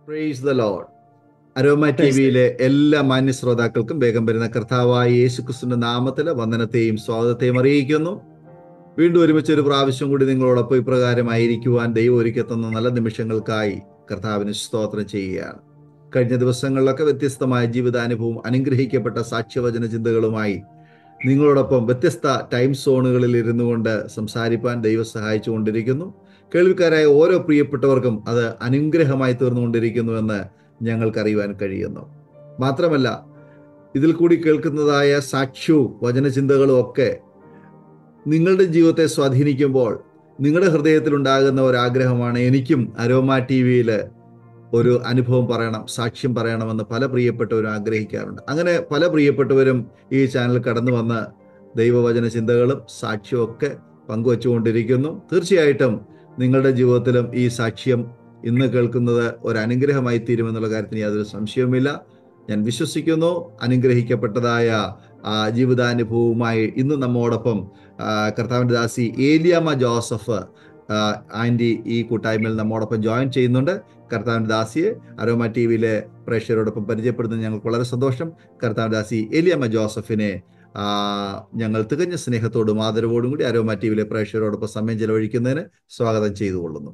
Price the Lord Aroma T വിയിലെ എല്ലാ മാന്യ ശ്രോതാക്കൾക്കും വേഗം വരുന്ന കർത്താവായ യേശു ക്രിസ്തുവിന്റെ നാമത്തില് വന്ദനത്തെയും സ്വാഗതത്തെയും അറിയിക്കുന്നു വീണ്ടും ഒരുമിച്ച് ഒരു പ്രാവശ്യം കൂടി നിങ്ങളോടൊപ്പം ഇപ്രകാരമായിരിക്കുവാൻ ദൈവം ഒരുക്കി തന്ന നല്ല നിമിഷങ്ങൾക്കായി കർത്താവിന് സ്തോത്രം ചെയ്യുകയാണ് കഴിഞ്ഞ ദിവസങ്ങളിലൊക്കെ വ്യത്യസ്തമായ ജീവിതാനുഭവം അനുഗ്രഹിക്കപ്പെട്ട സാക്ഷ്യവചന ചിന്തകളുമായി നിങ്ങളോടൊപ്പം വ്യത്യസ്ത ടൈം സോണുകളിൽ ഇരുന്നു കൊണ്ട് സംസാരിപ്പാൻ ദൈവം സഹായിച്ചു കൊണ്ടിരിക്കുന്നു കേൾവിക്കാരായ ഓരോ പ്രിയപ്പെട്ടവർക്കും അത് അനുഗ്രഹമായി തീർന്നുകൊണ്ടിരിക്കുന്നു എന്ന് ഞങ്ങൾക്കറിയുവാൻ കഴിയുന്നു മാത്രമല്ല ഇതിൽ കൂടി കേൾക്കുന്നതായ സാക്ഷ്യവും വചനചിന്തകളും ഒക്കെ നിങ്ങളുടെ ജീവിതത്തെ സ്വാധീനിക്കുമ്പോൾ നിങ്ങളുടെ ഹൃദയത്തിൽ ഉണ്ടാകുന്ന ഒരാഗ്രഹമാണ് എനിക്കും അരോമ ടി വിയിൽ ഒരു അനുഭവം പറയണം സാക്ഷ്യം പറയണമെന്ന് പല പ്രിയപ്പെട്ടവരും ആഗ്രഹിക്കാറുണ്ട് അങ്ങനെ പല പ്രിയപ്പെട്ടവരും ഈ ചാനൽ കടന്നു വന്ന് ദൈവവചന ചിന്തകളും സാക്ഷ്യവും ഒക്കെ പങ്കുവച്ചുകൊണ്ടിരിക്കുന്നു തീർച്ചയായിട്ടും നിങ്ങളുടെ ജീവിതത്തിലും ഈ സാക്ഷ്യം ഇന്ന് കേൾക്കുന്നത് ഒരു അനുഗ്രഹമായി തീരുമെന്നുള്ള കാര്യത്തിന് യാതൊരു സംശയവുമില്ല ഞാൻ വിശ്വസിക്കുന്നു അനുഗ്രഹിക്കപ്പെട്ടതായ ആ ജീവിതാനുഭവവുമായി ഇന്ന് നമ്മോടൊപ്പം കർത്താവിൻ്റെ ദാസി ഏലിയാമ്മ ജോസഫ് ആൻറ്റി ഈ കൂട്ടായ്മയിൽ നമ്മോടൊപ്പം ജോയിൻ ചെയ്യുന്നുണ്ട് കർത്താവിൻ്റെ ദാസിയെ അരോമ ടി വിയിലെ പ്രേക്ഷകരോടൊപ്പം പരിചയപ്പെടുന്നത് ഞങ്ങൾക്ക് വളരെ സന്തോഷം കർത്താവിൻ്റെ ദാസി ഏലിയാമ്മ ജോസഫിനെ ഞങ്ങൾ തികഞ്ഞ സ്നേഹത്തോടും ആദരവോടും കൂടി അരോമ ടി വിയിലെ പ്രേക്ഷകരോടൊപ്പം സമയം ചെലവഴിക്കുന്നതിന് സ്വാഗതം ചെയ്തു കൊള്ളുന്നു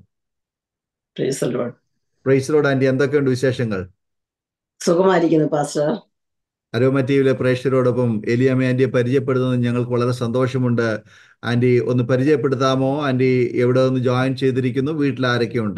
പ്രൈസലോട് ആൻറ്റി എന്തൊക്കെയുണ്ട് വിശേഷങ്ങൾ സുഖമായിരിക്കുന്നു പാസ്റ്റർ അരോമ ടി വിയിലെ പ്രേക്ഷകരോടൊപ്പം എലിയാമ്മ ആൻറ്റിയെ പരിചയപ്പെടുന്നത് ഞങ്ങൾക്ക് വളരെ സന്തോഷമുണ്ട് ആൻറ്റി ഒന്ന് പരിചയപ്പെടുത്താമോ ആൻറ്റി എവിടെ ഒന്ന് ജോയിൻ ചെയ്തിരിക്കുന്നു വീട്ടിൽ ആരൊക്കെയുണ്ട്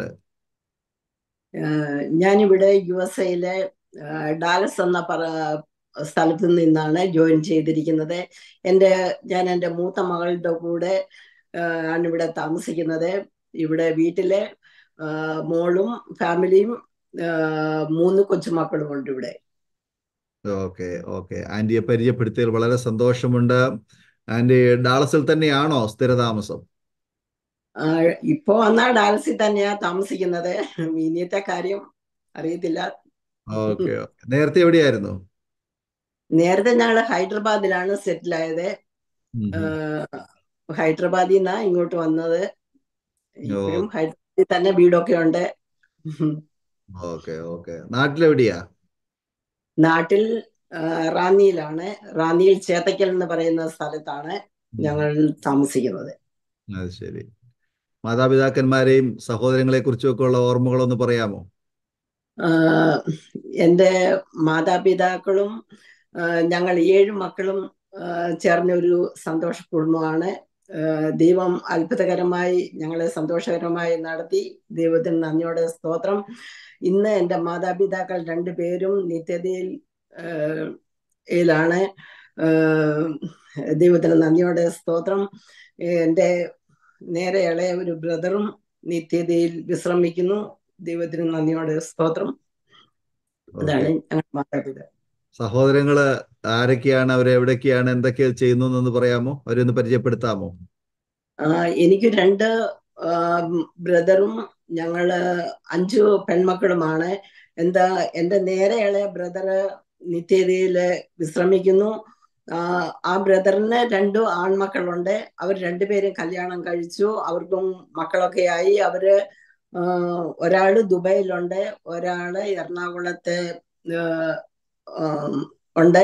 ഞാനിവിടെ യു എസ് എയിലെ ഡാലസ് എന്ന പറ സ്ഥലത്ത് നിന്നാണ് ജോയിൻ ചെയ്തിരിക്കുന്നത് എൻ്റെ ഞാൻ എൻ്റെ മൂത്ത മകളുടെ കൂടെ ആണ് ഇവിടെ താമസിക്കുന്നത് ഇവിടെ വീട്ടിലെ മോളും ഫാമിലിയും മൂന്ന് കൊച്ചുമക്കളും ഉണ്ട് ഇവിടെ ഓക്കെ ഓക്കെ ആന്റിയെ പരിചയപ്പെടുത്തിയതിൽ വളരെ സന്തോഷമുണ്ട് ആന്റി ഡാളസിൽ തന്നെയാണോ സ്ഥിരതാമസം ഇപ്പോ വന്നാ ഡാലസിൽ തന്നെയാ താമസിക്കുന്നത് ഇനിയത്തെ കാര്യം അറിയത്തില്ല ഓക്കെ നേരത്തെ എവിടെയായിരുന്നു നേരത്തെ ഞങ്ങൾ ഹൈദരാബാദിലാണ് സെറ്റിൽ ആയത് ഹൈദരാബാദിൽ നിന്നാ ഇങ്ങോട്ട് വന്നത് ഇപ്പോഴും ഹൈദരാബാദിൽ തന്നെ വീടൊക്കെ ഉണ്ട് ഓക്കെ ഓക്കെ നാട്ടിലെവിടെയാ നാട്ടിൽ റാന്നിയിലാണ് റാന്നിയിൽ ചേത്തക്കൽ എന്ന് പറയുന്ന സ്ഥലത്താണ് ഞങ്ങൾ താമസിക്കുന്നത് അത് ശരി മാതാപിതാക്കന്മാരെയും സഹോദരങ്ങളെ കുറിച്ചൊക്കെ ഉള്ള ഓർമ്മകളൊന്ന് പറയാമോ എൻ്റെ മാതാപിതാക്കളും ഞങ്ങൾ ഏഴ് മക്കളും ചേർന്ന ഒരു സന്തോഷ കുടുംബമാണ് ദൈവം അത്ഭുതകരമായി ഞങ്ങളെ സന്തോഷകരമായി നടത്തി ദൈവത്തിന് നന്ദിയോടെ സ്തോത്രം ഇന്ന് എൻ്റെ മാതാപിതാക്കൾ രണ്ടുപേരും നിത്യതയിൽ യിലാണ് ദൈവത്തിന് നന്ദിയോടെ സ്തോത്രം എൻ്റെ നേരെ ഇളയ ഒരു ബ്രദറും നിത്യതയിൽ വിശ്രമിക്കുന്നു ദൈവത്തിന് നന്ദിയോടെ സ്തോത്രം അതാണ് ഞങ്ങൾ മാതാപിതാക്കൾ സഹോദരങ്ങള് ആരൊക്കെയാണ് അവരെ എവിടൊക്കെയാണ് എന്തൊക്കെ ചെയ്യുന്നു എന്ന് പറയാമോ അവരൊന്ന് പരിചയപ്പെടുത്താമോ എനിക്ക് രണ്ട് ബ്രദറും ഞങ്ങള് അഞ്ചു പെൺമക്കളുമാണ് എന്താ എൻ്റെ നേരെ ഇളയ ബ്രദറ് നിത്യതയില് വിശ്രമിക്കുന്നു ആ ബ്രദറിന് രണ്ടു ആൺമക്കളുണ്ട് അവർ രണ്ടുപേരും കല്യാണം കഴിച്ചു അവർക്കും മക്കളൊക്കെ ആയി അവര് ഒരാള് ദുബൈയിലുണ്ട് ഒരാള് എറണാകുളത്തെ ഉണ്ട്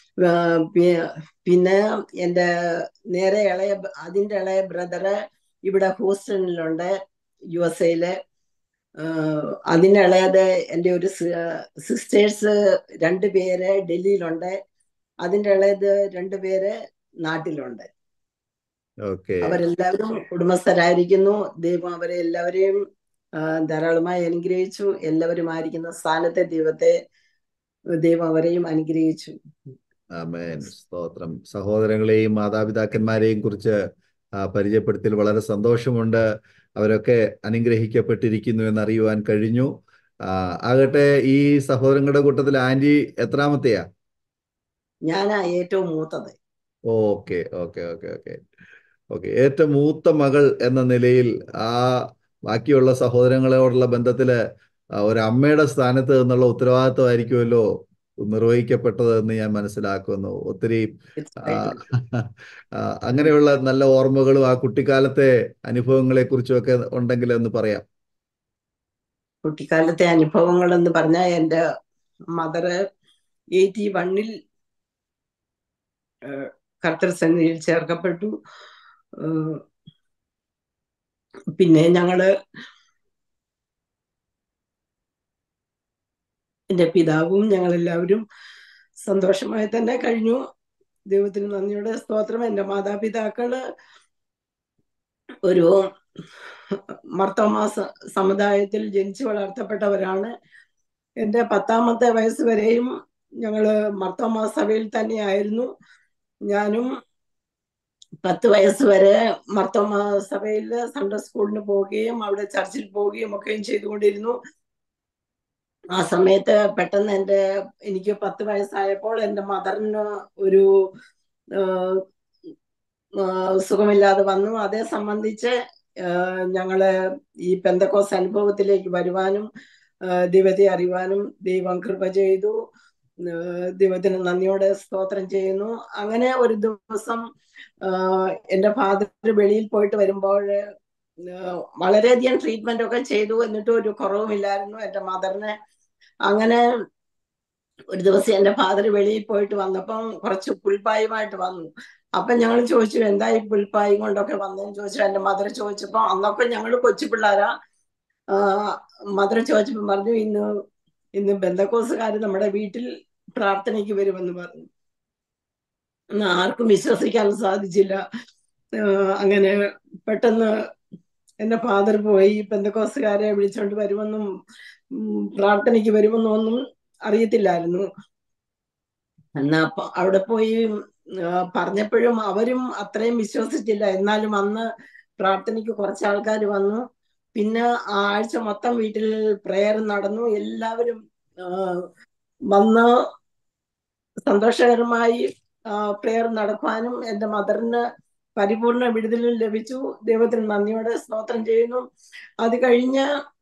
പിന്നെ എൻ്റെ നേരെ ഇളയ അതിൻ്റെ ഇളയ ബ്രദറ് ഇവിടെ ഹൂസ്റ്റണിലുണ്ട് യു എസ് എയില് അതിൻ്റെ ഇളയത് എൻ്റെ ഒരു സിസ്റ്റേഴ്സ് രണ്ടുപേര് ഡൽഹിയിലുണ്ട് അതിൻ്റെ ഇളയത് രണ്ടുപേര് നാട്ടിലുണ്ട് അവരെല്ലാവരും കുടുംബസ്ഥരായിരിക്കുന്നു ദൈവം അവരെ എല്ലാവരെയും ധാരാളമായി അനുഗ്രഹിച്ചു എല്ലാവരും ആയിരിക്കുന്ന സ്ഥാനത്തെ ദൈവത്തെ ദൈവം അവരെയും അനുഗ്രഹിച്ചു ആമേൻ സ്തോത്രം സഹോദരങ്ങളെയും മാതാപിതാക്കന്മാരെയും കുറിച്ച് പരിചയപ്പെടുത്തിയതിൽ വളരെ സന്തോഷമുണ്ട് അവരൊക്കെ അനുഗ്രഹിക്കപ്പെട്ടിരിക്കുന്നു എന്ന് അറിയുവാൻ കഴിഞ്ഞു ആകട്ടെ ഈ സഹോദരങ്ങളുടെ കൂട്ടത്തിൽ ആന്റി എത്രാമത്തെയാ ഞാനാ ഏറ്റവും മൂത്തത് okay okay okay okay okay ഏറ്റവും മൂത്ത മകൾ എന്ന നിലയിൽ ആ ബാക്കിയുള്ള സഹോദരങ്ങളോടുള്ള ബന്ധത്തില് ഒരമ്മയുടെ സ്ഥാനത്ത് നിന്നുള്ള ഉത്തരവാദിത്വമായിരിക്കുമല്ലോ നിർവഹിക്കപ്പെട്ടത് എന്ന് ഞാൻ മനസ്സിലാക്കുന്നു ഒത്തിരി അങ്ങനെയുള്ള നല്ല ഓർമ്മകളും ആ കുട്ടിക്കാലത്തെ അനുഭവങ്ങളെ കുറിച്ചും ഒക്കെ ഉണ്ടെങ്കിൽ ഒന്ന് പറയാം കുട്ടിക്കാലത്തെ അനുഭവങ്ങൾ എന്ന് പറഞ്ഞാൽ എൻ്റെ മദറ് എയ്റ്റി വണ്ണിൽ കർത്തർ സന്നിധിയിൽ ചേർക്കപ്പെട്ടു ഏഹ് പിന്നെ ഞങ്ങള് എൻ്റെ പിതാവും ഞങ്ങളെല്ലാവരും സന്തോഷമായി തന്നെ കഴിഞ്ഞു ദൈവത്തിന് നന്ദിയുടെ സ്തോത്രം എൻ്റെ മാതാപിതാക്കള് ഒരു മർത്തോമാസ സമുദായത്തിൽ ജനിച്ചു വളർത്തപ്പെട്ടവരാണ് എൻ്റെ പത്താമത്തെ വയസ്സ് വരെയും ഞങ്ങള് മർത്തോമാ സഭയിൽ തന്നെയായിരുന്നു ഞാനും പത്ത് വയസ്സ് വരെ മർത്തോമാ സഭയിൽ സൺഡേ സ്കൂളിന് പോവുകയും അവിടെ ചർച്ചിൽ പോവുകയും ഒക്കെയും ചെയ്തുകൊണ്ടിരുന്നു ആ സമയത്ത് പെട്ടെന്ന് എൻ്റെ എനിക്ക് പത്ത് വയസ്സായപ്പോൾ എൻ്റെ മദറിന് ഒരു ആഹ്, ആഹ്, സുഖമില്ലാതെ വന്നു അതേ സംബന്ധിച്ച് ആഹ്, ഞങ്ങള് ഈ പെന്തക്കോസ് അനുഭവത്തിലേക്ക് വരുവാനും ആഹ്, ദൈവത്തെ അറിയുവാനും ദൈവം കൃപ ചെയ്തു ആഹ്, ദൈവത്തിന് നന്ദിയോടെ സ്തോത്രം ചെയ്യുന്നു അങ്ങനെ ഒരു ദിവസം ആഹ്, എൻ്റെ ഫാദർ വെളിയിൽ പോയിട്ട് വരുമ്പോൾ ആഹ്, വളരെയധികം ട്രീറ്റ്മെന്റ് ഒക്കെ ചെയ്തു എന്നിട്ടും ഒരു കുറവുമില്ലായിരുന്നു എൻ്റെ മദറിന് അങ്ങനെ ഒരു ദിവസം എൻ്റെ ഫാദർ വെളിയിൽ പോയിട്ട് വന്നപ്പം കുറച്ച് പുൽപ്പായുമായിട്ട് വന്നു അപ്പൊ ഞങ്ങൾ ചോദിച്ചു എന്താ ഈ പുൽപ്പായും കൊണ്ടൊക്കെ വന്നതെന്ന് ചോദിച്ചു എൻ്റെ മദർ ചോദിച്ചപ്പോ അന്നൊക്കെ ഞങ്ങൾ കൊച്ചു പിള്ളേരാ മദർ ചോദിച്ചപ്പോ പറഞ്ഞു ഇന്ന് ഇന്ന് ബന്ധക്കോസുകാർ നമ്മുടെ വീട്ടിൽ പ്രാർത്ഥനയ്ക്ക് വരുമെന്ന് പറഞ്ഞു എന്ന് ആർക്കും വിശ്വസിക്കാൻ സാധിച്ചില്ല ആഹ് അങ്ങനെ പെട്ടെന്ന് എന്റെ ഫാദർ പോയി പെന്തക്കോസുകാരെ വിളിച്ചോണ്ട് വരുമെന്നും ഉം, പ്രാർത്ഥനയ്ക്ക് വരുമെന്നും ഒന്നും അറിയത്തില്ലായിരുന്നു എന്നാ അപ്പൊ അവിടെ പോയി ആ, പറഞ്ഞപ്പോഴും അവരും അത്രയും വിശ്വസിച്ചില്ല എന്നാലും അന്ന് പ്രാർത്ഥനയ്ക്ക് കുറച്ച് ആൾക്കാർ വന്നു പിന്നെ ആ ആഴ്ച മൊത്തം വീട്ടിൽ പ്രെയർ നടന്നു എല്ലാവരും ആ, വന്ന് സന്തോഷകരമായി പ്രെയർ നടക്കാനും എൻ്റെ മദറിന് പരിപൂർണ വിടുതലും ലഭിച്ചു ദൈവത്തിന് നന്ദിയോടെ സ്തോത്രം ചെയ്യുന്നു അത് കഴിഞ്ഞ്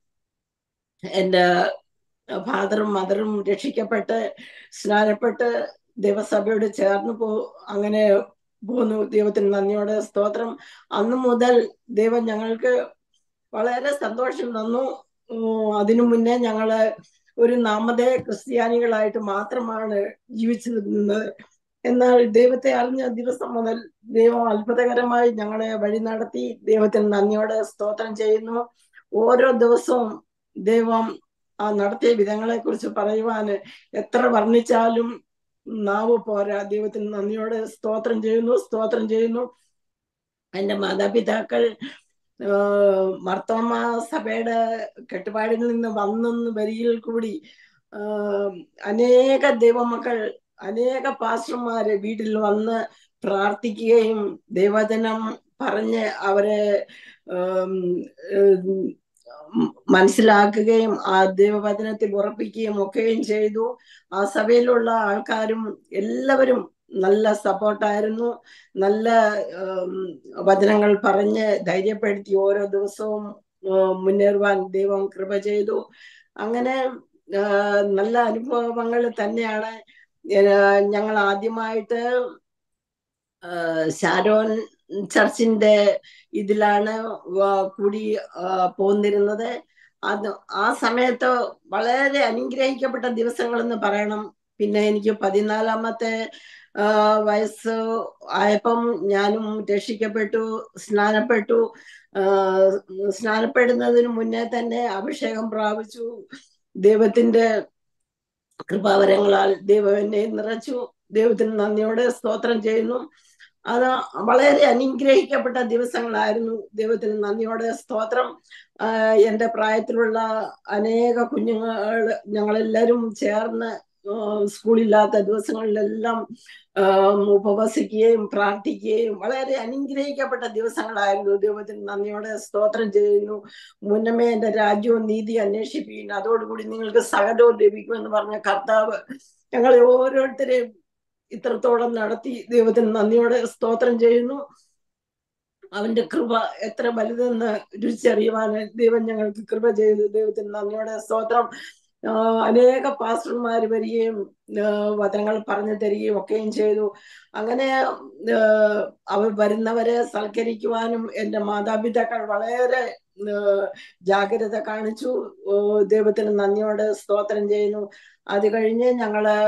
എൻ്റെ ഫാദറും മദറും രക്ഷിക്കപ്പെട്ട് സ്നാനപ്പെട്ട് ദൈവസഭയോട് ചേർന്ന് പോ അങ്ങനെ പോന്നു ദൈവത്തിന് നന്ദിയോടെ സ്തോത്രം അന്ന് മുതൽ ദൈവം ഞങ്ങൾക്ക് വളരെ സന്തോഷം തന്നു ഉം, അതിനു മുന്നേ ഞങ്ങള് ഒരു നാമതേ ക്രിസ്ത്യാനികളായിട്ട് മാത്രമാണ് ജീവിച്ചിരുന്നത് എന്നാൽ ദൈവത്തെ അറിഞ്ഞ ദിവസം മുതൽ ദൈവം അത്ഭുതകരമായി ഞങ്ങളെ വഴി നടത്തി ദൈവത്തിന് നന്ദിയോടെ സ്തോത്രം ചെയ്യുന്നു ഓരോ ദിവസവും ദൈവം ആ നടത്തിയ വിധങ്ങളെ കുറിച്ച് പറയുവാന് എത്ര വർണ്ണിച്ചാലും നാവ് പോരാ ദൈവത്തിന് നന്ദിയോടെ സ്തോത്രം ചെയ്യുന്നു സ്തോത്രം ചെയ്യുന്നു എൻ്റെ മാതാപിതാക്കൾ ആഹ് മർത്തോമ സഭയുടെ കെട്ടുപാടിൽ നിന്ന് വന്നെന്ന് വരിയിൽ കൂടി ആഹ് അനേക ദൈവമക്കൾ അനേക പാസ്റ്റർമാര് വീട്ടിൽ വന്ന് പ്രാർത്ഥിക്കുകയും ദൈവജനം പറഞ്ഞ് അവരെ ആം, ഉം, മനസ്സിലാക്കുകയും ആ ദൈവവചനത്തിൽ ഉറപ്പിക്കുകയും ഒക്കെയും ചെയ്തു ആ സഭയിലുള്ള ആൾക്കാരും എല്ലാവരും നല്ല സപ്പോർട്ടായിരുന്നു നല്ല ഉം, വചനങ്ങൾ പറഞ്ഞ് ധൈര്യപ്പെടുത്തി ഓരോ ദിവസവും ഉം, മുന്നേറുവാൻ ദൈവം കൃപ ചെയ്തു അങ്ങനെ ആ, നല്ല അനുഭവങ്ങൾ തന്നെയാണ് ഏഹ്, ഞങ്ങൾ ആദ്യമായിട്ട് ആ, ഷാരോൺ ചർച്ചിന്റെ ഇതിലാണ് വ- കൂടി ആ, പോന്നിരുന്നത് അത് ആ സമയത്ത് വളരെ അനുഗ്രഹിക്കപ്പെട്ട ദിവസങ്ങളെന്ന് പറയണം പിന്നെ എനിക്ക് പതിനാലാമത്തെ ആ, വയസ്സ് ആയപ്പം ഞാനും രക്ഷിക്കപ്പെട്ടു സ്നാനപ്പെട്ടു ആ, സ്നാനപ്പെടുന്നതിന് മുന്നേ തന്നെ അഭിഷേകം പ്രാപിച്ചു ദൈവത്തിന്റെ കൃപാവരങ്ങളാൽ ദൈവം എന്നെ നിറച്ചു ദൈവത്തിന് നന്ദിയോടെ സ്തോത്രം ചെയ്യുന്നു അത് വളരെ അനുഗ്രഹിക്കപ്പെട്ട ദിവസങ്ങളായിരുന്നു ദൈവത്തിന് നന്ദിയോടെ സ്തോത്രം ആഹ് എൻ്റെ പ്രായത്തിലുള്ള അനേക കുഞ്ഞുങ്ങൾ ഞങ്ങളെല്ലാവരും ചേർന്ന് ആഹ് സ്കൂളില്ലാത്ത ദിവസങ്ങളിലെല്ലാം ആഹ് ഉപവസിക്കുകയും പ്രാർത്ഥിക്കുകയും വളരെ അനുഗ്രഹിക്കപ്പെട്ട ദിവസങ്ങളായിരുന്നു ദൈവത്തിന് നന്ദിയോടെ സ്തോത്രം ചെയ്യുന്നു മുന്നമേ എൻ്റെ രാജ്യവും നീതി അന്വേഷിപ്പീൻ അതോടുകൂടി നിങ്ങൾക്ക് സകലവും ലഭിക്കുമെന്ന് പറഞ്ഞ കർത്താവ് ഞങ്ങളെ ഓരോരുത്തരെയും ഇത്രത്തോളം നടത്തി ദൈവത്തിന് നന്ദിയോടെ സ്തോത്രം ചെയ്യുന്നു അവന്റെ കൃപ എത്ര വലുതെന്ന് രുചിച്ചറിയുവാന് ദൈവം ഞങ്ങൾക്ക് കൃപ ചെയ്തു ദൈവത്തിന് നന്ദിയോടെ സ്തോത്രം ആഹ് അനേക പാസ്റ്റർമാർ വരികയും ആഹ് വചനങ്ങൾ പറഞ്ഞു തരികയും ഒക്കെയും ചെയ്തു അങ്ങനെ ആഹ് അവർ വരുന്നവരെ സൽക്കരിക്കുവാനും എൻ്റെ മാതാപിതാക്കൾ വളരെ ജാഗ്രത കാണിച്ചു ദൈവത്തിന് നന്ദിയോടെ സ്തോത്രം ചെയ്യുന്നു അത് കഴിഞ്ഞ് ഞങ്ങള്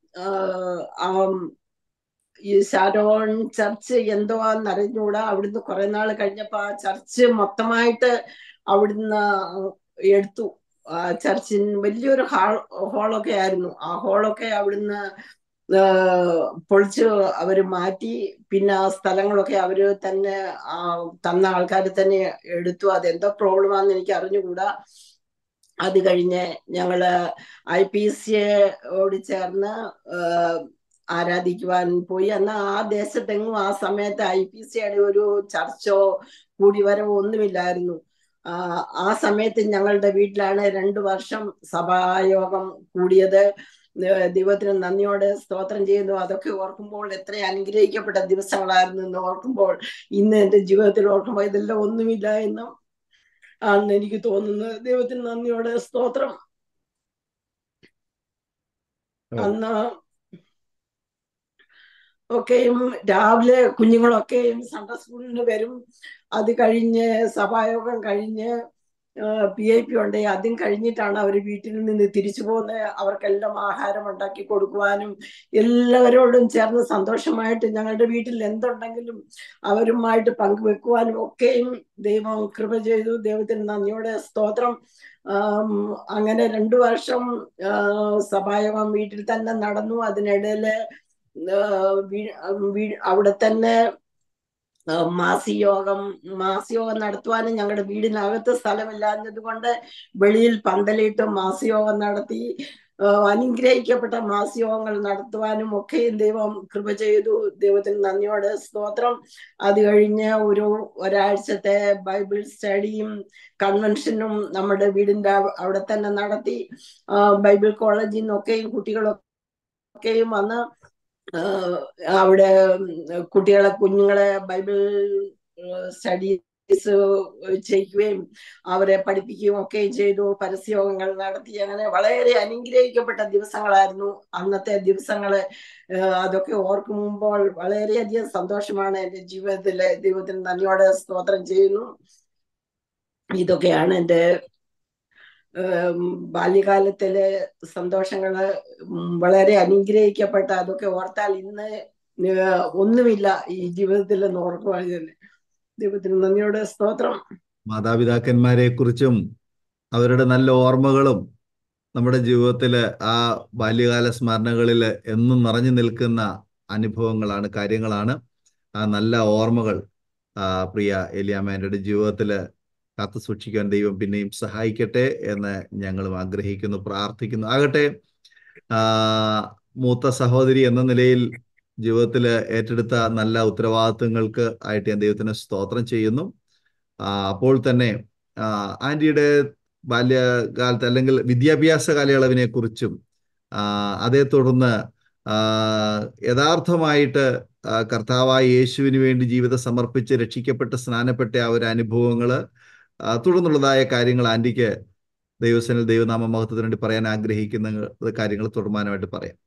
ഈ ഷാരോൺ ചർച്ച് എന്തുവാന്ന് അറിഞ്ഞുകൂടാ അവിടുന്ന് കുറെ നാൾ കഴിഞ്ഞപ്പോ ആ ചർച്ച് മൊത്തമായിട്ട് അവിടുന്ന് എടുത്തു ആ ചർച്ചിന് വലിയൊരു ഹാൾ ഹോളൊക്കെ ആയിരുന്നു ആ ഹോളൊക്കെ അവിടുന്ന് പൊളിച്ച് അവര് മാറ്റി പിന്നെ ആ സ്ഥലങ്ങളൊക്കെ അവര് തന്നെ തന്ന ആൾക്കാർ തന്നെ എടുത്തു അതെന്തോ പ്രോബ്ലം ആണെന്ന് എനിക്ക് അറിഞ്ഞുകൂടാ അത് കഴിഞ്ഞ് ഞങ്ങള് ഐ പി സിയോട് ചേർന്ന് ആരാധിക്കുവാൻ പോയി എന്നാൽ ആ ദേശത്തെങ്ങും ആ സമയത്ത് ഐ പി സിയുടെ ഒരു ചർച്ചോ കൂടിവരവോ ഒന്നുമില്ലായിരുന്നു ആ സമയത്ത് ഞങ്ങളുടെ വീട്ടിലാണ് രണ്ടു വർഷം സഭായോഗം കൂടിയത് ദൈവത്തിന് നന്ദിയോടെ സ്തോത്രം ചെയ്യുന്നു അതൊക്കെ ഓർക്കുമ്പോൾ എത്ര അനുഗ്രഹിക്കപ്പെട്ട ദിവസങ്ങളായിരുന്നു എന്ന് ഓർക്കുമ്പോൾ ഇന്ന് എന്റെ ജീവിതത്തിൽ ഓർക്കുമ്പോൾ ഇതെല്ലാം ഒന്നുമില്ല എന്നും ആണെന്ന് എനിക്ക് തോന്നുന്നത് ദൈവത്തിന് നന്ദിയോടെ സ്തോത്രം അന്ന് ഒക്കെയും രാവിലെ കുഞ്ഞുങ്ങളൊക്കെയും സൺഡേ സ്കൂളിന് വരും അത് കഴിഞ്ഞ് സഭായോഗം കഴിഞ്ഞ് പി ഐ പി ഉണ്ട് അതും കഴിഞ്ഞിട്ടാണ് അവർ വീട്ടിൽ നിന്ന് തിരിച്ചു പോകുന്നത് അവർക്കെല്ലാം ആഹാരം ഉണ്ടാക്കി കൊടുക്കുവാനും എല്ലാവരോടും ചേർന്ന് സന്തോഷമായിട്ട് ഞങ്ങളുടെ വീട്ടിൽ എന്തുണ്ടെങ്കിലും അവരുമായിട്ട് പങ്കുവെക്കുവാനും ഒക്കെയും ദൈവം കൃപ ചെയ്തു ദൈവത്തിന് നന്ദിയോടെ സ്തോത്രം അങ്ങനെ രണ്ടു വർഷം സഭായോഗം വീട്ടിൽ തന്നെ നടന്നു അതിനിടയില് അവിടെ തന്നെ മാസിയോഗം മാസിയോഗം നടത്തുവാനും ഞങ്ങളുടെ വീടിനകത്ത് സ്ഥലമില്ലാഞ്ഞത് കൊണ്ട് വെളിയിൽ പന്തലിട്ട് മാസിയോഗം നടത്തി അനുഗ്രഹിക്കപ്പെട്ട മാസിയോഗങ്ങൾ നടത്തുവാനും ഒക്കെ ദൈവം കൃപ ചെയ്തു ദൈവത്തിന് നന്ദിയോടെ സ്തോത്രം അത് കഴിഞ്ഞ് ഒരു ഒരാഴ്ചത്തെ ബൈബിൾ സ്റ്റഡിയും കൺവെൻഷനും നമ്മുടെ വീടിന്റെ അവിടെ തന്നെ നടത്തി ബൈബിൾ കോളേജിൽ നിന്നൊക്കെയും കുട്ടികളൊക്കെയും വന്ന് അവിടെ കുട്ടികളെ കുഞ്ഞുങ്ങളെ ബൈബിൾ സ്റ്റഡീസ് ചെയ്യിക്കുകയും അവരെ പഠിപ്പിക്കുകയും ഒക്കെ ചെയ്തു പരസ്യയോഗങ്ങൾ നടത്തി അങ്ങനെ വളരെ അനുഗ്രഹിക്കപ്പെട്ട ദിവസങ്ങളായിരുന്നു അന്നത്തെ ദിവസങ്ങള് അതൊക്കെ ഓർക്കുമ്പോൾ വളരെയധികം സന്തോഷമാണ് എൻ്റെ ജീവിതത്തിലെ ദൈവത്തിന് നന്ദിയോടെ സ്തോത്രം ചെയ്യുന്നു ഇതൊക്കെയാണ് എൻ്റെ ബാല്യകാലത്തിലെ സന്തോഷങ്ങള് വളരെ അനുഗ്രഹിക്കപ്പെട്ട അതൊക്കെ ഓർത്താൽ ഇന്ന് ഒന്നുമില്ല ഈ ജീവിതത്തിൽ നിന്ന് ഓർക്കുവാൻ തന്നെ ദൈവത്തിന് നന്ദിയോടെ സ്തോത്രം മാതാപിതാക്കന്മാരെ കുറിച്ചും അവരുടെ നല്ല ഓർമ്മകളും നമ്മുടെ ജീവിതത്തില് ആ ബാല്യകാല സ്മരണകളിൽ എന്നും നിറഞ്ഞു നിൽക്കുന്ന അനുഭവങ്ങളാണ് കാര്യങ്ങളാണ് ആ നല്ല ഓർമ്മകൾ പ്രിയ എലിയാമ്മയുടെ ജീവിതത്തില് കാത്തു സൂക്ഷിക്കാൻ ദൈവം പിന്നെയും സഹായിക്കട്ടെ എന്ന് ഞങ്ങളും ആഗ്രഹിക്കുന്നു പ്രാർത്ഥിക്കുന്നു ആകട്ടെ ആ മൂത്ത സഹോദരി എന്ന നിലയിൽ ജീവിതത്തിൽ ഏറ്റെടുത്ത നല്ല ഉത്തരവാദിത്വങ്ങൾക്ക് ആയിട്ട് ഞാൻ ദൈവത്തിന് സ്തോത്രം ചെയ്യുന്നു അപ്പോൾ തന്നെ ആന്റിയുടെ ബാല്യകാലത്ത് അല്ലെങ്കിൽ വിദ്യാഭ്യാസ കാലയളവിനെ കുറിച്ചും അതേ തുടർന്ന് യഥാർത്ഥമായിട്ട് കർത്താവായ യേശുവിന് വേണ്ടി ജീവിതം സമർപ്പിച്ച് രക്ഷിക്കപ്പെട്ട് സ്നാനപ്പെട്ട ആ ഒരു അനുഭവങ്ങള് തുടർന്നുള്ളതായ കാര്യങ്ങൾ ആന്റിക്ക് ദൈവസനിൽ ദൈവനാമ മഹത്വത്തിന് വേണ്ടി പറയാൻ ആഗ്രഹിക്കുന്ന കാര്യങ്ങൾ തുടർമാനമായിട്ട് പറയാം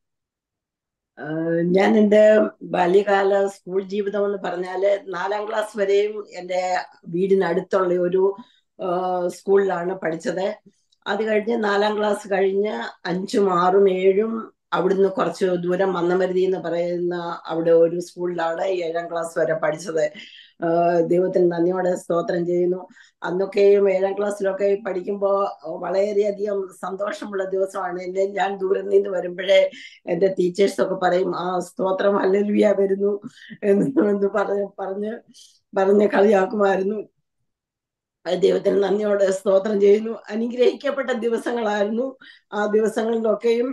ഞാൻ എൻ്റെ ബാല്യകാല സ്കൂൾ ജീവിതം എന്ന് പറഞ്ഞാല് നാലാം ക്ലാസ് വരെയും എൻ്റെ വീടിനടുത്തുള്ള ഒരു സ്കൂളിലാണ് പഠിച്ചത് അത് കഴിഞ്ഞ് നാലാം ക്ലാസ് കഴിഞ്ഞ് അഞ്ചും ആറും ഏഴും അവിടുന്ന് കുറച്ച് ദൂരം മന്നമരുതി എന്ന് പറയുന്ന അവിടെ ഒരു സ്കൂളിലാണ് ഏഴാം ക്ലാസ് വരെ പഠിച്ചത് ദൈവത്തിന് നന്ദിയോടെ സ്തോത്രം ചെയ്യുന്നു അന്നൊക്കെയും ഏഴാം ക്ലാസ്സിലൊക്കെ പഠിക്കുമ്പോൾ വളരെയധികം സന്തോഷമുള്ള ദിവസമാണ് എന്നെ ഞാൻ ദൂരം നിന്ന് വരുമ്പോഴേ എൻ്റെ ടീച്ചേഴ്സ് ഒക്കെ പറയും ആ സ്തോത്രം അല്ലലുയ വരുന്നു എന്ന് പറഞ്ഞ് പറഞ്ഞ് പറഞ്ഞ് കളിയാക്കുമായിരുന്നു ദൈവത്തിന് നന്ദിയോടെ സ്തോത്രം ചെയ്യുന്നു അനുഗ്രഹിക്കപ്പെട്ട ദിവസങ്ങളായിരുന്നു ആ ദിവസങ്ങളിലൊക്കെയും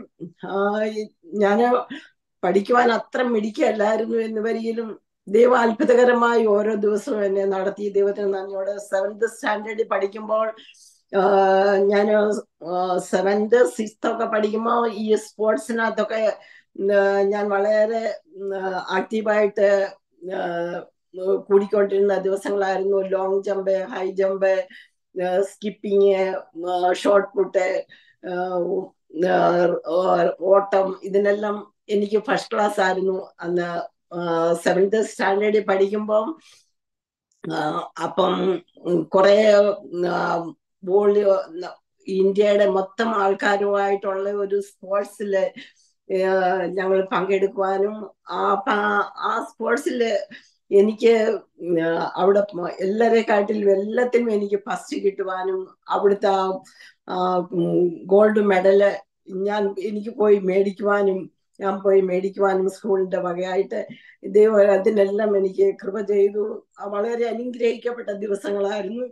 ഞാൻ പഠിക്കുവാൻ അത്ര മിടിക്കല്ലായിരുന്നു എന്ന് വരിയിലും ദൈവ അത്ഭുതകരമായി ഓരോ ദിവസവും എന്നെ നടത്തി ദൈവത്തിന് നന്ദിയോടെ സെവൻത് സ്റ്റാൻഡേർഡിൽ പഠിക്കുമ്പോൾ ഞാൻ സെവൻത് സിക്സ്ത് ഒക്കെ പഠിക്കുമ്പോൾ ഈ സ്പോർട്സിനകത്തൊക്കെ ഞാൻ വളരെ ആക്റ്റീവായിട്ട് കൂടിക്കൊണ്ടിരുന്ന ദിവസങ്ങളായിരുന്നു long jump high jump skipping shot put ഓട്ടം ഇതിനെല്ലാം എനിക്ക് ഫസ്റ്റ് ക്ലാസ് ആയിരുന്നു അന്ന് സെവൻത് സ്റ്റാൻഡേർഡിൽ പഠിക്കുമ്പോൾ ആ, അപ്പം ഉം, കുറെ വോളി ഇന്ത്യയുടെ മൊത്തം ആൾക്കാരുമായിട്ടുള്ള ഒരു സ്പോർട്സില് ഞങ്ങൾ പങ്കെടുക്കുവാനും ആ പ- ആ സ്പോർട്സില് എനിക്ക് ഉം, അവിടെ എല്ലാരെക്കാട്ടിലും എല്ലാത്തിനും എനിക്ക് ഫസ്റ്റ് കിട്ടുവാനും അവിടുത്തെ ഗോൾഡ് മെഡല് ഞാൻ എനിക്ക് പോയി മേടിക്കുവാനും ഞാൻ പോയി മേടിക്കുവാനും സ്കൂളിന്റെ വകയായിട്ട് ദൈവം അതിനെല്ലാം എനിക്ക് കൃപ ചെയ്തു ആ വളരെ അനുഗ്രഹിക്കപ്പെട്ട ദിവസങ്ങളായിരുന്നു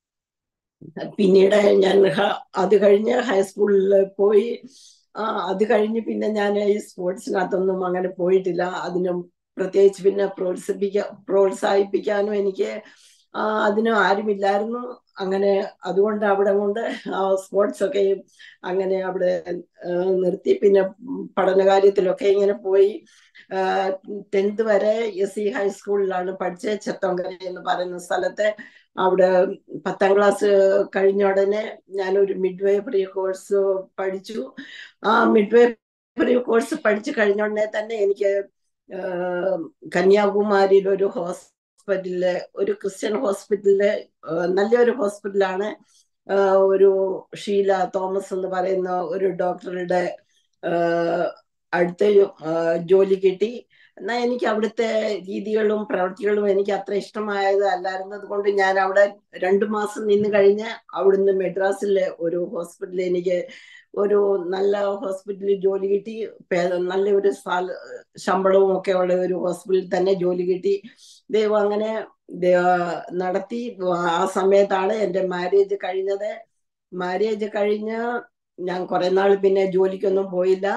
പിന്നീട് ഞാൻ ഹ- അത് കഴിഞ്ഞ് ഹൈസ്കൂളിൽ പോയി ആ അത് കഴിഞ്ഞ് പിന്നെ ഞാൻ ഈ സ്പോർട്സിനകത്തൊന്നും അങ്ങനെ പോയിട്ടില്ല അതിനും പ്രത്യേകിച്ച് പിന്നെ പ്രോത്സാഹിപ്പിക്ക പ്രോത്സാഹിപ്പിക്കാനും എനിക്ക് ആ, അതിനും ആരുമില്ലായിരുന്നു അങ്ങനെ അതുകൊണ്ട് അവിടെ കൊണ്ട് ആ സ്പോർട്സ് ഒക്കെ അങ്ങനെ അവിടെ ആ, നിർത്തി പിന്നെ പഠനകാര്യത്തിലൊക്കെ ഇങ്ങനെ പോയി ടെൻത്ത് വരെ എസ് സി ഹൈസ്കൂളിലാണ് പഠിച്ചത് ചെത്തോങ്കര എന്ന് പറയുന്ന സ്ഥലത്ത് അവിടെ പത്താം ക്ലാസ് കഴിഞ്ഞ ഉടനെ ഞാനൊരു മിഡ് വേ കോഴ്സ് പഠിച്ചു ആ മിഡ് വേ കോഴ്സ് പഠിച്ചു കഴിഞ്ഞ ഉടനെ തന്നെ എനിക്ക് ആഹ്, കന്യാകുമാരിയിൽ ഒരു ഹോസ്പിറ്റലില് ഒരു ക്രിസ്ത്യൻ ഹോസ്പിറ്റലില് ആഹ്, നല്ലൊരു ഹോസ്പിറ്റലാണ് ആഹ്, ഒരു ഷീല തോമസ് എന്ന് പറയുന്ന ഒരു ഡോക്ടറുടെ ആഹ്, അടുത്ത് ആഹ്, ജോലി കിട്ടി എന്നാൽ എനിക്ക് അവിടുത്തെ രീതികളും പ്രവൃത്തികളും എനിക്ക് അത്ര ഇഷ്ടമായത് അല്ലായിരുന്നത് കൊണ്ട് ഞാൻ അവിടെ രണ്ടു മാസം നിന്ന് കഴിഞ്ഞ് അവിടുന്ന് മെഡ്രാസിലെ ഒരു ഹോസ്പിറ്റലിൽ എനിക്ക് ഒരു നല്ല ഹോസ്പിറ്റലിൽ ജോലി കിട്ടി പേ- നല്ല ഒരു സാല- ശമ്പളവും ഒക്കെ ഉള്ള ഒരു ഹോസ്പിറ്റലിൽ തന്നെ ജോലി കിട്ടി ദൈവം അങ്ങനെ ദൈവ- നടത്തി ആ സമയത്താണ് എൻ്റെ മാരേജ് കഴിഞ്ഞത് മാരേജ് കഴിഞ്ഞ് ഞാൻ കുറെ നാൾ പിന്നെ ജോലിക്കൊന്നും പോയില്ല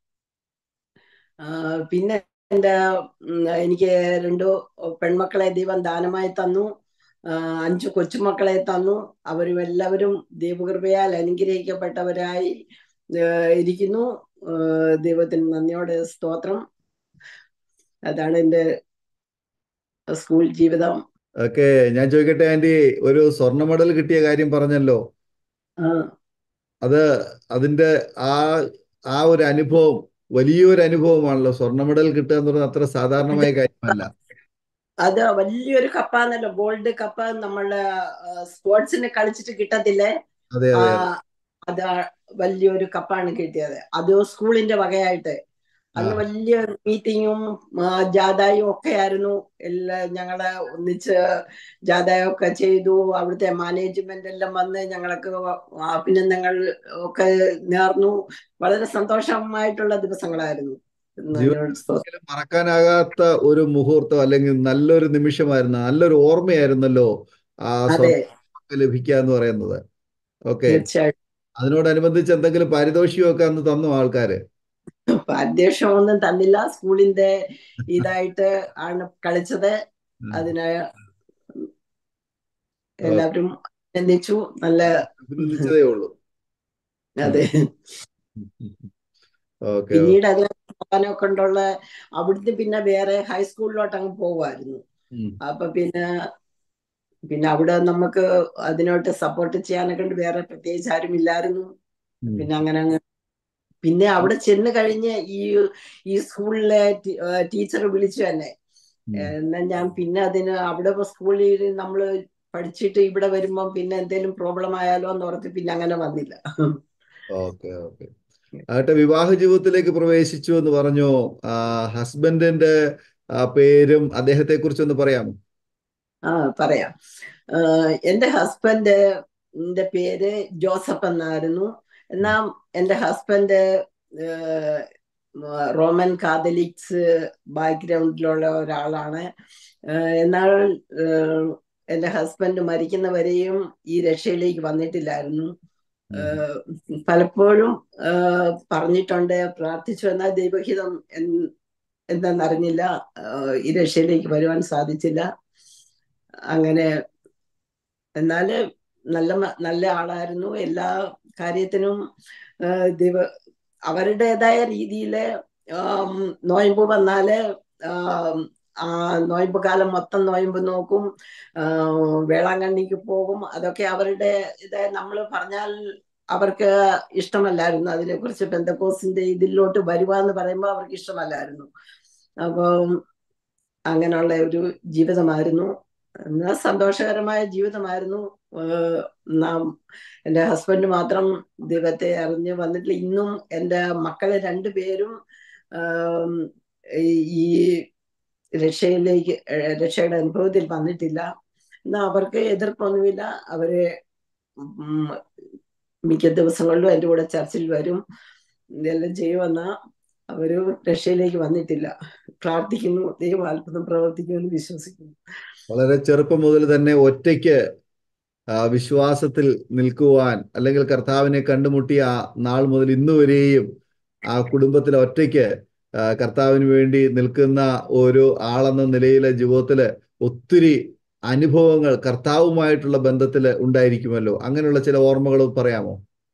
ആ, പിന്നെ എൻ്റെ ഉം, എനിക്ക് രണ്ടു പെൺമക്കളെ ദൈവം ദാനമായി തന്നു ആ, അഞ്ചു കൊച്ചുമക്കളെ തന്നു അവരും എല്ലാവരും ദൈവകൃപയാൽ അനുഗ്രഹിക്കപ്പെട്ടവരായി ആ, ഇരിക്കുന്നു ആ, ദൈവത്തിന് നന്ദിയോടെ സ്തോത്രം അതാണ് എൻ്റെ സ്കൂൾ ജീവിതം ഓക്കെ ഞാൻ ചോദിക്കട്ടെ ആന്റി ഒരു സ്വർണ്ണ മെഡൽ കിട്ടിയ കാര്യം പറഞ്ഞല്ലോ ആ, അത് അതിന്റെ ആ ആ ഒരു അനുഭവം വലിയൊരു അനുഭവമാണല്ലോ സ്വർണ്ണ മെഡൽ കിട്ടുക എന്ന് പറഞ്ഞാൽ അത്ര സാധാരണമായ കാര്യമല്ല അത് വലിയൊരു കപ്പാന്നല്ലോ ഗോൾഡ് കപ്പ് നമ്മള് സ്പോർട്സിന് കളിച്ചിട്ട് കിട്ടത്തില്ലേ അതെ ആ, അതെ അത് വലിയൊരു കപ്പാണ് കിട്ടിയത് അത് സ്കൂളിന്റെ വകയായിട്ട് അന്ന് ആ. വലിയ മീറ്റിങ്ങും ജാഥയും ഒക്കെ ആയിരുന്നു എല്ലാ ഞങ്ങള് ഒന്നിച്ച് ജാഥയൊക്കെ ചെയ്തു അവിടുത്തെ മാനേജ്മെന്റ് എല്ലാം വന്ന് ഞങ്ങൾക്ക് അഭിനന്ദനങ്ങൾ ഒക്കെ നേർന്നു വളരെ സന്തോഷമായിട്ടുള്ള ദിവസങ്ങളായിരുന്നു ജീവിതത്തിൽ മറക്കാനാകാത്ത ഒരു മുഹൂർത്തം അല്ലെങ്കിൽ നല്ലൊരു നിമിഷമായിരുന്നു നല്ലൊരു ഓർമ്മയായിരുന്നല്ലോ ആ അതെ സ്വർണ്ണം ലഭിക്കുക എന്ന് പറയുന്നത് ഓക്കെ തീർച്ചയായിട്ടും അതിനോടനുബന്ധിച്ച് എന്തെങ്കിലും പാരിതോഷികമൊക്കെ അന്ന് തന്നു ആൾക്കാര് അധ്യക്ഷമൊന്നും തന്നില്ല സ്കൂളിന്റെ ഇതായിട്ട് ആണ് കളിച്ചത് അതിന് എല്ലാവരും അഭിനന്ദിച്ചു നല്ല അഭിനന്ദിച്ചതേ ഉള്ളൂ അതെ ഓക്കെ പിന്നീട് അത് പോകാനൊക്കെ കൊണ്ടുള്ള അവിടുന്ന് പിന്നെ വേറെ ഹൈസ്കൂളിലോട്ട് അങ്ങ് പോകുമായിരുന്നു അപ്പൊ പിന്നെ പിന്നെ അവിടെ നമുക്ക് അതിനോട്ട് സപ്പോർട്ട് ചെയ്യാനൊക്കെ ഉണ്ട് വേറെ പ്രത്യേകിച്ച് ആരും ഇല്ലായിരുന്നു പിന്നെ അങ്ങനെ അങ്ങ് പിന്നെ അവിടെ ചെന്ന് കഴിഞ്ഞ് ഈ ഈ സ്കൂളിലെ ടീച്ചർ വിളിച്ചു തന്നെ എന്നാ ഞാൻ പിന്നെ അതിന് അവിടെ സ്കൂളിൽ നമ്മള് പഠിച്ചിട്ട് ഇവിടെ വരുമ്പം പിന്നെ എന്തെങ്കിലും പ്രോബ്ലം ആയാലോ എന്ന് ഓർത്ത് പിന്നെ അങ്ങനെ വന്നില്ല ഓക്കെ ഓക്കെ ആട്ടെ വിവാഹ ജീവിതത്തിലേക്ക് പ്രവേശിച്ചു എന്ന് പറഞ്ഞു ആ ഹസ്ബൻഡിന്റെ ആ പേരും അദ്ദേഹത്തെ കുറിച്ചൊന്ന് പറയാമോ ആ പറയാം ആഹ് എന്റെ ഹസ്ബൻഡിന്റെ പേര് ജോസഫ് എന്നായിരുന്നു എന്നാ എന്റെ ഹസ്ബൻഡ് ആഹ് റോമൻ കാതലിക്സ് ബാക്ക്ഗ്രൗണ്ടിലുള്ള ഒരാളാണ് ആഹ് എന്നാൽ ആഹ് എന്റെ ഹസ്ബൻഡ് മരിക്കുന്നവരെയും ഈ രക്ഷയിലേക്ക് വന്നിട്ടില്ലായിരുന്നു ആഹ് പലപ്പോഴും ആഹ് പറഞ്ഞിട്ടുണ്ട് പ്രാർത്ഥിച്ചു എന്നാൽ ദൈവഹിതം എൻ- എന്താണെന്നറിഞ്ഞില്ല ആഹ് ഈ രക്ഷയിലേക്ക് വരുവാൻ സാധിച്ചില്ല അങ്ങനെ എന്നാല് നല്ല മ- നല്ല ആളായിരുന്നു എല്ലാ കാര്യത്തിനും ആഹ് ദൈവ അവരുടേതായ രീതിയില് ആം, നോയമ്പ് വന്നാല് ആം, ആ നോയമ്പ് കാലം മൊത്തം നോയമ്പ് നോക്കും ആഹ് വേളാങ്കണ്ണിക്ക് പോകും അതൊക്കെ അവരുടെ ഇത് നമ്മൾ പറഞ്ഞാൽ അവർക്ക് ഇഷ്ടമല്ലായിരുന്നു അതിനെക്കുറിച്ച് പെന്തക്കോസിന്റെ ഇതിലോട്ട് വരുവാന്ന് പറയുമ്പോൾ അവർക്ക് ഇഷ്ടമല്ലായിരുന്നു അപ്പം അങ്ങനെയുള്ള ഒരു ജീവിതമായിരുന്നു എന്നാ സന്തോഷകരമായ ജീവിതമായിരുന്നു ഏഹ് നാം എൻ്റെ ഹസ്ബൻഡ് മാത്രം ദൈവത്തെ അറിഞ്ഞ് വന്നിട്ടില്ല ഇന്നും എൻ്റെ മക്കളെ രണ്ടുപേരും ആം, ഈ രക്ഷയിലേക്ക് ഏഹ് രക്ഷയുടെ അനുഭവത്തിൽ വന്നിട്ടില്ല എന്നാ അവർക്ക് എതിർപ്പൊന്നുമില്ല അവര് ഉം മിക്ക ദിവസങ്ങളിലും എൻ്റെ കൂടെ ചർച്ചിൽ വരും ഇതെല്ലാം ചെയ്യുമെന്ന അവര് രക്ഷയിലേക്ക് വന്നിട്ടില്ല പ്രാർത്ഥിക്കുന്നു ദൈവം അത്ഭുതം പ്രവർത്തിക്കുമെന്ന് വിശ്വസിക്കുന്നു വളരെ ചെറുപ്പം മുതൽ തന്നെ ഒറ്റയ്ക്ക് ആ, വിശ്വാസത്തിൽ നിൽക്കുവാൻ അല്ലെങ്കിൽ കർത്താവിനെ കണ്ടുമുട്ടിയ ആ നാൾ മുതൽ ഇന്ന് വരെയും ആ കുടുംബത്തിൽ ഒറ്റയ്ക്ക് ആ, കർത്താവിന് വേണ്ടി നിൽക്കുന്ന ഒരു ആളെന്ന നിലയിലെ ജീവിതത്തില് ഒത്തിരി അനുഭവങ്ങൾ കർത്താവുമായിട്ടുള്ള ബന്ധത്തിൽ ഉണ്ടായിരിക്കുമല്ലോ അങ്ങനെയുള്ള ചില ഓർമ്മകൾ പറയാമോ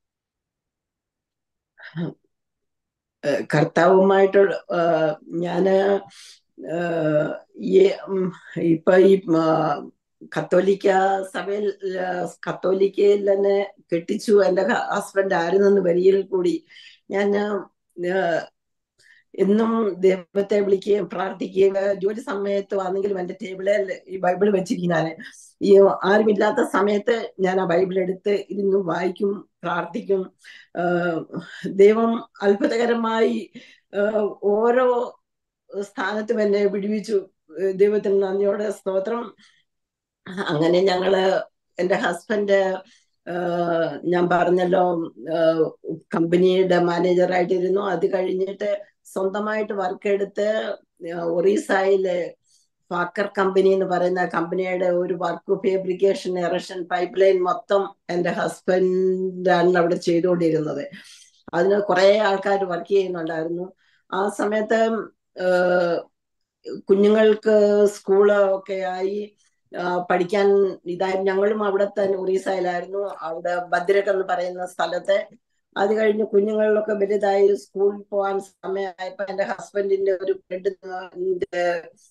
ഏഹ് കർത്താവുമായിട്ടുള്ള ഏഹ് ഞാന് ഏഹ് ഈ ഉം ഇപ്പൊ ഈ ആ, കത്തോലിക്ക സഭയിൽ ഏഹ് കത്തോലിക്കയിൽ തന്നെ കെട്ടിച്ചു എൻ്റെ ഹസ്ബൻഡ് ആയിരുന്നെന്ന് വരിയിൽ കൂടി ഞാൻ ഏഹ് എന്നും ദൈവത്തെ വിളിക്കുകയും പ്രാർത്ഥിക്കുകയും ഏഹ് ജോലി സമയത്ത് ആണെങ്കിലും എൻ്റെ ടേബിളിൽ ഈ ബൈബിൾ വെച്ചിരിക്കുന്നതാണ് ഈ ആരുമില്ലാത്ത സമയത്ത് ഞാൻ ആ ബൈബിൾ എടുത്ത് ഇരുന്ന് വായിക്കും പ്രാർത്ഥിക്കും ഏഹ് ദൈവം അത്ഭുതകരമായി ഏഹ് ഓരോ സ്ഥാനത്തും എന്നെ വിടുവിച്ചു ഏഹ് ദൈവത്തിന് നന്ദിയോടെ സ്തോത്രം അങ്ങനെ ഞങ്ങള് എൻ്റെ ഹസ്ബൻഡ് ഏഹ് ഞാൻ പറഞ്ഞല്ലോ ഏഹ് കമ്പനിയുടെ മാനേജറായിട്ടിരുന്നു അത് കഴിഞ്ഞിട്ട് സ്വന്തമായിട്ട് വർക്ക് എടുത്ത് ഏഹ് ഒറീസയിലെ ഫാക്കർ കമ്പനി എന്ന് പറയുന്ന കമ്പനിയുടെ ഒരു work fabrication erection pipeline മൊത്തം എൻ്റെ ഹസ്ബൻഡാണ് അവിടെ ചെയ്തുകൊണ്ടിരുന്നത് അതിന് കുറെ ആൾക്കാർ വർക്ക് ചെയ്യുന്നുണ്ടായിരുന്നു ആ സമയത്ത് ഏഹ് കുഞ്ഞുങ്ങൾക്ക് സ്കൂള് ഒക്കെ ആയി ആ, പഠിക്കാൻ ഇതായി ഞങ്ങളും അവിടെ തന്നെ ഒറീസയിലായിരുന്നു അവിടെ ഭദ്രക് എന്ന് പറയുന്ന സ്ഥലത്ത് അത് കഴിഞ്ഞ് കുഞ്ഞുങ്ങളിലൊക്കെ വലുതായി സ്കൂളിൽ പോകാൻ സമയമായപ്പോ എന്റെ ഹസ്ബൻഡിന്റെ ഒരു ഫ്രണ്ടിന്റെ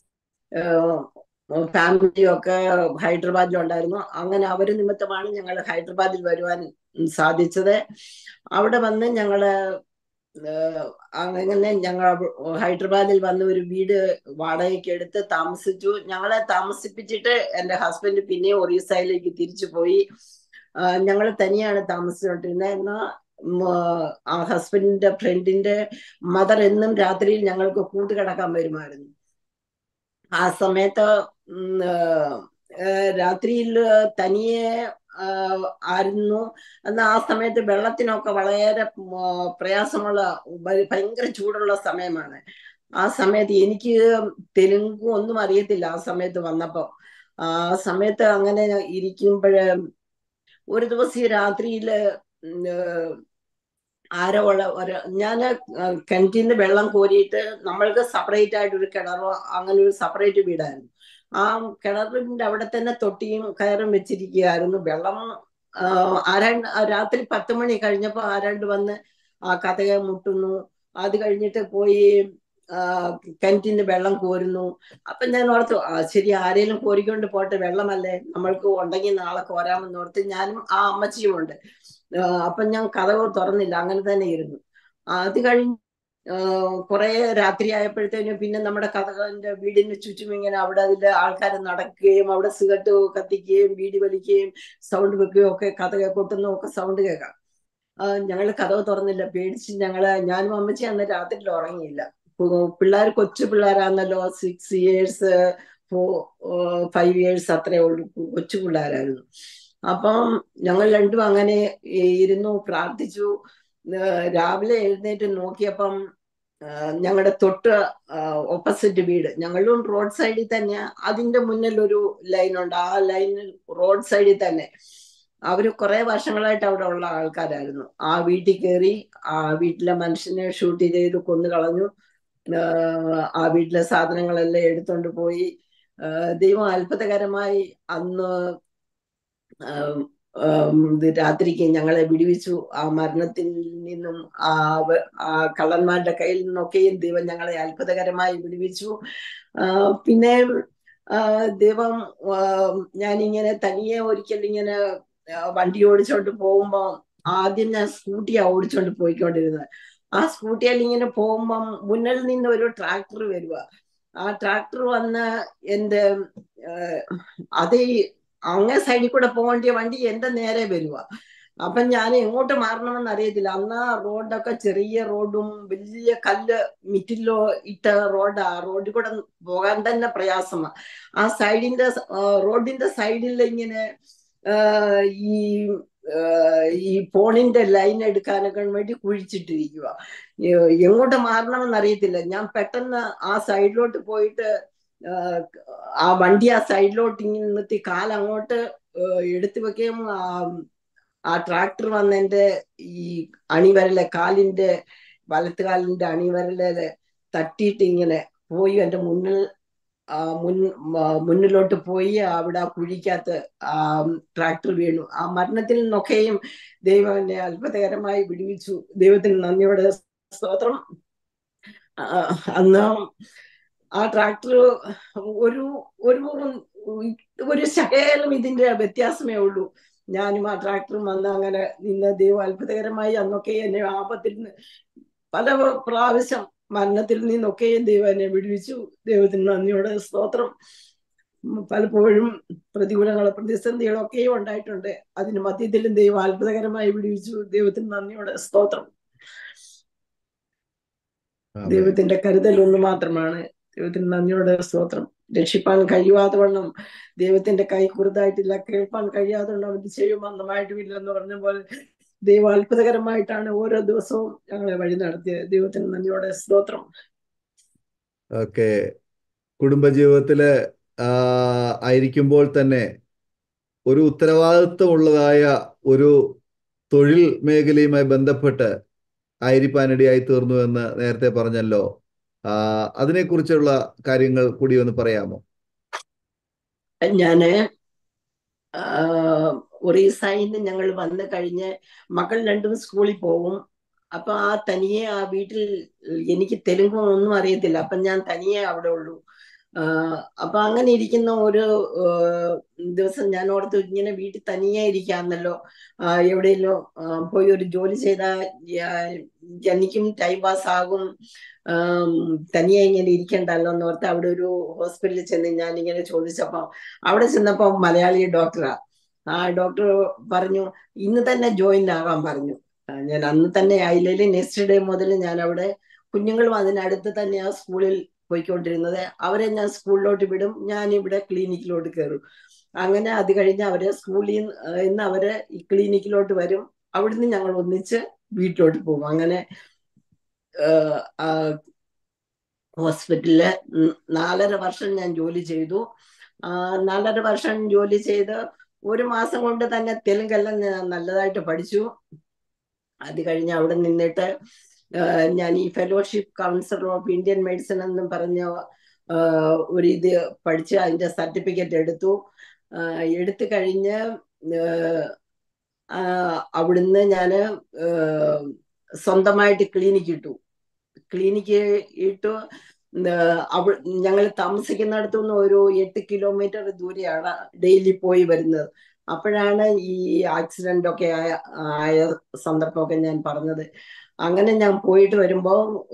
ഫാമിലിയൊക്കെ ഹൈദരാബാദിലുണ്ടായിരുന്നു അങ്ങനെ അവര് നിമിത്തമാണ് ഞങ്ങൾ ഹൈദരാബാദിൽ വരുവാൻ സാധിച്ചത് അവിടെ വന്ന് ഞങ്ങള് ഏഹ് അങ്ങനെ ഞങ്ങൾ ഹൈദരാബാദിൽ വന്ന് ഒരു വീട് വാടകയ്ക്ക് എടുത്ത് താമസിച്ചു ഞങ്ങളെ താമസിപ്പിച്ചിട്ട് എൻ്റെ ഹസ്ബൻഡ് പിന്നെ ഒറീസയിലേക്ക് തിരിച്ചു പോയി ഞങ്ങൾ തനിയാണ് താമസിച്ചുകൊണ്ടിരുന്നത് എന്നാൽ ആ ഹസ്ബൻഡിന്റെ ഫ്രണ്ടിന്റെ മദർ എന്നും രാത്രിയിൽ ഞങ്ങൾക്ക് കൂട്ടുകിടക്കാൻ വരുമായിരുന്നു ആ സമയത്ത് ഉം, ഏഹ്, രാത്രിയിൽ തനിയെ ആഹ്, ആയിരുന്നു എന്നാൽ ആ സമയത്ത് വെള്ളത്തിനൊക്കെ വളരെ ഉം, പ്രയാസമുള്ള ഭ- ഭയങ്കര ചൂടുള്ള സമയമാണ് ആ സമയത്ത് എനിക്ക് തെലുങ്ക് ഒന്നും അറിയത്തില്ല ആ സമയത്ത് വന്നപ്പോ ആ സമയത്ത് അങ്ങനെ ഇരിക്കുമ്പോഴ് ഒരു ദിവസം ഈ രാത്രിയില് ഉം, ഏഹ്, ആരോ ഉള്ള ഒരു ഞാൻ കിണറ്റിന്ന് വെള്ളം കോരിയിട്ട് നമ്മൾക്ക് സെപ്പറേറ്റ് ആയിട്ട് ഒരു കിണറോ അങ്ങനെ ഒരു സെപ്പറേറ്റ് വീടായിരുന്നു ആ കിണറിന്റെ അവിടെ തന്നെ തൊട്ടിയും കയറും വെച്ചിരിക്കുകയായിരുന്നു വെള്ളം ആ, ആരാണ്ട് ആ രാത്രി പത്ത് മണി കഴിഞ്ഞപ്പോ ആരാണ്ട് വന്ന് ആ കഥകെ മുട്ടുന്നു അത് കഴിഞ്ഞിട്ട് പോയി ആ, കിണറ്റിന്ന് വെള്ളം കോരുന്നു അപ്പൊ ഞാൻ ഓർത്തു ആ ശരി ആരെങ്കിലും കോരിക്കൊണ്ട് പോട്ടെ വെള്ളമല്ലേ നമ്മൾക്ക് ഉണ്ടെങ്കിൽ നാളെ കോരാമെന്ന് ഓർത്ത് ഞാനും ആ അമ്മച്ചിയും ഉണ്ട് ആ, അപ്പൊ ഞാൻ കഥവ് തുറന്നില്ല അങ്ങനെ തന്നെ ഇരുന്നു അത് കഴിഞ്ഞ് കുറെ രാത്രി ആയപ്പോഴത്തേനും പിന്നെ നമ്മുടെ കഥകളിന്റെ വീടിന് ചുറ്റും ഇങ്ങനെ അവിടെ അതിന്റെ ആൾക്കാർ നടക്കുകയും അവിടെ സിഗരറ്റ് കത്തിക്കുകയും ബീഡി വലിക്കുകയും സൗണ്ട് വെക്കുകയും ഒക്കെ കഥ കൊട്ടുന്ന ഒക്കെ സൗണ്ട് കേൾക്കാം ഞങ്ങൾ കഥവ് തുറന്നില്ല പേടിച്ച് ഞങ്ങള് ഞാനും അമ്മച്ചി അന്ന് രാത്രിയിൽ ഉറങ്ങിയില്ല പിള്ളേർ കൊച്ചു പിള്ളേരാന്നല്ലോ six years four five years അത്രേ ഉള്ളൂ കൊച്ചു പിള്ളേരായിരുന്നു അപ്പം ഞങ്ങൾ രണ്ടും അങ്ങനെ ഇരുന്നു പ്രാർത്ഥിച്ചു ഏഹ് രാവിലെ എഴുന്നേറ്റ് നോക്കിയപ്പം ഞങ്ങളുടെ തൊട്ട് ഓപ്പോസിറ്റ് വീട് ഞങ്ങളും റോഡ് സൈഡിൽ തന്നെ അതിന്റെ മുന്നിൽ ഒരു ലൈൻ ഉണ്ട് ആ ലൈനിൽ റോഡ് സൈഡിൽ തന്നെ അവര് കുറെ വർഷങ്ങളായിട്ട് അവിടെ ഉള്ള ആൾക്കാരായിരുന്നു ആ വീട്ടിൽ കയറി ആ വീട്ടിലെ മനുഷ്യനെ ഷൂട്ട് ചെയ്ത് കൊന്നു കളഞ്ഞു ഏഹ് ആ വീട്ടിലെ സാധനങ്ങളെല്ലാം എടുത്തോണ്ട് പോയി ഏഹ് ദൈവം അത്ഭുതകരമായി അന്ന് ആം, ആം, ഇത് രാത്രിക്ക് ഞങ്ങളെ വിടുവിച്ചു ആ മരണത്തിൽ നിന്നും ആ വ- ആ കള്ളന്മാരുടെ കയ്യിൽ നിന്നൊക്കെയും ദൈവം ഞങ്ങളെ അത്ഭുതകരമായി വിടുവിച്ചു ആ, പിന്നെ ആ, ദൈവം ആ, ഞാനിങ്ങനെ തനിയെ ഒരിക്കൽ ഇങ്ങനെ ആ, വണ്ടി ഓടിച്ചോണ്ട് പോകുമ്പോ ആദ്യം ഞാൻ സ്കൂട്ടിയാ ഓടിച്ചോണ്ട് പോയിക്കൊണ്ടിരുന്നത് ആ സ്കൂട്ടിയിൽ ഇങ്ങനെ പോകുമ്പം മുന്നിൽ നിന്ന് ഒരു ട്രാക്ടർ വരുക ആ ട്രാക്ടർ വന്ന് എന്റെ ഏഹ്, അത് ഈ അങ്ങേ സൈഡിൽ കൂടെ പോകേണ്ടിയ വണ്ടി എന്റെ നേരെ വരുക അപ്പൊ ഞാൻ എങ്ങോട്ട് മാറണമെന്ന് അറിയത്തില്ല അന്ന് ആ റോഡൊക്കെ ചെറിയ റോഡും വലിയ കല്ല് മിറ്റിലോ ഇട്ട റോഡാ ആ റോഡിൽ കൂടെ പോകാൻ തന്നെ പ്രയാസമാണ് ആ സൈഡിന്റെ സ- ആ റോഡിന്റെ സൈഡിൽ ഇങ്ങനെ ആ, ഈ ആ, ഈ ഫോണിന്റെ ലൈൻ എടുക്കാനൊക്കെ വേണ്ടി കുഴിച്ചിട്ടിരിക്കുക എങ്ങോട്ട് മാറണമെന്ന് അറിയത്തില്ല ഞാൻ പെട്ടെന്ന് ആ സൈഡിലോട്ട് പോയിട്ട് ആ, ആ വണ്ടി ആ സൈഡിലോട്ട് ഇങ്ങനെ നിർത്തി കാലങ്ങോട്ട് എടുത്തു വെക്കുകയും ആ ആ ട്രാക്ടർ വന്ന് എന്റെ ഈ അണിവരലെ കാലിന്റെ വലത്ത് കാലിന്റെ അണിവരലെ തട്ടിയിട്ട് ഇങ്ങനെ പോയി എന്റെ മുന്നിൽ ആ, മുൻ ആ, മുന്നിലോട്ട് പോയി അവിടെ ആ കുഴിക്കകത്ത് ആ ട്രാക്ടർ വീണു ആ മരണത്തിൽ നിന്നൊക്കെയും ദൈവം എന്നെ അത്ഭുതകരമായി വിടുവിച്ചു ദൈവത്തിന് നന്ദിയോടെ സ്തോത്രം ആ, അന്ന് ആ ട്രാക്ടർ ഒരു ഒരു ഒരു ശകലം ഇതിന്റെ വ്യത്യാസമേ ഉള്ളൂ ഞാനും ആ ട്രാക്ടറും വന്ന് അങ്ങനെ നിന്ന് ദൈവം അത്ഭുതകരമായി അന്നൊക്കെ എന്നെ ആപത്തിൽ നിന്ന് പല പ്രാവശ്യം മരണത്തിൽ നിന്നൊക്കെയും ദൈവം എന്നെ വിടുവിച്ചു ദൈവത്തിന് നന്ദിയോടെ സ്തോത്രം ഉം പലപ്പോഴും പ്രതികൂലങ്ങളോ പ്രതിസന്ധികളോ ഒക്കെയും ഉണ്ടായിട്ടുണ്ട് അതിന് മധ്യത്തിലും ദൈവം അത്ഭുതകരമായി വിടുവിച്ചു ദൈവത്തിന് നന്ദിയോടെ സ്തോത്രം ആമേൻ. ദൈവത്തിന്റെ കരുതൽ ഒന്ന് മാത്രമാണ് ദൈവത്തിന് നന്ദിയോടെ സ്തോത്രം രക്ഷിപ്പാൻ കഴിയാതെ വണ്ണം ദൈവത്തിന്റെ കൈ കുറുതായിട്ടില്ല കേൾപ്പാൻ കഴിയാതെ വണ്ണം ഇത് ചെയ്യുവാൻ നന്നായിട്ടുമില്ല എന്ന് പറഞ്ഞ പോലെ ദൈവം അത്ഭുതകരമായിട്ടാണ് ഓരോ ദിവസവും ഞങ്ങളെ വഴി നടത്തിയത് ദൈവത്തിന് നന്ദിയോടെ സ്തോത്രം ഓക്കെ കുടുംബജീവിതത്തില് ആ, ആയിരിക്കുമ്പോൾ തന്നെ ഒരു ഉത്തരവാദിത്വമുള്ളതായ ഒരു തൊഴിൽ മേഖലയുമായി ബന്ധപ്പെട്ട് ആയിരിക്കാനിടയായി തീർന്നു എന്ന് നേരത്തെ പറഞ്ഞല്ലോ ആ, അതിനെക്കുറിച്ചുള്ള കാര്യങ്ങൾ കൂടി ഒന്ന് പറയാമോ ഞാന് ഒറീസയിൽ നിന്ന് ഞങ്ങൾ വന്നു കഴിഞ്ഞ് മക്കൾ രണ്ടും സ്കൂളിൽ പോകും അപ്പൊ ആ തനിയെ ആ വീട്ടിൽ എനിക്ക് തെലുങ്കും ഒന്നും അറിയത്തില്ല അപ്പൊ ഞാൻ തനിയെ അവിടെ ഉള്ളൂ ആഹ് അപ്പൊ അങ്ങനെ ഇരിക്കുന്ന ഒരു ആഹ് ദിവസം ഞാൻ ഓർത്തു ഇങ്ങനെ വീട്ടിൽ തനിയെ ഇരിക്കാന്നല്ലോ ആഹ് എവിടെയെങ്കിലും ആഹ് പോയി ഒരു ജോലി ചെയ്താൽ എനിക്കും ടൈം പാസ് ആകും ആം, തനിയെ ഇങ്ങനെ ഇരിക്കണ്ടല്ലോ എന്ന് ഓർത്ത് അവിടെ ഒരു ഹോസ്പിറ്റലിൽ ചെന്ന് ഞാൻ ഇങ്ങനെ ചോദിച്ചപ്പോ അവിടെ ചെന്നപ്പോ മലയാളി ഡോക്ടറാ ആ ഡോക്ടർ പറഞ്ഞു ഇന്ന് തന്നെ ജോയിൻ ആകാൻ പറഞ്ഞു ആ, ഞാൻ അന്ന് തന്നെ ആയില്ലെങ്കിൽ നെക്സ്റ്റ് ഡേ മുതൽ ഞാൻ അവിടെ കുഞ്ഞുങ്ങളും അതിനടുത്ത് തന്നെയാ സ്കൂളിൽ പോയിക്കൊണ്ടിരുന്നത് അവരെ ഞാൻ സ്കൂളിലോട്ട് വിടും ഞാൻ ഇവിടെ ക്ലിനിക്കിലോട്ട് കയറും അങ്ങനെ അത് കഴിഞ്ഞ് അവരെ സ്കൂളിൽ നിന്ന് അവര് ഈ ക്ലിനിക്കിലോട്ട് വരും അവിടുന്ന് ഞങ്ങൾ ഒന്നിച്ച് വീട്ടിലോട്ട് പോകും അങ്ങനെ ഏഹ്, ആ ഹോസ്പിറ്റലില് ഉം നാലര വർഷം ഞാൻ ജോലി ചെയ്തു ആ നാലര വർഷം ജോലി ചെയ്ത് ഒരു മാസം കൊണ്ട് തന്നെ തെലുങ്കെല്ലാം ഞാൻ നല്ലതായിട്ട് പഠിച്ചു അത് കഴിഞ്ഞ് അവിടെ നിന്നിട്ട് ആഹ് ഞാൻ ഈ fellowship council of Indian medicine എന്നും പറഞ്ഞ ആഹ് ഒരു ഇത് പഠിച്ച് അതിന്റെ സർട്ടിഫിക്കറ്റ് എടുത്തു ആഹ് എടുത്തു കഴിഞ്ഞ് ആഹ് ആഹ് അവിടുന്ന് ഞാൻ സ്വന്തമായിട്ട് ക്ലിനിക്ക് ഇട്ടു ക്ലിനിക്ക് ഇട്ടു അവ ഞങ്ങൾ താമസിക്കുന്നിടത്തു നിന്ന് ഒരു എട്ട് കിലോമീറ്റർ ദൂരെയാണ് ഡെയിലി പോയി വരുന്നത് അപ്പോഴാണ് ഈ ആക്സിഡന്റ് ഒക്കെ ആയ ആയ സന്ദർഭമൊക്കെ ഞാൻ പറഞ്ഞത് അങ്ങനെ ഞാൻ പോയിട്ട് വരുമ്പോ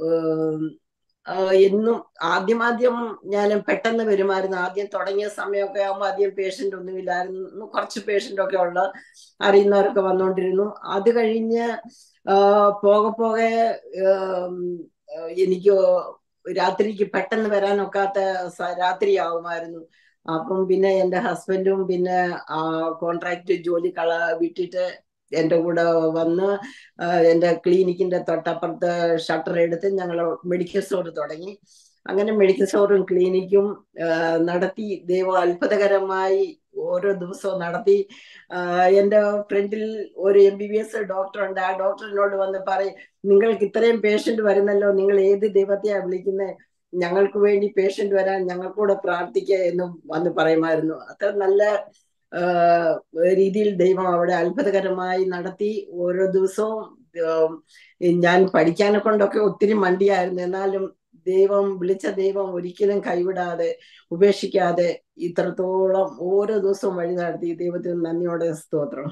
എന്നും ആദ്യം ആദ്യം ഞാൻ പെട്ടെന്ന് വരുമായിരുന്നു ആദ്യം തുടങ്ങിയ സമയമൊക്കെ ആകുമ്പോൾ അധികം പേഷ്യന്റ് ഒന്നുമില്ലായിരുന്നു കുറച്ച് പേഷ്യന്റ് ഒക്കെ ഉള്ള അറിയുന്നവരൊക്കെ വന്നുകൊണ്ടിരുന്നു അത് കഴിഞ്ഞ് പോകെ പോകെ എനിക്ക് രാത്രിക്ക് പെട്ടെന്ന് വരാനൊക്കാത്ത രാത്രിയാവുമായിരുന്നു അപ്പം പിന്നെ എൻ്റെ ഹസ്ബൻഡും പിന്നെ ആ കോൺട്രാക്ട് ജോലി കള വിട്ടിട്ട് എൻ്റെ കൂടെ വന്ന് എൻ്റെ ക്ലിനിക്കിന്റെ തൊട്ടപ്പുറത്ത് ഷട്ടർ എടുത്ത് ഞങ്ങൾ മെഡിക്കൽ സ്റ്റോർ തുടങ്ങി അങ്ങനെ മെഡിക്കൽ സ്റ്റോറും ക്ലിനിക്കും നടത്തി ദൈവം അത്ഭുതകരമായി ഓരോ ദിവസവും നടത്തി എൻ്റെ ഫ്രണ്ടിൽ ഒരു M B B S doctor ഉണ്ട് ആ ഡോക്ടറിനോട് വന്ന് പറയും നിങ്ങൾക്ക് ഇത്രയും പേഷ്യന്റ് വരുന്നല്ലോ നിങ്ങൾ ഏത് ദൈവത്തെയാ വിളിക്കുന്നത് ഞങ്ങൾക്ക് വേണ്ടി പേഷ്യന്റ് വരാൻ ഞങ്ങൾക്കൂടെ പ്രാർത്ഥിക്കുക എന്നും വന്ന് പറയുമായിരുന്നു അത്ര നല്ല രീതിയിൽ ദൈവം അവിടെ അത്ഭുതകരമായി നടത്തി ഓരോ ദിവസവും ഞാൻ പഠിക്കാനെ കൊണ്ടൊക്കെ ഒത്തിരി മണ്ടിയായിരുന്നു എന്നാലും ദൈവം വിളിച്ച ദൈവം ഒരിക്കലും കൈവിടാതെ ഉപേക്ഷിക്കാതെ ഇത്രത്തോളം ഓരോ ദിവസവും വഴി നടത്തി ദൈവത്തിന് നന്ദിയോടെ സ്തോത്രം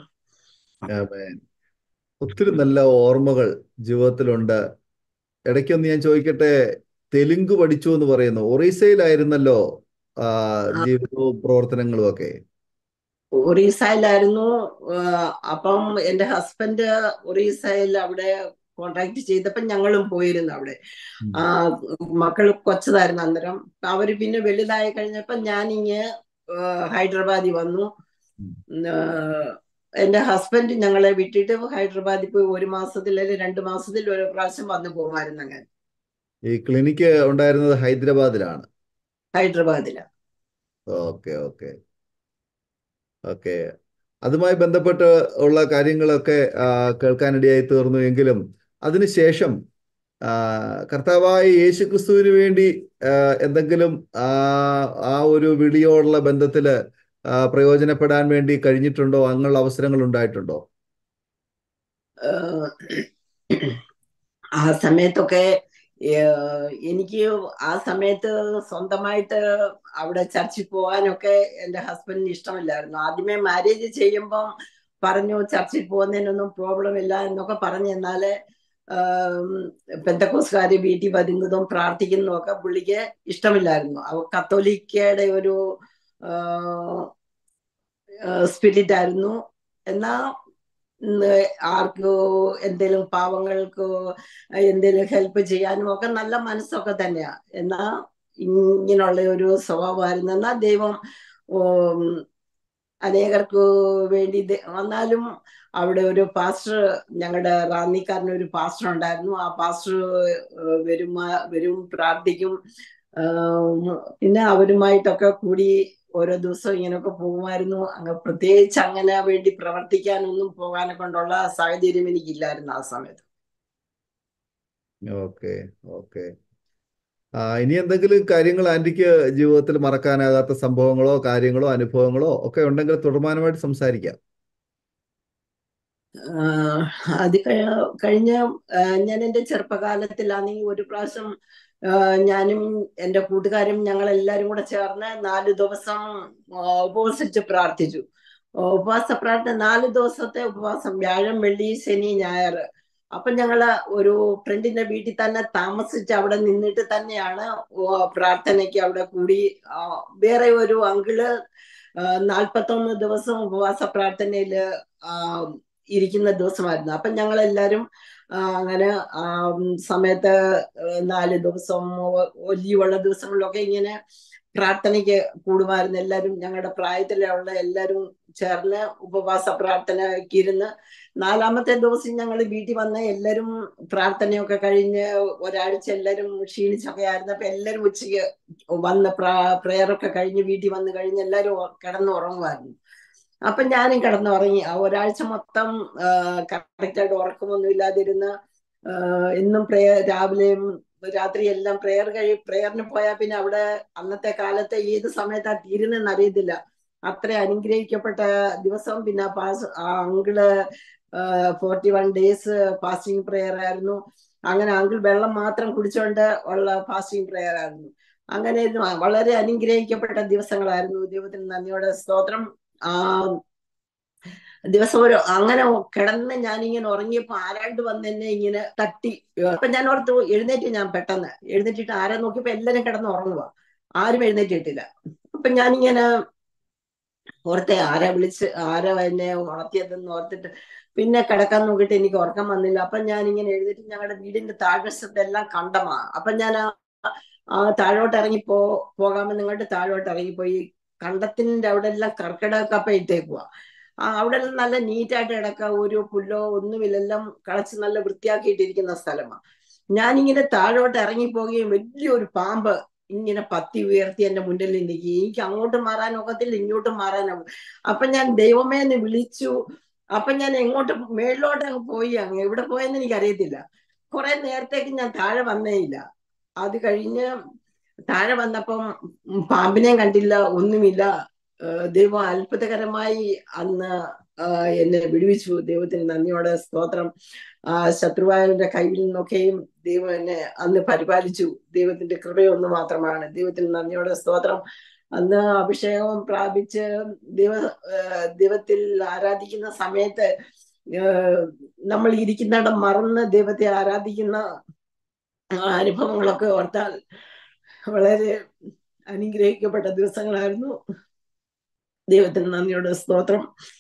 ഒത്തിരി നല്ല ഓർമ്മകൾ ജീവിതത്തിലുണ്ട് ഇടയ്ക്കൊന്ന് ഞാൻ ചോദിക്കട്ടെ തെലുങ്ക് പഠിച്ചു എന്ന് പറയുന്നു ഒറീസയിലായിരുന്നല്ലോ ആ, ജീവിതവും പ്രവർത്തനങ്ങളും ഒക്കെ ഒറീസയിലായിരുന്നു ആഹ് അപ്പം എന്റെ ഹസ്ബൻഡ് ഒറീസയിൽ അവിടെ കോൺടാക്ട് ചെയ്തപ്പോൾ ഞങ്ങളും പോയിരുന്നു അവിടെ ഉം. ആ മക്കൾ കൊച്ചതായിരുന്നു അന്നേരം അവര് പിന്നെ വലുതായി കഴിഞ്ഞപ്പോ ഞാനിങ്ങ് ആഹ് ഹൈദരാബാദിൽ വന്നു ഉം. ആഹ് എന്റെ ഹസ്ബൻഡ് ഞങ്ങളെ വിട്ടിട്ട് ഹൈദരാബാദിൽ പോയി ഒരു മാസത്തിൽ അല്ലെങ്കിൽ രണ്ട് മാസത്തിൽ ഒരു പ്രാവശ്യം വന്നു പോകുമായിരുന്നു അങ്ങനെ ഈ ക്ലിനിക്ക് ഉണ്ടായിരുന്നത് ഹൈദരാബാദിലാണ് ഹൈദരാബാദില് ഓക്കെ ഓക്കെ ഓക്കെ അതുമായി ബന്ധപ്പെട്ട് ഉള്ള കാര്യങ്ങളൊക്കെ ആ, കേൾക്കാനിടയായി തീർന്നു എങ്കിലും അതിനുശേഷം ആ, കർത്താവായ യേശു ക്രിസ്തുവിന് വേണ്ടി ആ, എന്തെങ്കിലും ആ ആ ഒരു വിളിയോടുള്ള ബന്ധത്തില് ആ, പ്രയോജനപ്പെടാൻ വേണ്ടി കഴിഞ്ഞിട്ടുണ്ടോ അങ്ങനെയുള്ള അവസരങ്ങൾ ഉണ്ടായിട്ടുണ്ടോ ആഹ് ആ സമയത്തൊക്കെ ഏഹ് എനിക്ക് ആ സമയത്ത് സ്വന്തമായിട്ട് അവിടെ ചർച്ചിൽ പോകാനൊക്കെ എൻ്റെ ഹസ്ബൻഡിന് ഇഷ്ടമില്ലായിരുന്നു ആദ്യമേ മാരേജ് ചെയ്യുമ്പം പറഞ്ഞു ചർച്ചിൽ പോകുന്നതിനൊന്നും പ്രോബ്ലം ഇല്ല എന്നൊക്കെ പറഞ്ഞു എന്നാല് പെന്തക്കോസുകാര് വീട്ടിൽ വരുന്നതും പ്രാർത്ഥിക്കുന്നതും ഒക്കെ പുള്ളിക്ക് ഇഷ്ടമില്ലായിരുന്നു അവ കത്തോലിക്കയുടെ ഒരു സ്പിരിറ്റ് ആയിരുന്നു എന്നാ ഉം, ആർക്കോ എന്തേലും പാവങ്ങൾക്കോ എന്തേലും ഹെൽപ്പ് ചെയ്യാനും ഒക്കെ നല്ല മനസ്സൊക്കെ തന്നെയാ എന്നാ ഇങ്ങനെയുള്ള ഒരു സ്വഭാവമായിരുന്നു എന്നാ ദൈവം ഉം, അനേകർക്ക് വേണ്ടി ദ- വന്നാലും അവിടെ ഒരു പാസ്റ്റർ ഞങ്ങളുടെ റാന്നിക്കാരന് ഒരു പാസ്റ്റർ ഉണ്ടായിരുന്നു ആ പാസ്റ്റർ ഏഹ്, വരും ആ- വരും പ്രാർത്ഥിക്കും ആം, പിന്നെ അവരുമായിട്ടൊക്കെ കൂടി ഓരോ ദിവസവും ഇങ്ങനെയൊക്കെ പോകുമായിരുന്നു അങ്ങ് പ്രത്യേകിച്ച് അങ്ങനെ വേണ്ടി പ്രവർത്തിക്കാനൊന്നും പോകാനെ കൊണ്ടുള്ള സാഹചര്യം എനിക്കില്ലായിരുന്നു ആ സമയത്ത് ഓക്കെ ഓക്കെ ആ ഇനി എന്തെങ്കിലും കാര്യങ്ങൾ ആന്റിക്ക് ജീവിതത്തിൽ മറക്കാനാകാത്ത സംഭവങ്ങളോ കാര്യങ്ങളോ അനുഭവങ്ങളോ ഒക്കെ ഉണ്ടെങ്കിൽ തുടർമാനമായിട്ട് സംസാരിക്കാം ആഹ് അത് കഴി- കഴിഞ്ഞ ആഹ് ഞാൻ എൻ്റെ ചെറുപ്പകാലത്തിലാണെങ്കിൽ ഒരു പ്രാവശ്യം ആഹ് ഞാനും എൻ്റെ കൂട്ടുകാരും ഞങ്ങൾ എല്ലാവരും കൂടെ ചേർന്ന് നാല് ദിവസം ആഹ് ഉപവസിച്ച് പ്രാർത്ഥിച്ചു ഉപവാസ പ്രാർത്ഥന നാല് ദിവസത്തെ ഉപവാസം വ്യാഴം വെള്ളി ശനി ഞായർ അപ്പൊ ഞങ്ങള് ഒരു ഫ്രണ്ടിന്റെ വീട്ടിൽ തന്നെ താമസിച്ച് അവിടെ നിന്നിട്ട് തന്നെയാണ് ഓ- പ്രാർത്ഥനയ്ക്ക് അവിടെ കൂടി ആഹ് വേറെ ഒരു അങ്കിള് നാൽപ്പത്തൊന്ന് ദിവസം ഉപവാസ പ്രാർത്ഥനയില് ആഹ് ഇരിക്കുന്ന ദിവസമായിരുന്നു അപ്പൊ ഞങ്ങൾ എല്ലാരും അങ്ങനെ ആ ഉം, സമയത്ത് ഏഹ് നാല് ദിവസം ഒ- ഒലിവുള്ള ദിവസങ്ങളിലൊക്കെ ഇങ്ങനെ പ്രാർത്ഥനയ്ക്ക് കൂടുമായിരുന്നു എല്ലാരും ഞങ്ങളുടെ പ്രായത്തിലുള്ള എല്ലാരും ചേർന്ന് ഉപവാസ പ്രാർത്ഥനയ്ക്ക് ഇരുന്ന് നാലാമത്തെ ദിവസം ഞങ്ങൾ വീട്ടിൽ വന്ന് എല്ലാരും പ്രാർത്ഥനയൊക്കെ കഴിഞ്ഞ് ഒരാഴ്ച എല്ലാരും ക്ഷീണിച്ചൊക്കെ ആയിരുന്നു അപ്പൊ എല്ലാരും ഉച്ചയ്ക്ക് വന്ന് പ്രേയറൊക്കെ കഴിഞ്ഞ് വീട്ടിൽ വന്ന് കഴിഞ്ഞ് എല്ലാരും കിടന്ന് ഉറങ്ങുമായിരുന്നു അപ്പൊ ഞാനും കിടന്നുറങ്ങി ആ ഒരാഴ്ച മൊത്തം കറക്റ്റായിട്ട് ഉറക്കമൊന്നും ഇല്ലാതിരുന്ന് ആഹ് എന്നും പ്രേയർ രാവിലെയും രാത്രി എല്ലാം പ്രേയർ കഴി പ്രേയറിന് പോയാൽ പിന്നെ അവിടെ അന്നത്തെ കാലത്തെ ഏത് സമയത്താ തീരുന്നെന്ന് അറിയത്തില്ല അത്ര അനുഗ്രഹിക്കപ്പെട്ട ദിവസം പിന്നെ പാസ് ആ uncle forty one days fasting prayer ആയിരുന്നു അങ്ങനെ അങ്കിൾ വെള്ളം മാത്രം കുടിച്ചുകൊണ്ട് ഉള്ള ഫാസ്റ്റിംഗ് പ്രേയർ ആയിരുന്നു അങ്ങനെ ഇത് വളരെ അനുഗ്രഹിക്കപ്പെട്ട ദിവസങ്ങളായിരുന്നു ദൈവത്തിന് നന്ദിയോടെ സ്തോത്രം ആ ദിവസം ഒരു അങ്ങനെ കിടന്ന് ഞാനിങ്ങനെ ഉറങ്ങിയപ്പോ ആരാണ്ട് വന്ന് എന്നെ ഇങ്ങനെ തട്ടി അപ്പൊ ഞാൻ ഓർത്തു എഴുന്നേറ്റ് ഞാൻ പെട്ടെന്ന് എഴുന്നേറ്റിട്ട് ആരെ നോക്കിയപ്പോ എല്ലാരും കിടന്ന് ഉറങ്ങുക ആരും എഴുന്നേറ്റിട്ടില്ല അപ്പൊ ഞാനിങ്ങനെ ഓർത്തെ ആരാ വിളിച്ച് ആരാ എന്നെ ഉണർത്തിയതെന്ന് ഓർത്തിട്ട് പിന്നെ കിടക്കാൻ നോക്കിയിട്ട് എനിക്ക് ഉറക്കം വന്നില്ല അപ്പൊ ഞാൻ ഇങ്ങനെ എഴുന്നേറ്റ് ഞങ്ങളുടെ വീടിന്റെ താഴ്വശത്തെല്ലാം കണ്ടമാ അപ്പൊ ഞാൻ ആ ആ താഴോട്ട് ഇറങ്ങി പോ പോകാമെന്ന് നിങ്ങളുടെ താഴോട്ട് ഇറങ്ങിപ്പോയി കണ്ടത്തിന്റെ അവിടെ എല്ലാം കർക്കിടക കപ്പ ഇട്ടേക്കുക ആ അവിടെ എല്ലാം നല്ല നീറ്റായിട്ട് കിടക്കുക ഒരു പുല്ലോ ഒന്നുമില്ലെല്ലാം കളച്ച് നല്ല വൃത്തിയാക്കിയിട്ടിരിക്കുന്ന സ്ഥലമാണ് ഞാനിങ്ങനെ താഴോട്ട് ഇറങ്ങി പോവുകയും വലിയൊരു പാമ്പ് ഇങ്ങനെ പത്തി ഉയർത്തി എന്റെ മുന്നിൽ നിൽക്കുകയും എനിക്ക് അങ്ങോട്ട് മാറാൻ ഒക്കത്തില്ല ഇങ്ങോട്ട് മാറാനാവും അപ്പൊ ഞാൻ ദൈവമേ എന്ന് വിളിച്ചു അപ്പൊ ഞാൻ എങ്ങോട്ട് മേളിലോട്ട് അങ്ങ് പോയി അങ്ങ് എവിടെ പോയെന്ന് എനിക്ക് അറിയത്തില്ല കുറെ നേരത്തേക്ക് ഞാൻ താഴെ വന്നേ ഇല്ല അത് കഴിഞ്ഞ് താഴെ വന്നപ്പം പാമ്പിനെയും കണ്ടില്ല ഒന്നുമില്ല ദൈവം അത്ഭുതകരമായി അന്ന് എന്നെ വിടുവിച്ചു ദൈവത്തിന് നന്ദിയോടെ സ്തോത്രം ആ ശത്രുവായന്റെ കയ്യിൽ നിന്നൊക്കെയും ദൈവം എന്നെ അന്ന് പരിപാലിച്ചു ദൈവത്തിന്റെ കൃപയൊന്നു മാത്രമാണ് ദൈവത്തിന് നന്ദിയോടെ സ്തോത്രം അന്ന് അഭിഷേകം പ്രാപിച്ച് ദൈവ ദൈവത്തിൽ ആരാധിക്കുന്ന സമയത്ത് നമ്മൾ ഇരിക്കുന്നിടം മറന്ന് ദൈവത്തെ ആരാധിക്കുന്ന ആ അനുഭവങ്ങളൊക്കെ ഓർത്താൽ വളരെ അനുഗ്രഹിക്കപ്പെട്ട ദിവസങ്ങളായിരുന്നു ദൈവത്തിന് നന്ദിയോട് സ്തോത്രം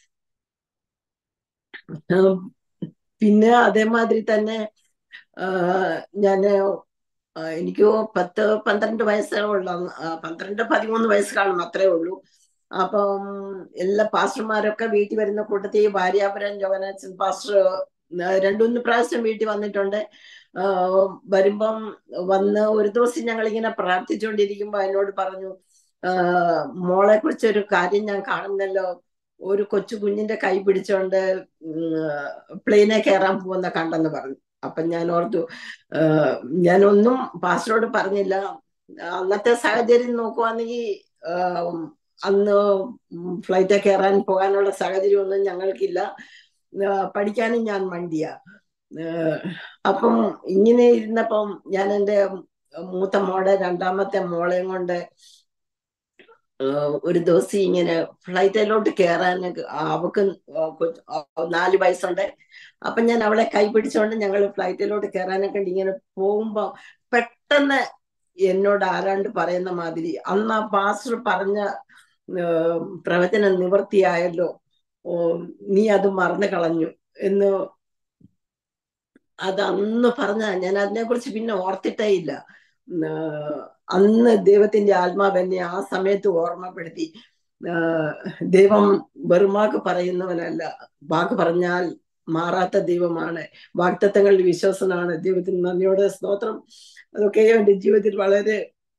ഉം, പിന്നെ അതേമാതിരി തന്നെ ഞാൻ എനിക്ക് പത്ത് പന്ത്രണ്ട് വയസ്സേ ഉള്ള പന്ത്രണ്ട് പതിമൂന്ന് വയസ്സ് കാണും അത്രേ ഉള്ളൂ അപ്പം എല്ലാ പാസ്റ്റർമാരൊക്കെ വീട്ടിൽ വരുന്ന കൂട്ടത്തിൽ ഭാര്യാപുരം ജോഗനാച്ചൻ പാസ്റ്റർ രണ്ടുമൂന്ന് പ്രാവശ്യം വീട്ടിൽ വന്നിട്ടുണ്ട് ആ, വരുമ്പം വന്ന് ഒരു ദിവസം ഞങ്ങൾ ഇങ്ങനെ പ്രാർത്ഥിച്ചുകൊണ്ടിരിക്കുമ്പോ എന്നോട് പറഞ്ഞു ആ, മോളെ കുറിച്ച് ഒരു കാര്യം ഞാൻ കാണുന്നല്ലോ ഒരു കൊച്ചു കുഞ്ഞിന്റെ കൈ പിടിച്ചോണ്ട് പ്ലെയിനെ കയറാൻ പോകുന്ന കണ്ടെന്ന് പറഞ്ഞു അപ്പൊ ഞാൻ ഓർത്തു ആ, ഞാനൊന്നും പാസ്റ്ററോട് പറഞ്ഞില്ല അന്നത്തെ സാഹചര്യം നോക്കുവാണെങ്കിൽ അന്ന് ഫ്ലൈറ്റ് കയറാൻ പോകാനുള്ള സാഹചര്യം ഒന്നും ഞങ്ങൾക്കില്ല ആ, പഠിക്കാനും ഞാൻ മണ്ടിയ അപ്പം ഇങ്ങനെ ഇരുന്നപ്പം ഞാൻ എൻ്റെ മൂത്ത മോടെ രണ്ടാമത്തെ മോളെയും കൊണ്ട് ആ, ഒരു ദിവസം ഇങ്ങനെ ഫ്ലൈറ്റിലോട്ട് കയറാൻ അവക്ക് കൊച്ച് നാല് വയസ്സുണ്ട് അപ്പൊ ഞാൻ അവളെ കൈ പിടിച്ചോണ്ട് ഞങ്ങൾ ഫ്ലൈറ്റിലോട്ട് കയറാനൊക്കെ ഉണ്ട് ഇങ്ങനെ പോകുമ്പോ പെട്ടെന്ന് എന്നോട് ആരാണ്ട് പറയുന്ന മാതിരി അന്ന് ആ പാസ്റ്റർ പറഞ്ഞ ആ, പ്രവചനം നിവൃത്തിയായല്ലോ ഓ നീ അത് മറന്നു കളഞ്ഞു എന്ന് അത് അന്ന് പറഞ്ഞ ഞാൻ അതിനെക്കുറിച്ച് പിന്നെ ഓർത്തിട്ടേ ഇല്ല ഉം, ആ, അന്ന് ദൈവത്തിന്റെ ആത്മാവ് എന്നെ ആ സമയത്ത് ഓർമ്മപ്പെടുത്തി ആ, ദൈവം വെറുമാക്ക് പറയുന്നവനല്ല വാക്ക് പറഞ്ഞാൽ മാറാത്ത ദൈവമാണ് വാക്തത്വങ്ങളിൽ വിശ്വസനാണ് ദൈവത്തിന് നന്ദിയോടെ സ്തോത്രം അതൊക്കെ എന്റെ ജീവിതത്തിൽ വളരെ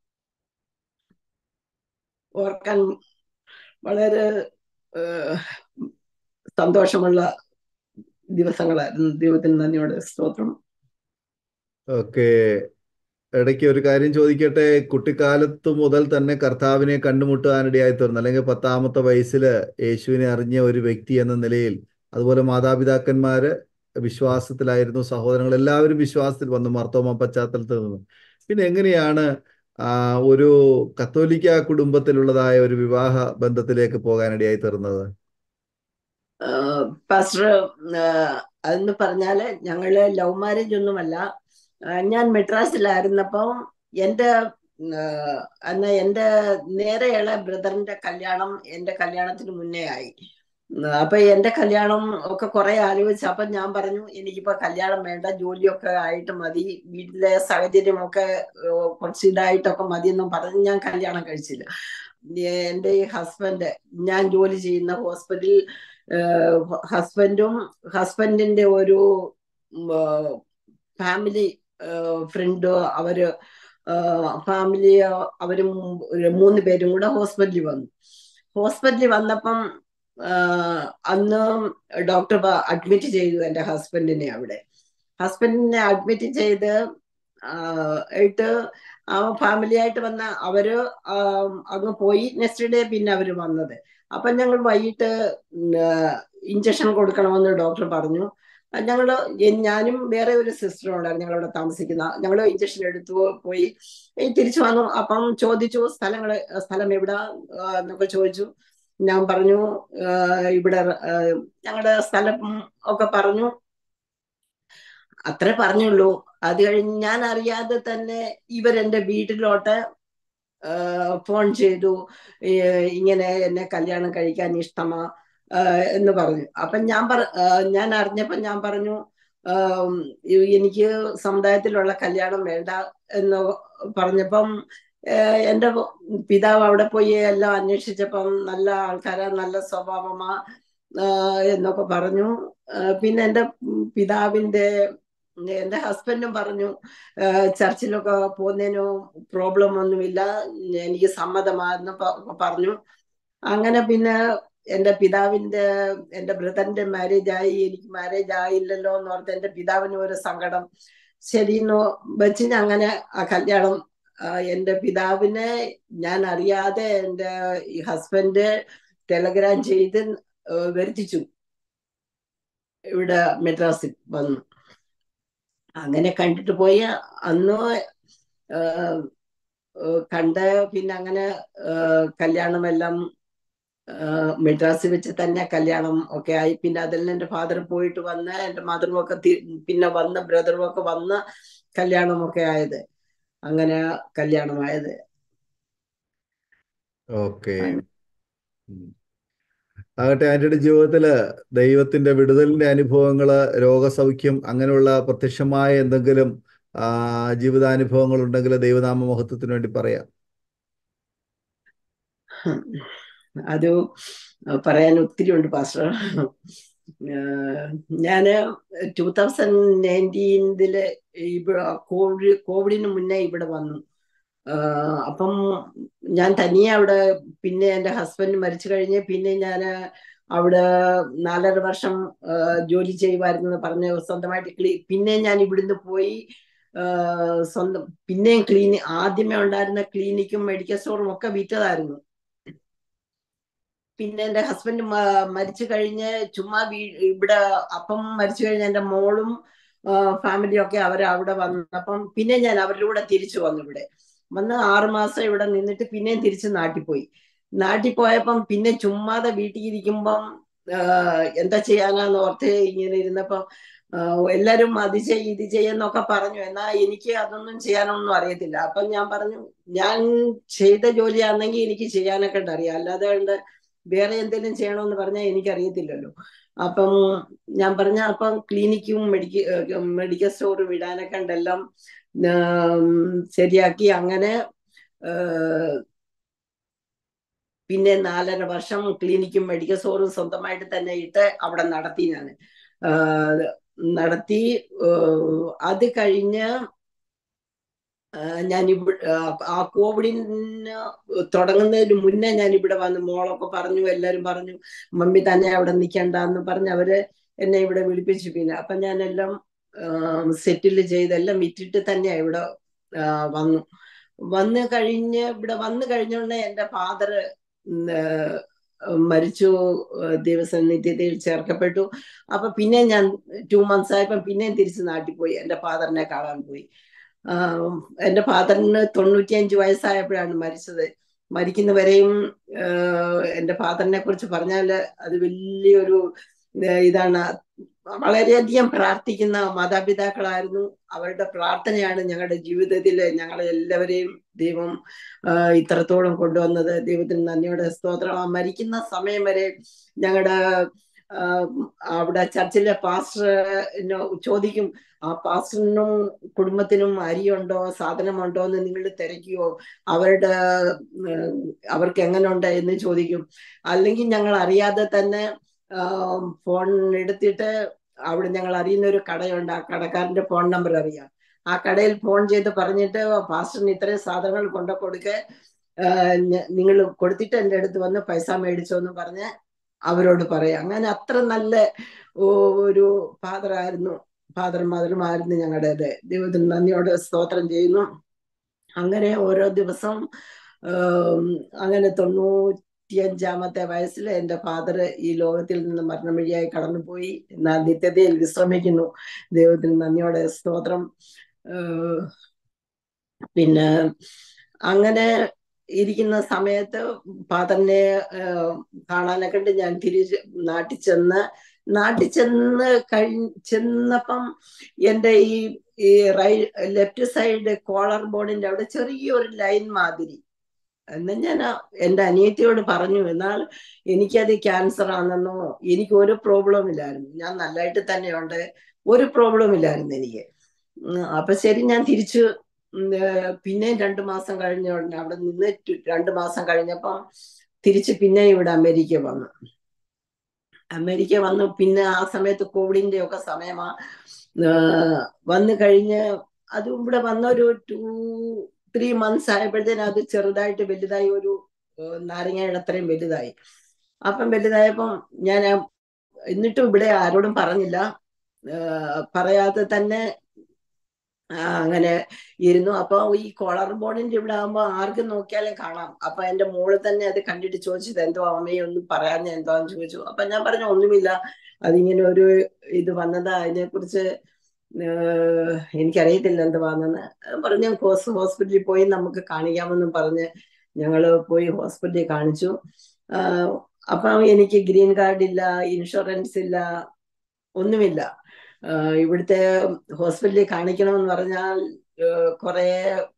ഓർക്കാൻ വളരെ ആ, സന്തോഷമുള്ള ദിവസങ്ങളായിരുന്നു ദൈവത്തിന് നന്ദിയോടെ സ്തോത്രം ഓക്കെ ഇടയ്ക്ക് ഒരു കാര്യം ചോദിക്കട്ടെ കുട്ടിക്കാലത്ത് മുതൽ തന്നെ കർത്താവിനെ കണ്ടുമുട്ടാനിടയായി തീർന്നു അല്ലെങ്കിൽ പത്താമത്തെ വയസ്സിൽ യേശുവിനെ അറിഞ്ഞ ഒരു വ്യക്തി എന്ന നിലയിൽ അതുപോലെ മാതാപിതാക്കന്മാര് വിശ്വാസത്തിലായിരുന്നു സഹോദരങ്ങൾ എല്ലാവരും വിശ്വാസത്തിൽ വന്നു മർത്തോമ പശ്ചാത്തലത്തിൽ നിന്ന് പിന്നെ എങ്ങനെയാണ് ആ ഒരു കത്തോലിക്ക കുടുംബത്തിലുള്ളതായ ഒരു വിവാഹ ബന്ധത്തിലേക്ക് പോകാനിടയായി തീർന്നത് പാസ്റ്റർ അതെന്ന് പറഞ്ഞാല് ഞങ്ങള് ലവ് മാരേജ് ഒന്നുമല്ല ആ, ഞാൻ മെഡ്രാസിലായിരുന്നപ്പം എൻ്റെ ആഹ്, അന്ന് എൻ്റെ നേരെയുള്ള ബ്രദറിന്റെ കല്യാണം എൻ്റെ കല്യാണത്തിന് മുന്നേ ആയി ഉം, അപ്പൊ എൻ്റെ കല്യാണം ഒക്കെ കുറെ ആലോചിച്ചു അപ്പൊ ഞാൻ പറഞ്ഞു എനിക്കിപ്പോ കല്യാണം വേണ്ട ജോലിയൊക്കെ ആയിട്ട് മതി വീട്ടിലെ സാഹചര്യമൊക്കെ ഏഹ്, കുറച്ച് ഇതായിട്ടൊക്കെ മതി എന്നും പറഞ്ഞ് ഞാൻ കല്യാണം കഴിച്ചില്ല എൻ്റെ ഈ ഹസ്ബൻഡ് ഞാൻ ജോലി ചെയ്യുന്ന ഹോസ്പിറ്റലിൽ ഹസ്ബൻഡും ഹസ്ബൻഡിന്റെ ഒരു ഫാമിലി ഫ്രണ്ട് അവര് ഫാമിലി അവര് മൂ- ഒരു മൂന്ന് പേരും കൂടെ ഹോസ്പിറ്റലിൽ വന്നു ഹോസ്പിറ്റലിൽ വന്നപ്പം ആ, അന്ന് ഡോക്ടർ അഡ്മിറ്റ് ചെയ്തു എൻ്റെ ഹസ്ബൻഡിനെ അവിടെ ഹസ്ബൻഡിനെ അഡ്മിറ്റ് ചെയ്ത് ആ, ആയിട്ട് ആ ഫാമിലി ആയിട്ട് വന്ന അവര് ആ, അങ്ങ് പോയി നെക്സ്റ്റ് ഡേ പിന്നെ അവര് വന്നത് അപ്പൊ ഞങ്ങൾ വൈകിട്ട് ഇഞ്ചക്ഷൻ കൊടുക്കണമെന്ന് ഡോക്ടർ പറഞ്ഞു ആ, ഞങ്ങള് എ- ഞാനും വേറെ ഒരു സിസ്റ്ററും ഉണ്ടായിരുന്നു ഞങ്ങളവിടെ താമസിക്കുന്ന ഞങ്ങൾ ഇഞ്ചക്ഷൻ എടുത്തു പോയി ഈ തിരിച്ചു വന്നു അപ്പം ചോദിച്ചു സ്ഥലങ്ങള് സ്ഥലം എവിടാ ആ, എന്നൊക്കെ ചോദിച്ചു ഞാൻ പറഞ്ഞു ആ, ഇവിടെ ആ, ഞങ്ങളുടെ സ്ഥലം ഒക്കെ പറഞ്ഞു അത്രേ പറഞ്ഞുള്ളൂ അത് കഴിഞ്ഞ് ഞാൻ അറിയാതെ തന്നെ ഇവരെന്റെ വീട്ടിലോട്ട് ആ, ഫോൺ ചെയ്തു ഈ, ഇങ്ങനെ എന്നെ കല്യാണം കഴിക്കാൻ ഇഷ്ടമാ ആ, എന്ന് പറഞ്ഞു അപ്പൊ ഞാൻ പറ ആ, ഞാൻ അറിഞ്ഞപ്പോ ഞാൻ പറഞ്ഞു ആം, ഇ- എനിക്ക് സമുദായത്തിലുള്ള കല്യാണം വേണ്ട എന്ന് പറഞ്ഞപ്പം ആ, എന്റെ പിതാവ് അവിടെ പോയി എല്ലാം അന്വേഷിച്ചപ്പം നല്ല ആൾക്കാരാ നല്ല സ്വഭാവമാ ആ, എന്നൊക്കെ പറഞ്ഞു ആ, പിന്നെ എന്റെ പിതാവിന്റെ എന്റെ ഹസ്ബൻഡും പറഞ്ഞു ആ, ചർച്ചിലൊക്കെ പോകുന്നതിന് പ്രോബ്ലം ഒന്നുമില്ല എനിക്ക് സമ്മതമാണെന്ന് പ- പറഞ്ഞു അങ്ങനെ പിന്നെ എന്റെ പിതാവിന്റെ എന്റെ ബ്രദറിന്റെ മാരേജ് ആയി എനിക്ക് മാരേജ് ആയില്ലല്ലോ എന്ന് ഓർത്ത് എന്റെ പിതാവിന് ഒരു സങ്കടം ശരി എന്ന് വെച്ച് ഞാൻ അങ്ങനെ ആ കല്യാണം ആ, എന്റെ പിതാവിനെ ഞാൻ അറിയാതെ എന്റെ ഈ ഹസ്ബൻഡ് ടെലഗ്രാം ചെയ്ത് ആ, വരുത്തിച്ചു ഇവിടെ മെഡ്രാസിൽ വന്നു അങ്ങനെ കണ്ടിട്ട് പോയി അന്ന് ആ, ആ, കണ്ട് പിന്നെ അങ്ങനെ ആ, കല്യാണമെല്ലാം ആ, മെഡ്രാസിൽ വെച്ച് തന്നെ കല്യാണം ഒക്കെ ആയി പിന്നെ അതിൽ നിന്ന് എന്റെ ഫാദർ പോയിട്ട് വന്ന് എന്റെ മദറും ഒക്കെ തി- പിന്നെ വന്ന് ബ്രദറും ഒക്കെ വന്ന് കല്യാണമൊക്കെ ആയത് അങ്ങനെ കല്യാണമായത് ഓക്കെ ആകട്ടെ ആന്റണിയുടെ ജീവിതത്തില് ദൈവത്തിന്റെ വിടുതലിന്റെ അനുഭവങ്ങള് രോഗസൗഖ്യം അങ്ങനെയുള്ള പ്രത്യക്ഷമായ എന്തെങ്കിലും ആ, ജീവിതാനുഭവങ്ങൾ ഉണ്ടെങ്കിൽ ദൈവനാമ മഹത്വത്തിന് വേണ്ടി പറയാം അത് പറയാൻ ഒത്തിരി ഉണ്ട് പാസ്റ്റർ ഞാന് ടൂ തൗസൻഡ് നയൻറ്റീനില് ഇവിടെ കോവിഡ് കോവിഡിന് മുന്നേ ഇവിടെ വന്നു ആഹ് അപ്പം ഞാൻ തനിയെ അവിടെ പിന്നെ എൻ്റെ ഹസ്ബൻഡ് മരിച്ചു കഴിഞ്ഞ് പിന്നെ ഞാൻ അവിടെ നാലര വർഷം ആഹ് ജോലി ചെയ്യുമായിരുന്നു പറഞ്ഞ് സ്വന്തമായിട്ട് ക്ലീ പിന്നെ ഞാൻ ഇവിടുന്ന് പോയി ആഹ് സ്വന്തം പിന്നെയും ക്ലീനി ആദ്യമേ ഉണ്ടായിരുന്ന ക്ലിനിക്കും മെഡിക്കൽ സ്റ്റോറും ഒക്കെ വിറ്റതായിരുന്നു പിന്നെ എൻ്റെ ഹസ്ബൻഡ് മരിച്ചു കഴിഞ്ഞ് ചുമ്മാ വീ ഇവിടെ അപ്പം മരിച്ചു കഴിഞ്ഞ എൻ്റെ മോളും ഫാമിലിയും ഒക്കെ അവർ അവിടെ വന്നപ്പം പിന്നെ ഞാൻ അവരുടെ കൂടെ തിരിച്ചു വന്നു ഇവിടെ വന്ന് ആറു മാസം ഇവിടെ നിന്നിട്ട് പിന്നെയും തിരിച്ച് നാട്ടിൽ പോയി നാട്ടിൽ പോയപ്പം പിന്നെ ചുമ്മാതെ വീട്ടിൽ ഇരിക്കുമ്പം ആഹ് എന്താ ചെയ്യാനാന്ന് ഓർത്ത് ഇങ്ങനെ ഇരുന്നപ്പം ആഹ് എല്ലാരും അത് ചെയ്യ് ഇത് ചെയ്യുന്നൊക്കെ പറഞ്ഞു എന്നാ എനിക്ക് അതൊന്നും ചെയ്യാനൊന്നും അറിയത്തില്ല അപ്പം ഞാൻ പറഞ്ഞു ഞാൻ ചെയ്ത ജോലിയാണെങ്കിൽ എനിക്ക് ചെയ്യാനൊക്കെ ഉണ്ട് അറിയാം അല്ലാതെ ഉണ്ട് വേറെ എന്തെങ്കിലും ചെയ്യണമെന്ന് പറഞ്ഞാൽ എനിക്കറിയത്തില്ലല്ലോ അപ്പം ഞാൻ പറഞ്ഞ അപ്പം ക്ലിനിക്കും മെഡിക്ക മെഡിക്കൽ സ്റ്റോർ വിടാനൊക്കെ ഉണ്ടെല്ലാം ആം, ശരിയാക്കി അങ്ങനെ ആഹ്, പിന്നെ നാലര വർഷം ക്ലിനിക്കും മെഡിക്കൽ സ്റ്റോറും സ്വന്തമായിട്ട് തന്നെ ഇട്ട് അവിടെ നടത്തി ഞാൻ നടത്തി ആഹ്, അത് കഴിഞ്ഞ് ആഹ്, ഞാൻ ഇവിടെ ആ കോവിഡിന് തുടങ്ങുന്നതിന് മുന്നേ ഞാൻ ഇവിടെ വന്നു മോളൊക്കെ പറഞ്ഞു എല്ലാരും പറഞ്ഞു മമ്മി തന്നെ അവിടെ നിൽക്കണ്ടെന്ന് പറഞ്ഞ് അവര് എന്നെ ഇവിടെ വിളിപ്പിച്ചു പിന്നെ അപ്പൊ ഞാനെല്ലാം സെറ്റിൽ ചെയ്തെല്ലാം വിറ്റിട്ട് തന്നെയാ ഇവിടെ ആഹ്, വന്നു വന്നു കഴിഞ്ഞ് ഇവിടെ വന്നു കഴിഞ്ഞോണ്ട് എൻ്റെ ഫാദർ മരിച്ചു ആഹ് ദൈവസന്നിധ്യതയിൽ ചേർക്കപ്പെട്ടു അപ്പൊ പിന്നെ ഞാൻ ടു മന്ത്സ് ആയപ്പോ പിന്നെയും തിരിച്ച് നാട്ടിൽ പോയി എൻ്റെ ഫാദറിനെ കാണാൻ പോയി ആഹ് എൻ്റെ ഫാദറിന് തൊണ്ണൂറ്റിയഞ്ച് വയസ്സായപ്പോഴാണ് മരിച്ചത് മരിക്കുന്നവരെയും ആഹ് എൻ്റെ ഫാദറിനെ കുറിച്ച് പറഞ്ഞാൽ അത് വലിയൊരു ആഹ് ഇതാണ് വളരെയധികം പ്രാർത്ഥിക്കുന്ന മാതാപിതാക്കളായിരുന്നു അവരുടെ പ്രാർത്ഥനയാണ് ഞങ്ങളുടെ ജീവിതത്തിൽ ഞങ്ങളെ എല്ലാവരെയും ദൈവം ആഹ് ഇത്രത്തോളം കൊണ്ടുവന്നത് ദൈവത്തിന് നന്ദിയോടെ സ്തോത്രം ആ മരിക്കുന്ന സമയം വരെ ഞങ്ങളുടെ ആഹ് അവിടെ ചർച്ചിലെ പാസ്റ്റർ ചോദിക്കും ആ പാസ്റ്ററിനും കുടുംബത്തിനും അരിയുണ്ടോ സാധനമുണ്ടോ എന്ന് നിങ്ങൾ തിരക്കിയോ അവരുടെ ഉം, അവർക്ക് എങ്ങനെയുണ്ട് എന്ന് ചോദിക്കും അല്ലെങ്കിൽ ഞങ്ങൾ അറിയാതെ തന്നെ ആഹ് ഫോൺ എടുത്തിട്ട് അവിടെ ഞങ്ങൾ അറിയുന്ന ഒരു കടയുണ്ട് ആ കടക്കാരന്റെ ഫോൺ നമ്പർ അറിയാം ആ കടയിൽ ഫോൺ ചെയ്ത് പറഞ്ഞിട്ട് പാസ്റ്ററിന് ഇത്രയും സാധനങ്ങൾ കൊണ്ടു കൊടുക്കെ നിങ്ങൾ കൊടുത്തിട്ട് എൻ്റെ അടുത്ത് വന്ന് പൈസ മേടിച്ചോ എന്ന് പറഞ്ഞ് അവരോട് പറയാം അങ്ങനെ അത്ര നല്ല ഓ- ഒരു ഫാദർ ആയിരുന്നു ഫാദറും മദറുമായിരുന്നു ഞങ്ങളുടേത് ദൈവത്തിന് നന്ദിയോടെ സ്തോത്രം ചെയ്യുന്നു അങ്ങനെ ഓരോ ദിവസം ആം, അങ്ങനെ തൊണ്ണൂറ്റിയഞ്ചാമത്തെ വയസ്സിൽ എൻ്റെ ഫാദർ ഈ ലോകത്തിൽ നിന്ന് മരണം വഴിയായി കടന്നുപോയി എന്നാൽ നിത്യതയിൽ വിശ്രമിക്കുന്നു ദൈവത്തിന് നന്ദിയോടെ സ്തോത്രം ഏഹ് പിന്നെ അങ്ങനെ ഇരിക്കുന്ന സമയത്ത് ഫാദറിനെ ഏഹ് കാണാനൊക്കെ ഉണ്ട് ഞാൻ തിരിച്ച് നാട്ടിൽ ചെന്ന് നാട്ടിൽ ചെന്ന് കഴി ചെന്നപ്പം എൻ്റെ ഈ ഈ റൈ ലെഫ്റ്റ് സൈഡ് കോളർ ബോർഡിന്റെ അവിടെ ചെറിയൊരു ലൈൻ മാതിരി എന്ന് ഞാൻ ആ- എൻ്റെ അനിയത്തിയോട് പറഞ്ഞു എന്നാൽ എനിക്കത് ക്യാൻസർ ആണെന്നോ എനിക്ക് ഒരു പ്രോബ്ലം ഇല്ലായിരുന്നു ഞാൻ നല്ലതായിട്ട് തന്നെയുണ്ട് ഒരു പ്രോബ്ലം ഇല്ലായിരുന്നു എനിക്ക് ഉം, അപ്പൊ ശരി ഞാൻ തിരിച്ചു ഉം, ഏർ, പിന്നെയും രണ്ടു മാസം കഴിഞ്ഞ ഉടനെ അവിടെ നിന്ന് ടു- രണ്ടു മാസം കഴിഞ്ഞപ്പം തിരിച്ച് പിന്നെ ഇവിടെ അമേരിക്ക വന്നു അമേരിക്ക വന്നു പിന്നെ ആ സമയത്ത് കോവിഡിന്റെ ഒക്കെ സമയമാ ഏർ, വന്നു കഴിഞ്ഞ് അത് ഇവിടെ വന്ന ഒരു ടു ത്രീ മന്ത്സ് ആയപ്പോഴത്തേനും അത് ചെറുതായിട്ട് വലുതായി ഒരു ഏർ, നാരങ്ങയുടെ അത്രയും വലുതായി അപ്പം വലുതായപ്പം ഞാൻ ആ- എന്നിട്ടും ഇവിടെ ആരോടും പറഞ്ഞില്ല ഏർ, പറയാതെ തന്നെ ആ, അങ്ങനെ ഇരുന്നു അപ്പൊ ഈ കോളർ ബോർഡിന്റെ ഇവിടെ ആകുമ്പോ ആർക്കും നോക്കിയാലും കാണാം അപ്പൊ എന്റെ മോള് തന്നെ അത് കണ്ടിട്ട് ചോദിച്ചത് എന്തോ അമ്മയെ ഒന്നും പറയാൻ എന്തോന്ന് ചോദിച്ചു അപ്പൊ ഞാൻ പറഞ്ഞു ഒന്നുമില്ല അതിങ്ങനെ ഒരു ഇത് വന്നതാ അതിനെ കുറിച്ച് എനിക്കറിയത്തില്ല എന്തുവാന്നെന്ന് പറഞ്ഞു ഹോസ് ഹോസ്പിറ്റലിൽ പോയി നമുക്ക് കാണിക്കാമെന്നും പറഞ്ഞ് ഞങ്ങള് പോയി ഹോസ്പിറ്റലിൽ കാണിച്ചു ആ, അപ്പം എനിക്ക് ഗ്രീൻ കാർഡ് ഇല്ല ഇൻഷുറൻസ് ഇല്ല ഒന്നുമില്ല ആഹ് ഇവിടുത്തെ ഹോസ്പിറ്റലിൽ കാണിക്കണമെന്ന് പറഞ്ഞാൽ ആഹ് കുറെ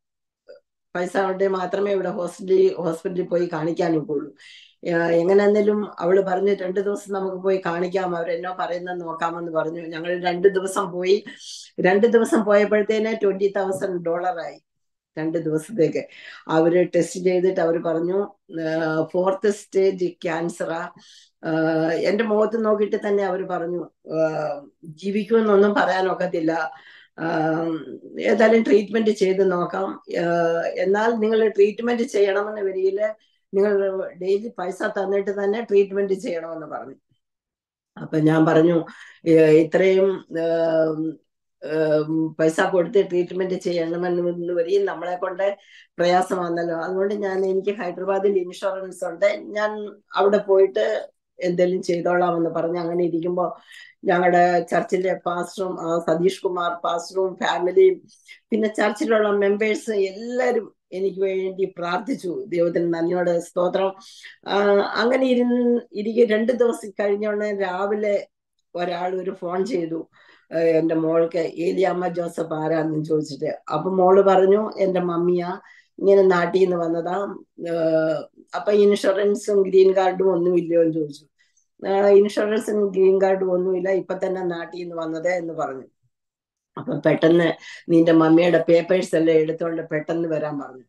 പൈസ കൊണ്ട് മാത്രമേ ഇവിടെ ഹോസ്പിറ്റലിൽ ഹോസ്പിറ്റലിൽ പോയി കാണിക്കാൻ ഒക്കുള്ളൂ ആഹ് എങ്ങനെയാണെങ്കിലും അവള് പറഞ്ഞു രണ്ട് ദിവസം നമുക്ക് പോയി കാണിക്കാം അവരെന്നോ പറയുന്നത് നോക്കാമെന്ന് പറഞ്ഞു ഞങ്ങൾ രണ്ട് ദിവസം പോയി രണ്ട് ദിവസം പോയപ്പോഴത്തേന് ട്വന്റി തൗസൻഡ് ഡോളറായി രണ്ട് ദിവസത്തേക്ക് അവര് ടെസ്റ്റ് ചെയ്തിട്ട് അവർ പറഞ്ഞു ഫോർത്ത് സ്റ്റേജ് ക്യാൻസറാ എന്റെ മുഖത്ത് നോക്കിയിട്ട് തന്നെ അവർ പറഞ്ഞു ആഹ് ജീവിക്കുമെന്നൊന്നും പറയാനൊക്കത്തില്ല ആഹ് ഏതായാലും ട്രീറ്റ്മെന്റ് ചെയ്ത് നോക്കാം ആഹ് എന്നാൽ നിങ്ങൾ ട്രീറ്റ്മെന്റ് ചെയ്യണമെന്ന വരിയിൽ നിങ്ങൾ ഡെയിലി പൈസ തന്നിട്ട് തന്നെ ട്രീറ്റ്മെന്റ് ചെയ്യണമെന്ന് പറഞ്ഞു അപ്പൊ ഞാൻ പറഞ്ഞു ഏഹ് ഇത്രയും ആഹ് ആഹ് പൈസ കൊടുത്ത് ട്രീറ്റ്മെന്റ് ചെയ്യണമെന്ന് വരികയും നമ്മളെ കൊണ്ട് പ്രയാസമാണല്ലോ അതുകൊണ്ട് ഞാൻ എനിക്ക് ഹൈദരാബാദിൽ ഇൻഷുറൻസ് ഉണ്ട് ഞാൻ അവിടെ പോയിട്ട് എന്തെങ്കിലും ചെയ്തോളാമെന്ന് പറഞ്ഞ് അങ്ങനെ ഇരിക്കുമ്പോൾ ഞങ്ങളുടെ ചർച്ചിലെ പാസ്റ്ററും ആ, സതീഷ് കുമാർ പാസ്റ്ററും ഫാമിലിയും പിന്നെ ചർച്ചിലുള്ള മെമ്പേഴ്സ് എല്ലാവരും എനിക്ക് വേണ്ടി പ്രാർത്ഥിച്ചു ദൈവത്തിന് നന്ദിയോടെ സ്തോത്രം ആ, അങ്ങനെ ഇരുന്ന് ഇരിക്കെ രണ്ട് ദിവസം കഴിഞ്ഞോണ്ട് രാവിലെ ഒരാൾ ഒരു ഫോൺ ചെയ്തു ആ, എന്റെ മോൾക്ക് ഏലിയാമ്മ ജോസഫ് ആരാന്ന് ചോദിച്ചിട്ട് അപ്പൊ മോള് പറഞ്ഞു എന്റെ മമ്മിയാ ഇങ്ങനെ നാട്ടിൽ നിന്ന് വന്നതാ ആ, അപ്പൊ ഇൻഷുറൻസും ഗ്രീൻ കാർഡും ഒന്നും ഇല്ലയോ എന്ന് ചോദിച്ചു ആ, ഇൻഷുറൻസും ഗ്രീൻ കാർഡും ഒന്നുമില്ല ഇപ്പൊ തന്നെ നാട്ടിൽ നിന്ന് വന്നത് എന്ന് പറഞ്ഞു അപ്പൊ പെട്ടെന്ന് നിന്റെ മമ്മിയുടെ പേപ്പേഴ്സ് എല്ലാം എടുത്തോണ്ട് പെട്ടെന്ന് വരാൻ പറഞ്ഞു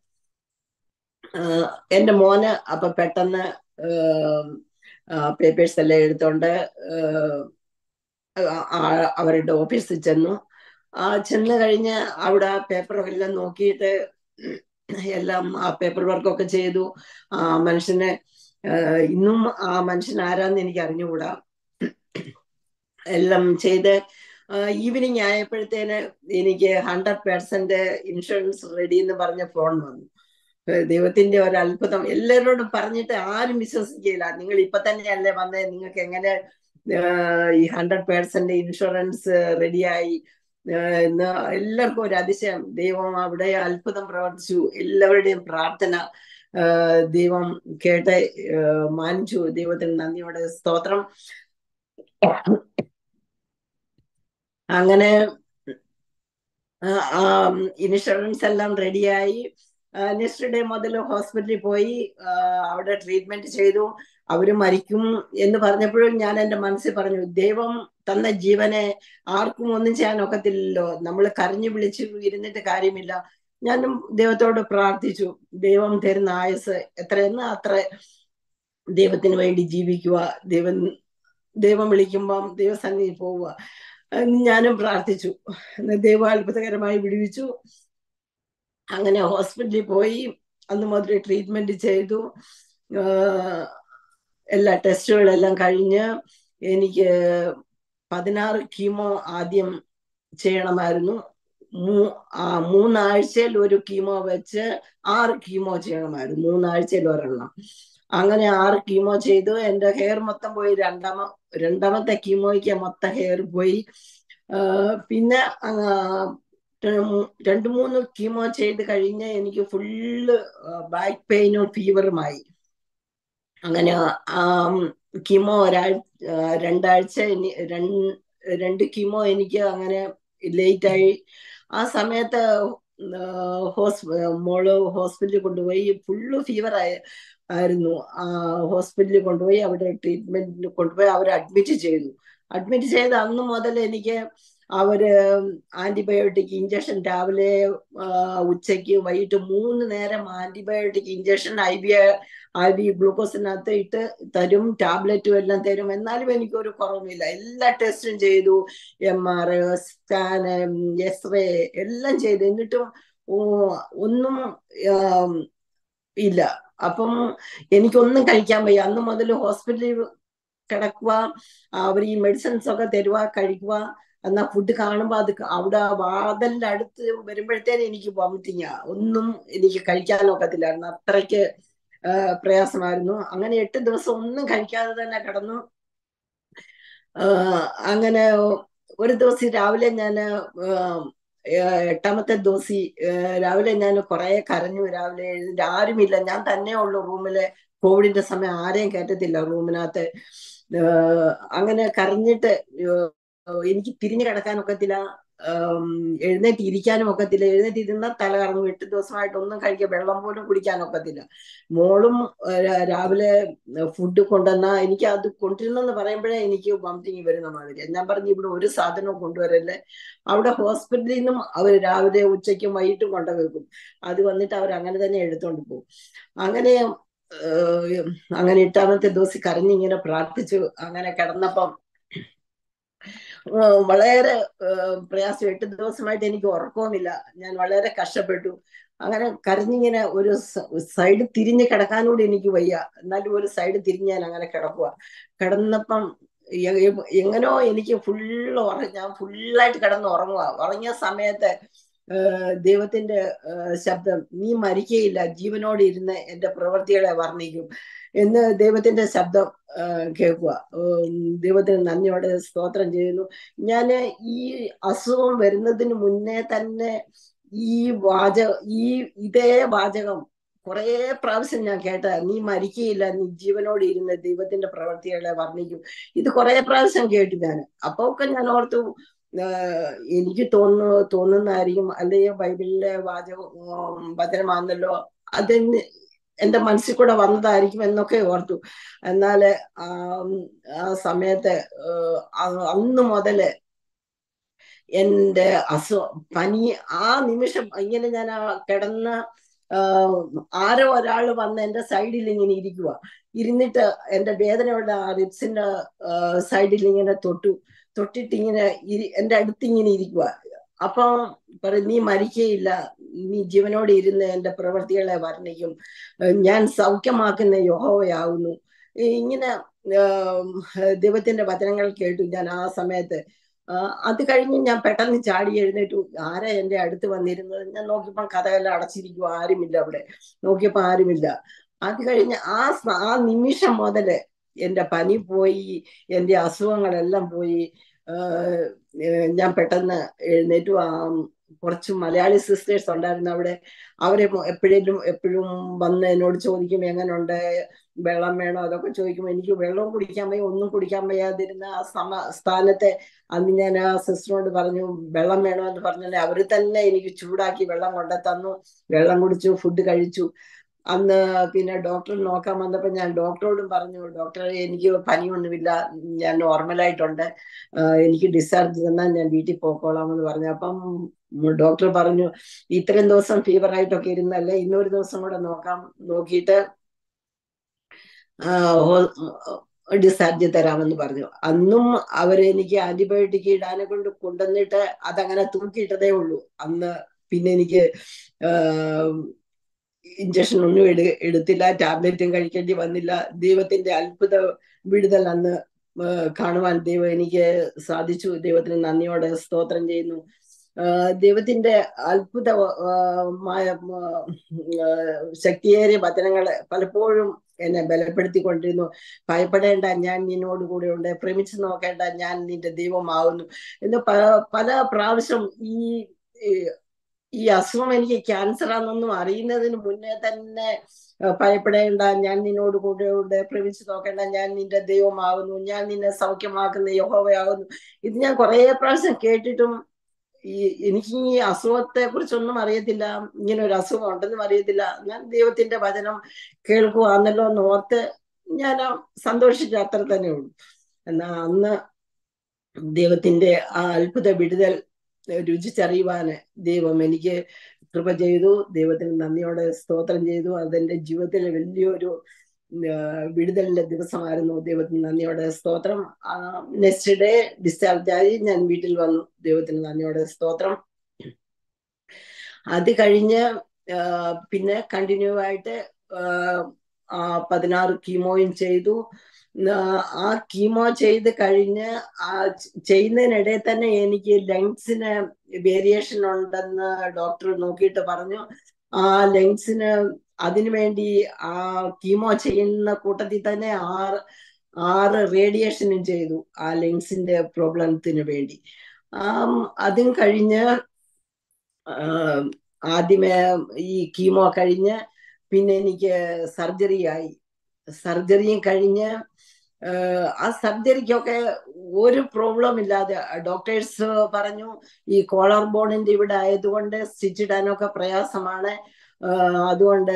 ആഹ് എന്റെ മോന് അപ്പൊ പെട്ടെന്ന് പേപ്പേഴ്സ് എല്ലാം എടുത്തോണ്ട് ആഹ് ആ- അവരുടെ ഓഫീസിൽ ചെന്നു ആ ചെന്ന് കഴിഞ്ഞ് അവിടെ ആ പേപ്പറെല്ലാം നോക്കിയിട്ട് എല്ലാം ആ പേപ്പർ വർക്കൊക്കെ ചെയ്തു ആ മനുഷ്യനെ ആഹ് ഇന്നും ആ മനുഷ്യൻ ആരാന്ന് എനിക്ക് അറിഞ്ഞുകൂടാ എല്ലാം ചെയ്ത് ഈവനിങ് ആയപ്പോഴത്തേന് എനിക്ക് ഹൺഡ്രഡ് പെർസെന്റ് ഇൻഷുറൻസ് റെഡി എന്ന് പറഞ്ഞ ഫോൺ വന്നു ഏഹ് ദൈവത്തിന്റെ ഒരു അത്ഭുതം എല്ലാവരോടും പറഞ്ഞിട്ട് ആരും വിശ്വസിക്കില്ല നിങ്ങൾ ഇപ്പൊ തന്നെയല്ലേ വന്നേ നിങ്ങൾക്ക് എങ്ങനെ ആഹ് ഈ ഹൺഡ്രഡ് പേഴ്സെന്റ് ഇൻഷുറൻസ് റെഡിയായി എന്ന് എല്ലാവർക്കും ഒരു അതിശയം ദൈവം അവിടെ അത്ഭുതം പ്രവർത്തിച്ചു എല്ലാവരുടെയും പ്രാർത്ഥന ആഹ് ദൈവം കേട്ട് ആഹ് മാനിച്ചു ദൈവത്തിന് നന്ദിയോടെ സ്തോത്രം അങ്ങനെ ഇൻഷുറൻസ് എല്ലാം റെഡിയായി നെക്സ്റ്റ് ഡേ മുതൽ ഹോസ്പിറ്റലിൽ പോയി ആ, അവിടെ ട്രീറ്റ്മെന്റ് ചെയ്തു അവര് മരിക്കും എന്ന് പറഞ്ഞപ്പോഴും ഞാൻ എന്റെ മനസ്സിൽ പറഞ്ഞു ദൈവം തന്ന ജീവനെ ആർക്കും ഒന്നും ചെയ്യാൻ ഒക്കത്തില്ലല്ലോ നമ്മൾ കരഞ്ഞു വിളിച്ചു ഇരുന്നിട്ട് കാര്യമില്ല ഞാനും ദൈവത്തോട് പ്രാർത്ഥിച്ചു ദൈവം തരുന്ന ആയുസ് എത്രയെന്ന് അത്ര ദൈവത്തിന് വേണ്ടി ജീവിക്കുക ദൈവം ദൈവം വിളിക്കുമ്പം ദൈവസന്നിധി പോവുക എന്ന് ഞാനും പ്രാർത്ഥിച്ചു എന്ന് ദൈവം അത്ഭുതകരമായി വിടുവിച്ചു അങ്ങനെ ഹോസ്പിറ്റലിൽ പോയി അന്ന് മുതൽ ട്രീറ്റ്മെന്റ് ചെയ്തു ആഹ് എല്ലാ ടെസ്റ്റുകളെല്ലാം കഴിഞ്ഞ് എനിക്ക് പതിനാറ് കീമോ ആദ്യം ചെയ്യണമായിരുന്നു മൂ- ആ മൂന്നാഴ്ചയിൽ ഒരു കീമോ വെച്ച് ആറ് കീമോ ചെയ്യണമായിരുന്നു മൂന്നാഴ്ചയിൽ ഒരെണ്ണം അങ്ങനെ ആറ് കീമോ ചെയ്തു എന്റെ ഹെയർ മൊത്തം പോയി രണ്ടാമ രണ്ടാമത്തെ കീമോയ്ക്ക് മൊത്തം ഹെയർ പോയി ആഹ് പിന്നെ ആഹ് രണ്ടു മൂന്ന് കീമോ ചെയ്ത് കഴിഞ്ഞ് എനിക്ക് ഫുള്ള് ബാക്ക് പെയിനും ഫീവറുമായി അങ്ങനെ ആ കീമോ ഒരാഴ്ച രണ്ടാഴ്ച ഇനി രണ്ട് രണ്ട് കീമോ എനിക്ക് അങ്ങനെ ലേറ്റ് ആയി ആ സമയത്ത് ഹോസ് മോള് ഹോസ്പിറ്റലിൽ കൊണ്ടുപോയി ഫുള്ള് ഫീവർ ആയി ആയിരുന്നു ആ ഹോസ്പിറ്റലിൽ കൊണ്ടുപോയി അവിടെ ട്രീറ്റ്മെന്റിന് കൊണ്ടുപോയി അവർ അഡ്മിറ്റ് ചെയ്തു അഡ്മിറ്റ് ചെയ്ത് അന്ന് മുതൽ എനിക്ക് അവര് ആന്റിബയോട്ടിക് ഇഞ്ചക്ഷൻ രാവിലെ ഉച്ചയ്ക്ക് വൈകിട്ട് മൂന്ന് നേരം antibiotic injection I B I V ഗ്ലൂക്കോസിനകത്ത് ഇട്ട് തരും ടാബ്ലറ്റും എല്ലാം തരും എന്നാലും എനിക്കൊരു കുറവുമില്ല എല്ലാ ടെസ്റ്റും ചെയ്തു എം ആർ സ്കാന് എക്സ്റേ എല്ലാം ചെയ്തു എന്നിട്ടും ഒന്നും ഇല്ല അപ്പം എനിക്കൊന്നും കഴിക്കാൻ വയ്യ അന്ന് മുതൽ ഹോസ്പിറ്റലിൽ കിടക്കുക അവർ ഈ മെഡിസിൻസ് ഒക്കെ തരുക കഴിക്കുക എന്നാ ഫുഡ് കാണുമ്പോ അത് അവിടെ വാതലിന്റെ അടുത്ത് വരുമ്പോഴത്തേനും എനിക്ക് വോമിറ്റിങ്ങാ ഒന്നും എനിക്ക് കഴിക്കാനൊക്കത്തില്ലായിരുന്നു അത്രയ്ക്ക് പ്രയാസമായിരുന്നു അങ്ങനെ എട്ട് ദിവസം ഒന്നും കഴിക്കാതെ തന്നെ കിടന്നു അങ്ങനെ ഒരു ദിവസം രാവിലെ ഞാൻ എട്ടാമത്തെ ദിവസം രാവിലെ ഞാൻ കുറെ കരഞ്ഞു രാവിലെ എഴുന്നിട്ട് ആരുമില്ല ഞാൻ തന്നെ ഉള്ളു റൂമിലെ കോവിഡിന്റെ സമയം ആരെയും കയറ്റത്തില്ല റൂമിനകത്ത് അങ്ങനെ കരഞ്ഞിട്ട് എനിക്ക് തിരിഞ്ഞു കിടക്കാൻ ഒക്കത്തില്ല എഴുന്നേറ്റ് ഇരിക്കാനും ഒക്കത്തില്ല എഴുന്നേറ്റ് ഇരുന്നാൽ തല കറങ്ങും എട്ട് ദിവസമായിട്ട് ഒന്നും കഴിക്കാൻ വെള്ളം പോലും കുടിക്കാൻ ഒക്കത്തില്ല മോളും രാവിലെ ഫുഡ് കൊണ്ടുവന്ന എനിക്ക് അത് കൊണ്ടിരുന്നെന്ന് പറയുമ്പോഴേ എനിക്ക് വംതിങ് വരുന്ന മാതിരി ഞാൻ പറഞ്ഞു ഇവിടെ ഒരു സാധനവും കൊണ്ടുവരല്ലേ അവിടെ ഹോസ്പിറ്റലിൽ നിന്നും അവർ രാവിലെ ഉച്ചയ്ക്കും വൈകിട്ടും കൊണ്ടുവെക്കും അത് വന്നിട്ട് അവർ അങ്ങനെ തന്നെ എടുത്തോണ്ട് പോകും അങ്ങനെ അങ്ങനെ എട്ടാമത്തെ ദിവസം കരഞ്ഞിങ്ങനെ പ്രാർത്ഥിച്ചു അങ്ങനെ കിടന്നപ്പം വളരെ പ്രയാസം എട്ട് ദിവസമായിട്ട് എനിക്ക് ഉറക്കവുമില്ല ഞാൻ വളരെ കഷ്ടപ്പെട്ടു അങ്ങനെ കരഞ്ഞിങ്ങനെ ഒരു സൈഡ് തിരിഞ്ഞ് കിടക്കാനൂടെ എനിക്ക് വയ്യ എന്നാലും ഒരു സൈഡ് തിരിഞ്ഞ് ഞാൻ അങ്ങനെ കിടക്കുക കിടന്നപ്പം എങ്ങനോ എനിക്ക് ഫുള്ള് ഉറ ഞാൻ ഫുള്ളായിട്ട് കിടന്ന് ഉറങ്ങുക ഉറങ്ങിയ സമയത്ത് ദൈവത്തിന്റെ ശബ്ദം നീ മരിക്കയില്ല ജീവനോട് ഇരുന്ന് എന്റെ പ്രവൃത്തികളെ വർണ്ണിക്കും എന്ന് ദൈവത്തിന്റെ ശബ്ദം കേൾക്കുക ദൈവത്തിന് നന്ദിയോടെ സ്തോത്രം ചെയ്യുന്നു ഞാൻ ഈ അസുഖം വരുന്നതിന് മുന്നേ തന്നെ ഈ വാചക ഈ ഇതേ വാചകം കുറെ പ്രാവശ്യം ഞാൻ കേട്ട നീ മരിക്കയില്ല നീ ജീവനോട് ഇരുന്ന് ദൈവത്തിന്റെ പ്രവൃത്തികളെ വർണ്ണിക്കും ഇത് കുറെ പ്രാവശ്യം കേട്ടു ഞാൻ അപ്പൊ ഒക്കെ ഞാൻ ഓർത്തു എനിക്ക് തോന്നുന്നു തോന്നുന്നതായിരിക്കും അല്ലെങ്കിൽ ബൈബിളിലെ വാചകം വചനമാണല്ലോ അതിന് എന്റെ മനസ്സിൽ കൂടെ വന്നതായിരിക്കും എന്നൊക്കെ ഓർത്തു എന്നാല് ആ സമയത്ത് അന്ന് മുതല് എന്റെ അസു പനി ആ നിമിഷം ഇങ്ങനെ ഞാൻ ആ കിടന്ന ആരോ ഒരാൾ വന്ന് എന്റെ സൈഡിൽ ഇങ്ങനെ ഇരിക്കുക ഇരുന്നിട്ട് എന്റെ വേദനയുള്ള ആ റിപ്സിന്റെ സൈഡിൽ ഇങ്ങനെ തൊട്ടു തൊട്ടിട്ട് ഇങ്ങനെ എന്റെ അടുത്ത് ഇങ്ങനെ ഇരിക്കുക അപ്പൊ പറയും നീ മരിക്കയില്ല നീ ജീവനോട് ഇരുന്ന് എന്റെ പ്രവൃത്തികളെ വർണ്ണിക്കും ഞാൻ സൗഖ്യമാക്കുന്ന യഹോവയാകുന്നു ഇങ്ങനെ ദൈവത്തിന്റെ വചനങ്ങൾ കേട്ടു ഞാൻ ആ സമയത്ത് അത് കഴിഞ്ഞ് ഞാൻ പെട്ടെന്ന് ചാടി എഴുന്നേറ്റു ആരാ എന്റെ അടുത്ത് വന്നിരുന്നത് ഞാൻ നോക്കിയപ്പോൾ കഥകളെല്ലാം അടച്ചിരിക്കും ആരുമില്ല അവിടെ നോക്കിയപ്പോ ആരുമില്ല അത് കഴിഞ്ഞ് ആ ആ നിമിഷം മുതല് എന്റെ പനി പോയി എന്റെ അസുഖങ്ങളെല്ലാം പോയി ഞാൻ പെട്ടെന്ന് എഴുന്നേറ്റു ആ കുറച്ച് മലയാളി സിസ്റ്റേഴ്സ് ഉണ്ടായിരുന്നു അവിടെ അവരെ എപ്പോഴേലും എപ്പോഴും വന്ന് എന്നോട് ചോദിക്കും എങ്ങനെയുണ്ട് വെള്ളം വേണോ അതൊക്കെ ചോദിക്കുമ്പോൾ എനിക്ക് വെള്ളവും കുടിക്കാൻ വയ്യ ഒന്നും കുടിക്കാൻ വയ്യാതിരുന്ന ആ സമ സ്ഥാനത്തെ അന്ന് ഞാൻ ആ സിസ്റ്ററോട് പറഞ്ഞു വെള്ളം വേണോ എന്ന് പറഞ്ഞാൽ അവർ തന്നെ എനിക്ക് ചൂടാക്കി വെള്ളം കൊണ്ടു തന്നു വെള്ളം കുടിച്ചു ഫുഡ് കഴിച്ചു അന്ന് പിന്നെ ഡോക്ടർ നോക്കാൻ വന്നപ്പോൾ ഞാൻ ഡോക്ടറോടും പറഞ്ഞു ഡോക്ടർ എനിക്ക് പനിയൊന്നുമില്ല ഞാൻ നോർമലായിട്ടുണ്ട് എനിക്ക് ഡിസ്ചാർജ് തന്നാൽ ഞാൻ വീട്ടിൽ പോക്കോളാം എന്ന് പറഞ്ഞു അപ്പം ഡോക്ടർ പറഞ്ഞു ഇത്രയും ദിവസം ഫീവർ ആയിട്ടൊക്കെ ഇരുന്നല്ലേ ഇന്നൊരു ദിവസം കൂടെ നോക്കാം നോക്കിയിട്ട് ഡിസ്ചാർജ് തരാമെന്ന് പറഞ്ഞു അന്നും അവരെനിക്ക് ആന്റിബയോട്ടിക് ഇടാനെ കൊണ്ട് കൊണ്ടുവന്നിട്ട് അതങ്ങനെ തൂക്കിയിട്ടതേ ഉള്ളൂ അന്ന് പിന്നെ എനിക്ക് ഇഞ്ചക്ഷൻ ഒന്നും എടു എടുത്തില്ല ടാബ്ലറ്റും കഴിക്കേണ്ടി വന്നില്ല ദൈവത്തിന്റെ അത്ഭുത വിടുതൽ അന്ന് കാണുവാൻ ദൈവം എനിക്ക് സാധിച്ചു ദൈവത്തിന് നന്ദിയോടെ സ്തോത്രം ചെയ്യുന്നു ദൈവത്തിന്റെ അത്ഭുതമായ ശക്തിയേറിയ വചനങ്ങള് പലപ്പോഴും എന്നെ ബലപ്പെടുത്തിക്കൊണ്ടിരുന്നു ഭയപ്പെടേണ്ട ഞാൻ നിന്നോട് കൂടെ ഉണ്ട് പ്രമിച്ചു നോക്കേണ്ട ഞാൻ നിന്റെ ദൈവമാവുന്നു എന്ന് പല പ്രാവശ്യം ഈ ഈ അസുഖം എനിക്ക് ക്യാൻസർ ആണെന്നൊന്നും അറിയുന്നതിന് മുന്നേ തന്നെ ഭയപ്പെടേണ്ട ഞാൻ നിന്നോട് കൂടെ ഉണ്ട് പ്രവിച്ചു നോക്കേണ്ട ഞാൻ നിന്റെ ദൈവമാകുന്നു ഞാൻ നിന്നെ സൗഖ്യമാക്കുന്ന യഹോവയാകുന്നു ഇത് ഞാൻ കുറെ പ്രാവശ്യം കേട്ടിട്ടും ഈ എനിക്ക് ഈ അസുഖത്തെ കുറിച്ചൊന്നും അറിയത്തില്ല ഇങ്ങനെ ഒരു അസുഖം ഉണ്ടെന്നും അറിയത്തില്ല ഞാൻ ദൈവത്തിന്റെ വചനം കേൾക്കുവാന്നല്ലോ എന്ന് ഓർത്ത് ഞാൻ സന്തോഷിച്ച അത്ര തന്നെ ഉള്ളൂ എന്നാ അന്ന് ദൈവത്തിന്റെ ആ അത്ഭുത വിടുതൽ രുചിച്ചറിയുവാന് ദൈവം എനിക്ക് കൃപ ചെയ്തു ദൈവത്തിന് നന്ദിയോടെ സ്തോത്രം ചെയ്തു അതെന്റെ ജീവിതത്തിലെ വലിയൊരു വിടുതലിന്റെ ദിവസമായിരുന്നു ദൈവത്തിന് നന്ദിയോടെ സ്തോത്രം നെക്സ്റ്റ് ഡേ ഡിസ്ചാർജ് ആയി ഞാൻ വീട്ടിൽ വന്നു ദൈവത്തിന് നന്ദിയോടെ സ്തോത്രം അത് കഴിഞ്ഞ് പിന്നെ കണ്ടിന്യൂ ആയിട്ട് പതിനാറ് കീമോയും ചെയ്തു ആ കീമോ ചെയ്ത് കഴിഞ്ഞ് ആ ചെയ്യുന്നതിനിടെ തന്നെ എനിക്ക് ലങ്സിന് വേരിയേഷൻ ഉണ്ടെന്ന് ഡോക്ടർ നോക്കിയിട്ട് പറഞ്ഞു ആ ലങ്സിന് അതിനുവേണ്ടി ആ കീമോ ചെയ്യുന്ന കൂട്ടത്തിൽ തന്നെ ആറ് ആറ് റേഡിയേഷനും ചെയ്തു ആ ലങ്സിന്റെ പ്രോബ്ലത്തിന് വേണ്ടി അതും കഴിഞ്ഞ് ആദ്യമേ ഈ കീമോ കഴിഞ്ഞ് പിന്നെ എനിക്ക് സർജറി ആയി സർജറിയും കഴിഞ്ഞ് ആ സർജറിക്കൊക്കെ ഒരു പ്രോബ്ലം ഇല്ലാതെ ഡോക്ടേഴ്സ് പറഞ്ഞു ഈ കോളർ ബോണിന്റെ ഇവിടെ ആയതുകൊണ്ട് സ്റ്റിച്ച് ഇടാനൊക്കെ പ്രയാസമാണ് അതുകൊണ്ട്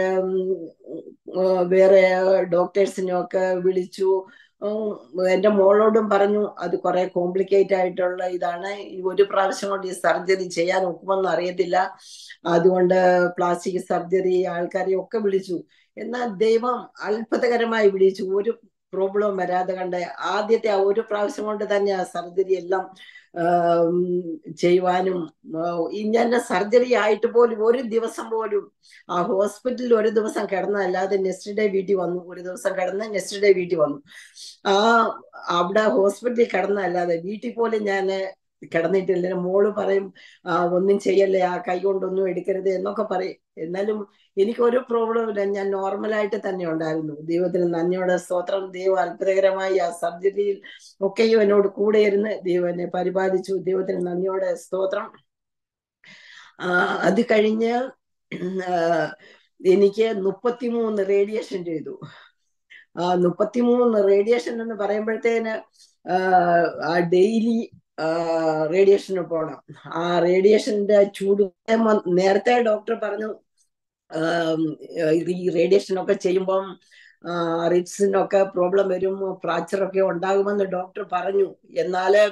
വേറെ ഡോക്ടേഴ്സിനെയൊക്കെ വിളിച്ചു എന്റെ മോളോടും പറഞ്ഞു അത് കുറെ കോംപ്ലിക്കേറ്റ് ആയിട്ടുള്ള ഇതാണ് ഒരു പ്രാവശ്യം കൊണ്ട് ഈ സർജറി ചെയ്യാൻ ഒക്കുമെന്ന് അറിയത്തില്ല അതുകൊണ്ട് പ്ലാസ്റ്റിക് സർജറി ആൾക്കാരെ ഒക്കെ വിളിച്ചു എന്നാൽ ദൈവം അത്ഭുതകരമായി വിളിച്ചു ഒരു പ്രോബ്ലം വരാതെ കണ്ട് ആദ്യത്തെ ആ ഒരു പ്രാവശ്യം കൊണ്ട് തന്നെ ആ സർജറി എല്ലാം ചെയ്യുവാനും ഇങ്ങനെ സർജറി ആയിട്ട് പോലും ഒരു ദിവസം പോലും ആ ഹോസ്പിറ്റലിൽ ഒരു ദിവസം കിടന്നല്ലാതെ നെക്സ്റ്റ് ഡേ വീട്ടിൽ വന്നു ഒരു ദിവസം കിടന്ന് നെക്സ്റ്റ് ഡേ വീട്ടിൽ വന്നു ആ അവിടെ ഹോസ്പിറ്റലിൽ കിടന്നല്ലാതെ വീട്ടിൽ പോലും ഞാൻ കിടന്നിട്ടില്ല മോള് പറയും ഒന്നും ചെയ്യല്ലേ ആ കൈ കൊണ്ടൊന്നും എടുക്കരുത് എന്നൊക്കെ പറയും എന്നാലും എനിക്ക് ഒരു പ്രോബ്ലം ഇല്ല ഞാൻ നോർമലായിട്ട് തന്നെ ഉണ്ടായിരുന്നു ദൈവത്തിന് നന്ദിയോടെ സ്തോത്രം ദൈവം അത്ഭുതകരമായി ആ സർജറിയിൽ ഒക്കെയും എന്നോട് കൂടെ ഇരുന്ന് ദൈവം എന്നെ പരിപാലിച്ചു ദൈവത്തിന് നന്ദിയോടെ സ്തോത്രം അത് കഴിഞ്ഞ് എനിക്ക് മുപ്പത്തിമൂന്ന് റേഡിയേഷൻ ചെയ്തു ആ മുപ്പത്തിമൂന്ന് റേഡിയേഷൻ എന്ന് പറയുമ്പോഴത്തേന് ഡെയിലി റേഡിയേഷന് പോകണം ആ റേഡിയേഷന്റെ ചൂട് നേരത്തെ ഡോക്ടർ പറഞ്ഞു ഈ റേഡിയേഷൻ ഒക്കെ ചെയ്യുമ്പം റിപ്സിനൊക്കെ പ്രോബ്ലം വരും ഫ്രാക്ചറൊക്കെ ഉണ്ടാകുമെന്ന് ഡോക്ടർ പറഞ്ഞു എന്നാല്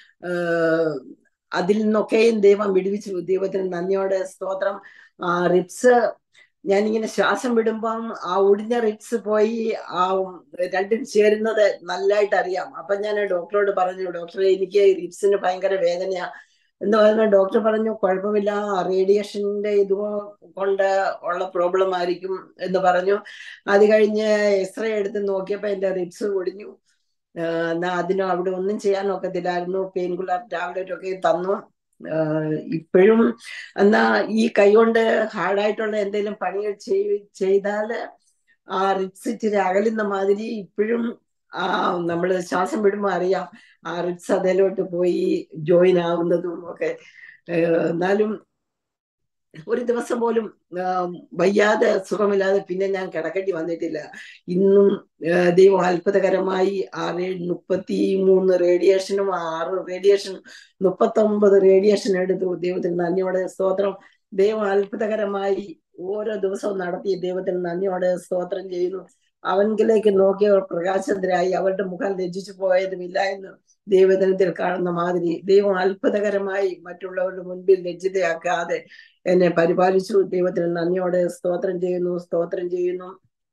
അതിൽ നിന്നൊക്കെയും ദൈവം വിടുവിച്ചു ദൈവത്തിന് നന്ദിയോടെ സ്തോത്രം റിപ്സ് ഞാനിങ്ങനെ ശ്വാസം വിടുമ്പം ആ ഒടിഞ്ഞ റിപ്സ് പോയി ആ രണ്ടും ചേരുന്നത് നല്ലതായിട്ട് അറിയാം അപ്പൊ ഞാൻ ഡോക്ടറോട് പറഞ്ഞു ഡോക്ടറെ എനിക്ക് റിപ്സിന് ഭയങ്കര വേദനയാ എന്ന് പറയുന്ന ഡോക്ടർ പറഞ്ഞു കുഴപ്പമില്ല റേഡിയേഷന്റെ ഇത് കൊണ്ട് ഉള്ള പ്രോബ്ലം ആയിരിക്കും എന്ന് പറഞ്ഞു അത് കഴിഞ്ഞ് എക്സ്റേ എടുത്ത് നോക്കിയപ്പോ എന്റെ റിപ്സ് ഒടിഞ്ഞു എന്നാ അതിന് അവിടെ ഒന്നും ചെയ്യാൻ ഒക്കത്തില്ലായിരുന്നു പെയിൻ കില്ലർ ടാബ്ലറ്റ് ഒക്കെ തന്നു ഇപ്പോഴും എന്നാ ഈ കൈ കൊണ്ട് ഹാർഡായിട്ടുള്ള എന്തെങ്കിലും പണി ചെയ്താല് ആ റിപ്സ് ഇച്ചിരി അകലുന്ന മാതിരി ഇപ്പോഴും ആ നമ്മൾ ശ്വാസം വിടുമ്പോൾ അറിയാം ആ റിപ്സ് അതിലോട്ട് പോയി ജോയിൻ ആവുന്നതും ഒക്കെ എന്നാലും ഒരു ദിവസം പോലും വയ്യാതെ സുഖമില്ലാതെ പിന്നെ ഞാൻ കിടക്കേണ്ടി വന്നിട്ടില്ല ഇന്നും ദൈവം അത്ഭുതകരമായി ആ മുപ്പത്തി മൂന്ന് റേഡിയേഷനും ആറ് റേഡിയേഷൻ മുപ്പത്തൊമ്പത് റേഡിയേഷൻ എടുത്തു ദൈവത്തിന് നന്ദിയോടെ സ്തോത്രം ദൈവം അത്ഭുതകരമായി ഓരോ ദിവസവും നടത്തി ദൈവത്തിന് നന്ദിയോടെ സ്തോത്രം ചെയ്യുന്നു അവൻകിലേക്ക് നോക്കിയവർ പ്രകാശത്തിലായി അവരുടെ മുഖം ലജ്ജിച്ചു പോയതുമില്ല എന്ന് ദൈവദിനത്തിൽ കാണുന്ന മാതിരി ദൈവം അത്ഭുതകരമായി മറ്റുള്ളവരുടെ മുൻപിൽ ലജ്ജിതയാക്കാതെ എന്നെ പരിപാലിച്ചു ദൈവത്തിന് നന്ദിയോടെ സ്തോത്രം ചെയ്യുന്നു സ്തോത്രം ചെയ്യുന്നു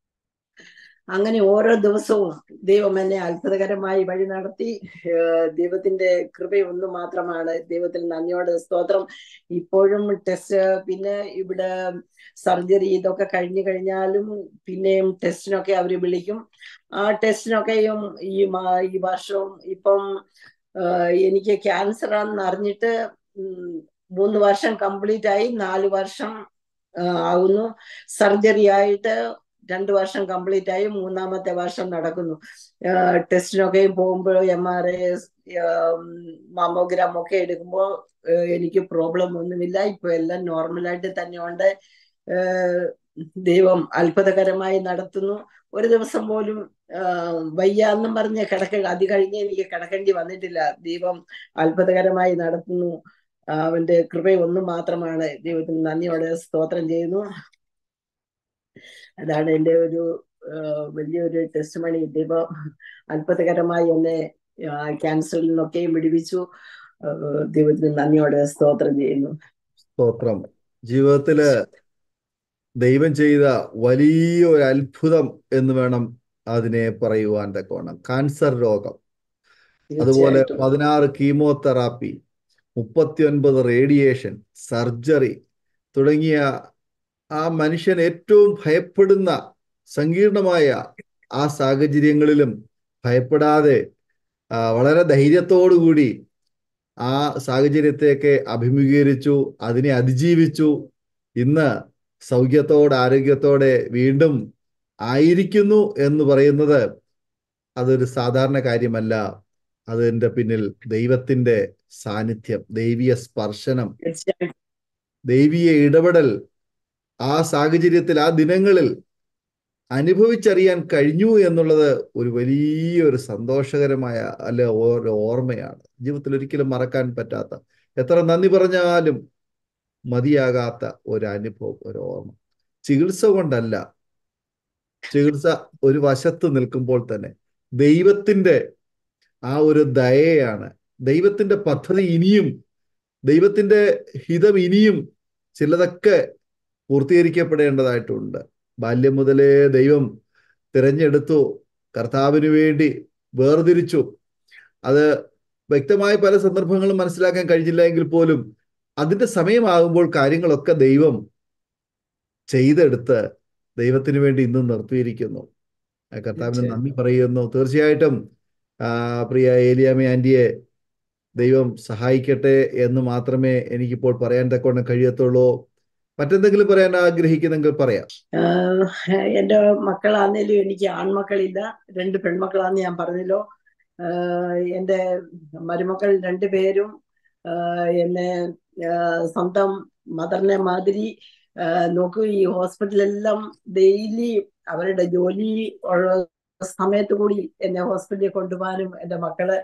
അങ്ങനെ ഓരോ ദിവസവും ദൈവം എന്നെ അത്ഭുതകരമായി വഴി നടത്തി ദൈവത്തിന്റെ കൃപയൊന്നു മാത്രമാണ് ദൈവത്തിന് നന്ദിയോടെ സ്തോത്രം ഇപ്പോഴും ടെസ്റ്റ് പിന്നെ ഇവിടെ സർജറി ഇതൊക്കെ കഴിഞ്ഞു കഴിഞ്ഞാലും പിന്നെയും ടെസ്റ്റിനൊക്കെ അവർ വിളിക്കും ആ ടെസ്റ്റിനൊക്കെയും ഈ ഈ വർഷവും ഇപ്പം എനിക്ക് ക്യാൻസർ ആണെന്ന് അറിഞ്ഞിട്ട് മൂന്ന് വർഷം കംപ്ലീറ്റ് ആയി നാല് വർഷം ആകുന്നു സർജറി ആയിട്ട് രണ്ട് വർഷം കംപ്ലീറ്റ് ആയി മൂന്നാമത്തെ വർഷം നടക്കുന്നു ടെസ്റ്റിനൊക്കെ പോകുമ്പോൾ എം ആർ ഐ മാമോഗ്രാം ഒക്കെ എടുക്കുമ്പോൾ എനിക്ക് പ്രോബ്ലം ഒന്നുമില്ല ഇപ്പൊ എല്ലാം നോർമലായിട്ട് തന്നെ ഉണ്ട് ദൈവം അത്ഭുതകരമായി നടത്തുന്നു ഒരു ദിവസം പോലും വയ്യാന്നും പറഞ്ഞ് കിടക്ക അത് കഴിഞ്ഞ് എനിക്ക് കിടക്കേണ്ടി വന്നിട്ടില്ല ദൈവം അത്ഭുതകരമായി നടത്തുന്നു അവന്റെ കൃപ ഒന്നും മാത്രമാണ് ദൈവത്തിന് നന്ദിയോടെ സ്തോത്രം ചെയ്യുന്നു അതാണ് എൻ്റെ ഒരു വലിയൊരു ടെസ്റ്റ് മണി ദൈവം അത്ഭുതകരമായി എന്നെ ക്യാൻസറിൽ നിന്നൊക്കെയും വിടുവിച്ചു ദൈവത്തിന് നന്ദിയോടെ സ്തോത്രം ചെയ്യുന്നു സ്തോത്രം ജീവിതത്തില് ദൈവം ചെയ്ത വലിയ ഒരു അത്ഭുതം എന്ന് വേണം അതിനെ പറയുവാൻ തക്കോണം കാൻസർ രോഗം അതുപോലെ പതിനാറ് കീമോതെറാപ്പി മുപ്പത്തിയൊൻപത് റേഡിയേഷൻ സർജറി തുടങ്ങിയ ആ മനുഷ്യൻ ഏറ്റവും ഭയപ്പെടുന്ന സങ്കീർണമായ ആ സാഹചര്യങ്ങളിലും ഭയപ്പെടാതെ വളരെ ധൈര്യത്തോടുകൂടി ആ സാഹചര്യത്തെയൊക്കെ അഭിമുഖീകരിച്ചു അതിനെ അതിജീവിച്ചു ഇന്ന് സൗഖ്യത്തോടെ ആരോഗ്യത്തോടെ വീണ്ടും ആയിരിക്കുന്നു എന്ന് പറയുന്നത് അതൊരു സാധാരണ കാര്യമല്ല അതിൻ്റെ പിന്നിൽ ദൈവത്തിന്റെ സാന്നിധ്യം ദൈവീയ സ്പർശനം ദൈവീയ ഇടപെടൽ ആ സാഹചര്യത്തിൽ ആ ദിനങ്ങളിൽ അനുഭവിച്ചറിയാൻ കഴിഞ്ഞു എന്നുള്ളത് ഒരു വലിയൊരു സന്തോഷകരമായ അല്ല ഒരു ഓർമ്മയാണ് ജീവിതത്തിൽ ഒരിക്കലും മറക്കാൻ പറ്റാത്ത എത്ര നന്ദി പറഞ്ഞാലും മതിയാകാത്ത ഒരു അനുഭവം ഒരു ഓർമ്മ ചികിത്സ കൊണ്ടല്ല ചികിത്സ ഒരു വശത്ത് നിൽക്കുമ്പോൾ തന്നെ ദൈവത്തിന്റെ ആ ഒരു ദയയാണ് ദൈവത്തിന്റെ പദ്ധതി ഇനിയും ദൈവത്തിന്റെ ഹിതം ഇനിയും ചിലതൊക്കെ പൂർത്തീകരിക്കപ്പെടേണ്ടതായിട്ടുണ്ട് ബാല്യം മുതലേ ദൈവം തിരഞ്ഞെടുത്തു കർത്താവിന് വേണ്ടി വേർതിരിച്ചു അത് വ്യക്തമായ പല സന്ദർഭങ്ങളും മനസ്സിലാക്കാൻ കഴിഞ്ഞില്ല എങ്കിൽ പോലും അതിന്റെ സമയമാകുമ്പോൾ കാര്യങ്ങളൊക്കെ ദൈവം ചെയ്തെടുത്ത് ദൈവത്തിന് വേണ്ടി ഇന്നും നിർത്തിയിരിക്കുന്നു കർത്താവിന് നന്ദി പറയുന്നു തീർച്ചയായിട്ടും ആ പ്രിയ ഏലിയാമ ആന്റിയെ ദൈവം സഹായിക്കട്ടെ എന്ന് മാത്രമേ എനിക്കിപ്പോൾ പറയാൻ തക്കവണ്ണം കഴിയത്തുള്ളൂ മറ്റെന്തെങ്കിലും പറയാൻ ആഗ്രഹിക്കുന്നെങ്കിൽ പറയാം എന്റെ മക്കളാന്നേലും എനിക്ക് ആൺമക്കളില്ല രണ്ട് പെൺമക്കളാന്ന് ഞാൻ പറഞ്ഞല്ലോ എന്റെ മരുമക്കൾ രണ്ടുപേരും എന്നെ സ്വന്തം മദറിനെ മാതിരി നോക്കൂ ഈ ഹോസ്പിറ്റലെല്ലാം ഡെയിലി അവരുടെ ജോലി സമയത്ത് കൂടി എന്നെ ഹോസ്പിറ്റലിൽ കൊണ്ടുപോകാനും എൻ്റെ മക്കള്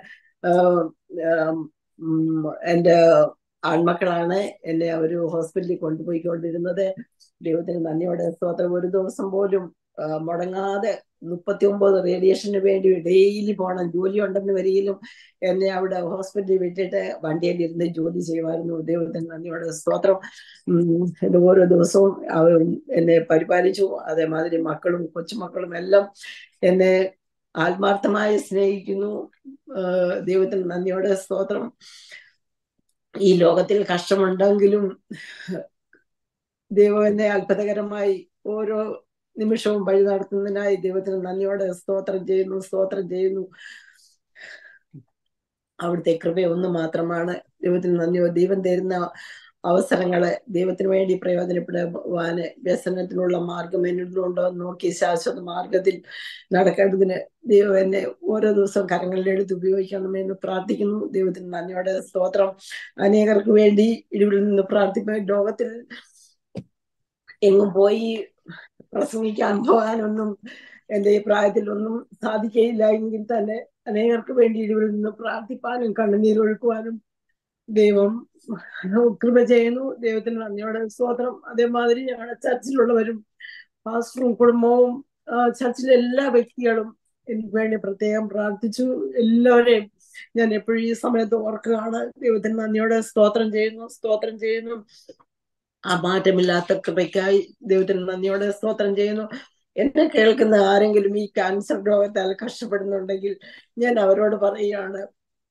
എൻ്റെ ആൺമക്കളാണ് എന്നെ അവർ ഹോസ്പിറ്റലിൽ കൊണ്ടുപോയിക്കൊണ്ടിരുന്നത് ദൈവത്തിന് നന്ദിയോടെ സ്തോത്രം ഒരു ദിവസം പോലും മുടങ്ങാതെ മുപ്പത്തി ഒമ്പത് റേഡിയേഷന് വേണ്ടി ഡെയിലി പോകണം ജോലി ഉണ്ടെന്ന് വരികയിലും എന്നെ അവിടെ ഹോസ്പിറ്റലിൽ വിട്ടിട്ട് വണ്ടിയിൽ ഇരുന്ന് ജോലി ചെയ്യുമായിരുന്നു ദൈവത്തിന് നന്ദിയോടെ സ്തോത്രം ഓരോ ദിവസവും അവർ എന്നെ പരിപാലിച്ചു അതേമാതിരി മക്കളും കൊച്ചുമക്കളും എല്ലാം എന്നെ ആത്മാർത്ഥമായി സ്നേഹിക്കുന്നു ദൈവത്തിന് നന്ദിയോടെ സ്തോത്രം ഈ ലോകത്തിൽ കഷ്ടമുണ്ടെങ്കിലും ദൈവം എന്നെ അത്ഭുതകരമായി ഓരോ നിമിഷവും വഴി നടത്തുന്നതിനായി ദൈവത്തിന് നന്ദിയോടെ സ്തോത്രം ചെയ്യുന്നു സ്തോത്രം ചെയ്യുന്നു അവിടുത്തെ കൃപ ഒന്ന് മാത്രമാണ് ദൈവത്തിന് നന്ദിയോ ദൈവം തരുന്ന അവസരങ്ങളെ ദൈവത്തിന് വേണ്ടി പ്രയോജനപ്പെടുവാന് വ്യസനത്തിനുള്ള മാർഗം എന്നിലുണ്ടോ എന്ന് നോക്കി ശാശ്വത മാർഗത്തിൽ നടക്കേണ്ടതിന് ദൈവം എന്നെ ഓരോ ദിവസവും കരങ്ങളിലെടുത്ത് ഉപയോഗിക്കണമെന്ന് പ്രാർത്ഥിക്കുന്നു ദൈവത്തിന് നന്ദിയോടെ സ്തോത്രം അനേകർക്ക് വേണ്ടി ഇടിവിൽ നിന്ന് പ്രാർത്ഥിക്കാൻ ലോകത്തിൽ എങ്ങും പോയി പ്രസംഗിക്കാൻ പോകാനൊന്നും എൻ്റെ ഈ പ്രായത്തിലൊന്നും സാധിക്കയില്ല എങ്കിൽ തന്നെ അനേകർക്ക് വേണ്ടി ഇടിവിൽ നിന്ന് പ്രാർത്ഥിപ്പാനും കണ്ണുനീരൊഴുക്കുവാനും ദൈവം കൃപ ചെയ്യുന്നു ദൈവത്തിന് നന്ദിയോടെ സ്തോത്രം അതേമാതിരി ഞങ്ങളുടെ ചർച്ചിലുള്ളവരും പാസ്റ്ററും കുടുംബവും ചർച്ചിലെ എല്ലാ വ്യക്തികളും എനിക്ക് വേണ്ടി പ്രത്യേകം പ്രാർത്ഥിച്ചു എല്ലാവരെയും ഞാൻ എപ്പോഴും ഈ സമയത്ത് ഓർക്കുകയാണ് ദൈവത്തിന് നന്ദിയോടെ സ്തോത്രം ചെയ്യുന്നു സ്തോത്രം ചെയ്യുന്നു ആ മാറ്റമില്ലാത്ത കൃപയ്ക്കായി ദൈവത്തിന് നന്ദിയോടെ സ്തോത്രം ചെയ്യുന്നു എന്നെ കേൾക്കുന്ന ആരെങ്കിലും ഈ ക്യാൻസർ രോഗത്താൽ കഷ്ടപ്പെടുന്നുണ്ടെങ്കിൽ ഞാൻ അവരോട് പറയുകയാണ്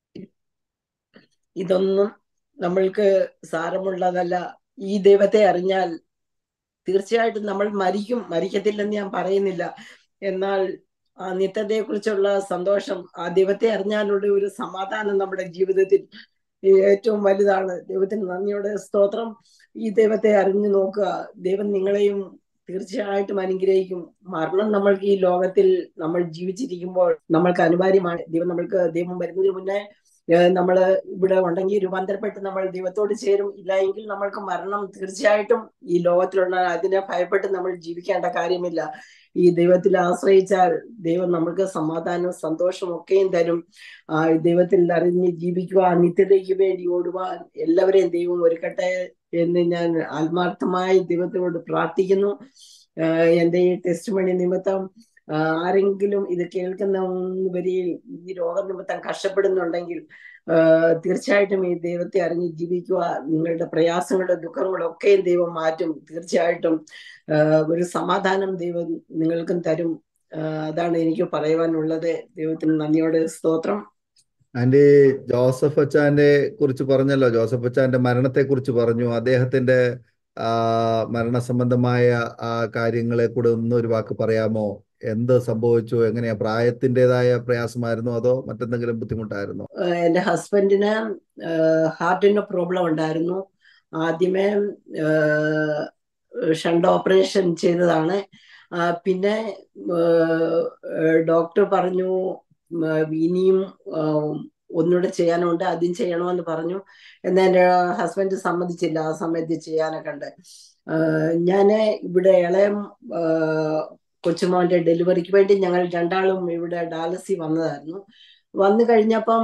ഇതൊന്നും നമ്മൾക്ക് സാരമുള്ളതല്ല ഈ ദൈവത്തെ അറിഞ്ഞാൽ തീർച്ചയായിട്ടും നമ്മൾ മരിക്കും മരിക്കത്തില്ലെന്ന് ഞാൻ പറയുന്നില്ല എന്നാൽ ആ നിത്യതയെ കുറിച്ചുള്ള സന്തോഷം ആ ദൈവത്തെ അറിഞ്ഞാലുള്ള ഒരു സമാധാനം നമ്മുടെ ജീവിതത്തിൽ ഏറ്റവും വലുതാണ് ദൈവത്തിന് നന്ദിയോടെ സ്തോത്രം ഈ ദൈവത്തെ അറിഞ്ഞു നോക്കുക ദൈവം നിങ്ങളെയും തീർച്ചയായിട്ടും അനുഗ്രഹിക്കും മരണം നമ്മൾക്ക് ഈ ലോകത്തിൽ നമ്മൾ ജീവിച്ചിരിക്കുമ്പോൾ നമ്മൾക്ക് അനിവാര്യമാണ് ദൈവം നമ്മൾക്ക് ദൈവം വരുന്നതിന് മുന്നേ നമ്മൾ ഇവിടെ ഉണ്ടെങ്കിൽ രൂപാന്തരപ്പെട്ട് നമ്മൾ ദൈവത്തോട് ചേരും ഇല്ല എങ്കിൽ നമ്മൾക്ക് മരണം തീർച്ചയായിട്ടും ഈ ലോകത്തിലുള്ള അതിനെ ഭയപ്പെട്ട് നമ്മൾ ജീവിക്കേണ്ട കാര്യമില്ല ഈ ദൈവത്തിൽ ആശ്രയിച്ചാൽ ദൈവം നമുക്ക് സമാധാനവും സന്തോഷവും ഒക്കെയും തരും ആ ദൈവത്തിൽ അറിഞ്ഞ് ജീവിക്കുക നിത്യതയ്ക്ക് വേണ്ടി ഓടുവാൻ എല്ലാവരെയും ദൈവം ഒരുക്കട്ടെ എന്ന് ഞാൻ ആത്മാർത്ഥമായി ദൈവത്തിനോട് പ്രാർത്ഥിക്കുന്നു എൻ്റെ ഈ ടെസ്റ്റ് മണി നിമിത്തം ആരെങ്കിലും ഇത് കേൾക്കുന്നവരിൽ ഈ രോഗനിമിത്തം കഷ്ടപ്പെടുന്നുണ്ടെങ്കിൽ തീർച്ചയായിട്ടും ഈ ദൈവത്തെ അറിഞ്ഞ് ജീവിക്കുക നിങ്ങളുടെ പ്രയാസങ്ങളുടെ ദുഃഖങ്ങളും ഒക്കെയും ദൈവം മാറ്റും തീർച്ചയായിട്ടും ഒരു സമാധാനം ദൈവം നിങ്ങൾക്കും തരും അതാണ് എനിക്ക് പറയുവാനുള്ളത് ദൈവത്തിന് നന്ദിയോടെ സ്തോത്രം ആന്റി ജോസഫ് അച്ചാന്റെ കുറിച്ച് പറഞ്ഞല്ലോ ജോസഫ് അച്ചാന്റെ മരണത്തെ കുറിച്ച് പറഞ്ഞു അദ്ദേഹത്തിന്റെ ആ മരണ സംബന്ധമായ ആ കാര്യങ്ങളെ കൂടെ ഒന്ന് ഒരു വാക്ക് പറയാമോ എന്ത് സംഭവിച്ചു എങ്ങനെയാ പ്രായത്തിൻ്റെതായ പ്രയാസമായിരുന്നോ അതോ മറ്റെന്തെങ്കിലും ബുദ്ധിമുട്ടായിരുന്നോ എന്റെ ഹസ്ബൻഡിന് ഹാർട്ടിന് പ്രോബ്ലം ഉണ്ടായിരുന്നു ആദ്യമേ ഷണ്ട് ഓപ്പറേഷൻ ചെയ്തതാണ് പിന്നെ ഡോക്ടർ പറഞ്ഞു ഇനിയും ഒന്നുകൂടെ ചെയ്യാനുണ്ട് അതും ചെയ്യണമെന്ന് പറഞ്ഞു എന്നാൽ എൻ്റെ ഹസ്ബൻഡ് സമ്മതിച്ചില്ല ആ സമയത്ത് ചെയ്യാനൊക്കെ ഉണ്ട് ഞാൻ ഇവിടെ ഇളയം കൊച്ചുമോന്റെ ഡെലിവറിക്ക് വേണ്ടി ഞങ്ങൾ രണ്ടാളും ഇവിടെ ഡാലസി വന്നതായിരുന്നു വന്നു കഴിഞ്ഞപ്പം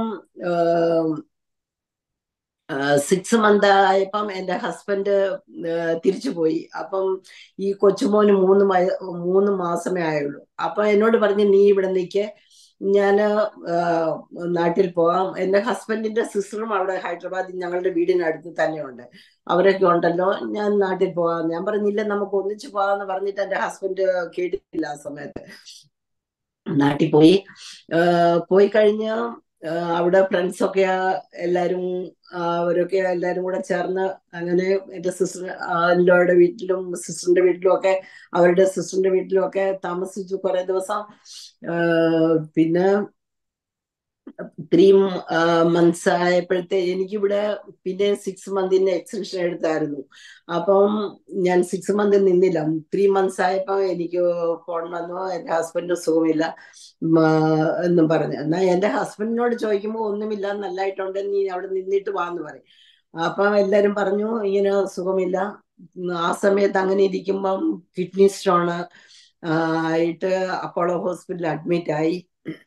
സിക്സ് മന്ത് ആയപ്പം എൻ്റെ ഹസ്ബൻഡ് തിരിച്ചു പോയി അപ്പം ഈ കൊച്ചുമോന് മൂന്ന് മയ മൂന്ന് മാസമേ ആയുള്ളൂ അപ്പൊ എന്നോട് പറഞ്ഞ് നീ ഇവിടെ നിൽക്കെ ഞാൻ നാട്ടിൽ പോകാം എൻ്റെ ഹസ്ബൻഡിന്റെ സിസ്റ്ററും അവിടെ ഹൈദരാബാദിൽ ഞങ്ങളുടെ വീടിനടുത്ത് തന്നെയുണ്ട് അവരൊക്കെ ഉണ്ടല്ലോ ഞാൻ നാട്ടിൽ പോകാം ഞാൻ പറഞ്ഞില്ല നമുക്ക് ഒന്നിച്ചു പോകാന്ന് പറഞ്ഞിട്ട് എൻ്റെ ഹസ്ബൻഡ് കേട്ടിട്ടില്ല ആ സമയത്ത് നാട്ടിൽ പോയി പോയി കഴിഞ്ഞ് അവിടെ ഫ്രണ്ട്സൊക്കെ എല്ലാരും അവരൊക്കെ എല്ലാരും കൂടെ ചേർന്ന് അങ്ങനെ എൻ്റെ സിസ്റ്റർ എൻ്റെ വീട്ടിലും സിസ്റ്ററിന്റെ വീട്ടിലും ഒക്കെ അവരുടെ സിസ്റ്ററിന്റെ വീട്ടിലും ഒക്കെ താമസിച്ചു കുറെ ദിവസം പിന്നെ ത്രീ മന്ത്സ് ആയപ്പോഴത്തെ എനിക്കിവിടെ പിന്നെ സിക്സ് മന്തിന്റെ എക്സ്റ്റൻഷൻ എടുത്തായിരുന്നു അപ്പം ഞാൻ സിക്സ് മന്ത് നിന്നില്ല ത്രീ മന്ത്സ് ആയപ്പോ എനിക്ക് ഫോൺ വന്നു എന്റെ ഹസ്ബൻഡ് സുഖമില്ല എന്നും പറഞ്ഞു എന്നാ എന്റെ ഹസ്ബൻഡിനോട് ചോദിക്കുമ്പോൾ ഒന്നുമില്ല നല്ലതായിട്ടുണ്ട് നീ അവിടെ നിന്നിട്ട് വാന്ന് പറയും അപ്പം എല്ലാരും പറഞ്ഞു ഇങ്ങനെ സുഖമില്ല ആ സമയത്ത് അങ്ങനെ ഇരിക്കുമ്പം കിഡ്നി സ്റ്റോണ് ആയിട്ട് അപ്പോളോ ഹോസ്പിറ്റലിൽ അഡ്മിറ്റ് ആയി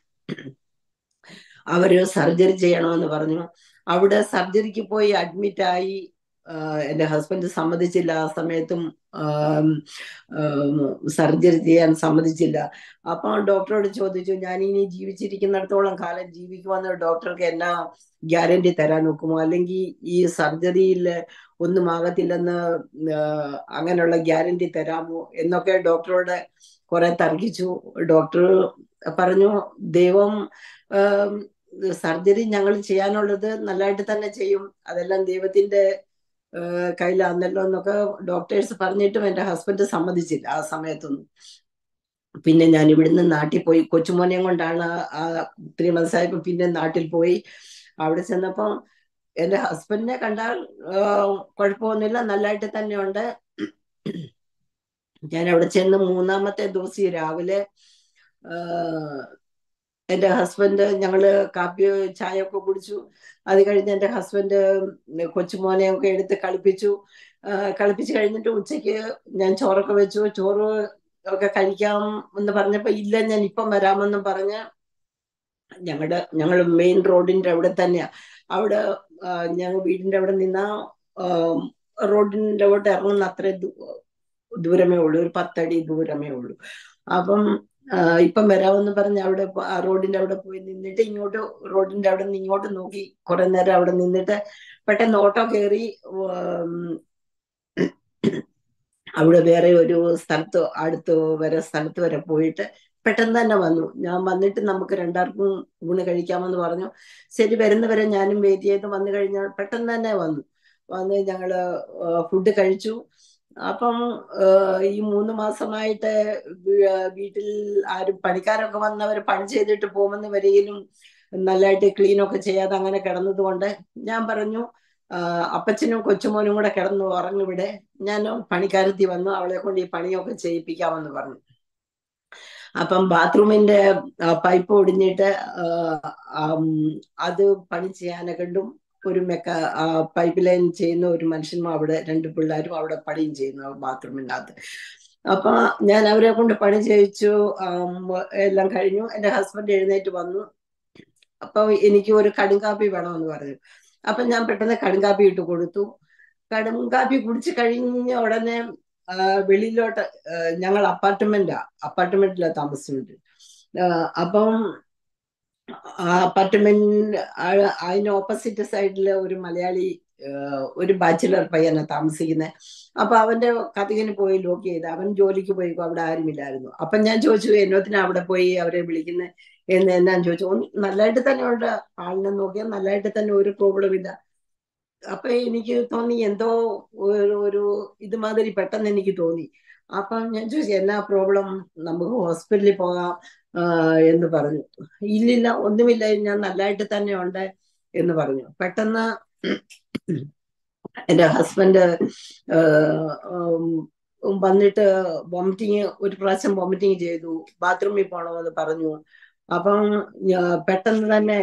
അവര് സർജറി ചെയ്യണമെന്ന് പറഞ്ഞു അവിടെ സർജറിക്ക് പോയി അഡ്മിറ്റ് ആയി എൻ്റെ ഹസ്ബൻഡ് സമ്മതിച്ചില്ല ആ സമയത്തും സർജറി ചെയ്യാൻ സമ്മതിച്ചില്ല അപ്പൊ ഡോക്ടറോട് ചോദിച്ചു ഞാൻ ഇനി ജീവിച്ചിരിക്കുന്നിടത്തോളം കാലം ജീവിക്കുമെന്ന് ഡോക്ടർക്ക് എന്നാ ഗ്യാരണ്ടി തരാൻ നോക്കുമോ അല്ലെങ്കിൽ ഈ സർജറിയിൽ ഒന്നും ആകത്തില്ലെന്ന് അങ്ങനെയുള്ള ഗ്യാരണ്ടി തരാമോ എന്നൊക്കെ ഡോക്ടറോട് കുറെ തർക്കിച്ചു ഡോക്ടർ പറഞ്ഞു ദൈവം സർജറി ഞങ്ങൾ ചെയ്യാനുള്ളത് നല്ലതായിട്ട് തന്നെ ചെയ്യും അതെല്ലാം ദൈവത്തിന്റെ കയ്യിലാന്നല്ലോ എന്നൊക്കെ ഡോക്ടേഴ്സ് പറഞ്ഞിട്ടും എൻ്റെ ഹസ്ബൻഡ് സമ്മതിച്ചില്ല ആ സമയത്തൊന്നും പിന്നെ ഞാൻ ഇവിടുന്ന് നാട്ടിൽ പോയി കൊച്ചുമോനെയും കൊണ്ടാണ് ആ ത്രീ മന്ത്സ് ആയപ്പോ പിന്നെ നാട്ടിൽ പോയി അവിടെ ചെന്നപ്പോ എൻ്റെ ഹസ്ബൻഡിനെ കണ്ടാൽ കുഴപ്പമൊന്നുമില്ല നല്ലതായിട്ട് തന്നെയുണ്ട് ഞാൻ അവിടെ ചെന്ന് മൂന്നാമത്തെ ദിവസം രാവിലെ എൻ്റെ ഹസ്ബൻഡ് ഞങ്ങള് കാപ്പി ചായ ഒക്കെ കുടിച്ചു അത് കഴിഞ്ഞ് എൻ്റെ ഹസ്ബൻഡ് കൊച്ചുമോനെ ഒക്കെ എടുത്ത് കളിപ്പിച്ചു കളിപ്പിച്ച് കഴിഞ്ഞിട്ട് ഉച്ചയ്ക്ക് ഞാൻ ചോറൊക്കെ വെച്ചു ചോറ് ഒക്കെ കഴിക്കാം എന്ന് പറഞ്ഞപ്പോ ഇല്ല ഞാൻ ഇപ്പം വരാമെന്നും പറഞ്ഞ് ഞങ്ങളുടെ ഞങ്ങൾ മെയിൻ റോഡിന്റെ അവിടെ തന്നെയാ അവിടെ ഞങ്ങൾ വീടിന്റെ അവിടെ നിന്ന റോഡിന്റെ അവിടെ ഇറങ്ങുന്ന അത്ര ദൂരമേ ഉള്ളൂ ഒരു പത്തടി ദൂരമേ ഉള്ളൂ അപ്പം ഇപ്പം വരാമെന്ന് പറഞ്ഞ് അവിടെ ആ റോഡിന്റെ അവിടെ പോയി നിന്നിട്ട് ഇങ്ങോട്ട് റോഡിന്റെ അവിടെ നിന്ന് ഇങ്ങോട്ട് നോക്കി കുറെ നേരം അവിടെ നിന്നിട്ട് പെട്ടെന്ന് ഓട്ടോ കയറി അവിടെ വേറെ ഒരു സ്ഥലത്ത് അടുത്ത് വരെ സ്ഥലത്ത് വരെ പോയിട്ട് പെട്ടെന്ന് തന്നെ വന്നു ഞാൻ വന്നിട്ട് നമുക്ക് രണ്ടാർക്കും ഊണ് കഴിക്കാമെന്ന് പറഞ്ഞു ശരി വരുന്നവരെ ഞാനും വെയിറ്റ് ചെയ്ത് വന്നു കഴിഞ്ഞാൽ പെട്ടെന്ന് തന്നെ വന്നു വന്ന് ഞങ്ങള് ഫുഡ് കഴിച്ചു അപ്പം ഈ മൂന്ന് മാസമായിട്ട് വീട്ടിൽ ആരും പണിക്കാരൊക്കെ വന്നവർ പണി ചെയ്തിട്ട് പോകുമെന്ന് വരികയിലും നല്ലതായിട്ട് ക്ലീൻ ഒക്കെ ചെയ്യാതെ അങ്ങനെ കിടന്നത് കൊണ്ട് ഞാൻ പറഞ്ഞു അപ്പച്ചനും കൊച്ചുമോനും കൂടെ കിടന്നു ഉറങ്ങിവിടെ ഞാൻ പണിക്കാരത്തി വന്നു അവളെ കൊണ്ട് ഈ പണിയൊക്കെ ചെയ്യിപ്പിക്കാമെന്ന് പറഞ്ഞു അപ്പം ബാത്റൂമിന്റെ പൈപ്പ് ഒടിഞ്ഞിട്ട് അത് പണി ചെയ്യാനൊക്കെ കണ്ടും ഒരു മെക്ക പൈപ്പ് ലൈൻ ചെയ്യുന്ന ഒരു മനുഷ്യനും അവിടെ രണ്ട് പിള്ളേരും അവിടെ പണിയും ചെയ്യുന്നു ബാത്റൂമിനകത്ത് അപ്പൊ ഞാൻ അവരെ കൊണ്ട് പണി ചെയ്യിച്ചു എല്ലാം കഴിഞ്ഞു എന്റെ ഹസ്ബൻഡ് എഴുന്നേറ്റ് വന്നു അപ്പൊ എനിക്ക് ഒരു കടുങ്കാപ്പി വേണമെന്ന് പറഞ്ഞു അപ്പൊ ഞാൻ പെട്ടെന്ന് കടുങ്കാപ്പി ഇട്ട് കൊടുത്തു കടുങ്കാപ്പി കുടിച്ചു കഴിഞ്ഞ ഉടനെ വെളിയിലോട്ട് ഞങ്ങൾ അപ്പാർട്ട്മെന്റാ അപ്പാർട്ട്മെന്റിലാ താമസിച്ചിട്ടുണ്ട് അപ്പം ആ അപ്പാർട്ട്മെന്റ് അതിന് ഓപ്പോസിറ്റ് സൈഡില് ഒരു മലയാളി ഒരു ബാച്ചിലർ പയ്യനെ താമസിക്കുന്നത് അപ്പൊ അവന്റെ കഥകിന് പോയി ലോക്ക് ചെയ്ത് അവൻ ജോലിക്ക് പോയി അവിടെ ആരുമില്ലായിരുന്നു അപ്പൊ ഞാൻ ചോദിച്ചു എന്നോത്തിനാ അവിടെ പോയി അവരെ വിളിക്കുന്നത് എന്ന് എന്നാൻ ചോദിച്ചു നല്ലതായിട്ട് തന്നെ ഉണ്ട് ആളിനെ നോക്കിയാൽ നല്ലതായിട്ട് തന്നെ ഒരു പ്രോബ്ലം ഇല്ല അപ്പൊ എനിക്ക് തോന്നി എന്തോ ഒരു ഒരു ഇതുമാതിരി പെട്ടെന്ന് എനിക്ക് തോന്നി അപ്പൊ ഞാൻ ചോദിച്ചു എന്നാ പ്രോബ്ലം നമുക്ക് ഹോസ്പിറ്റലിൽ പോകാം എന്ന് പറഞ്ഞു ഇല്ലില്ല ഒന്നുമില്ല ഞാൻ നല്ലതായിട്ട് തന്നെ ഉണ്ട് എന്ന് പറഞ്ഞു പെട്ടെന്ന് എന്റെ ഹസ്ബൻഡ് വന്നിട്ട് വോമിറ്റിങ് ഒരു പ്രാവശ്യം വോമിറ്റിങ് ചെയ്തു ബാത്റൂമിൽ പോകണമെന്ന് പറഞ്ഞു അപ്പം പെട്ടെന്ന് തന്നെ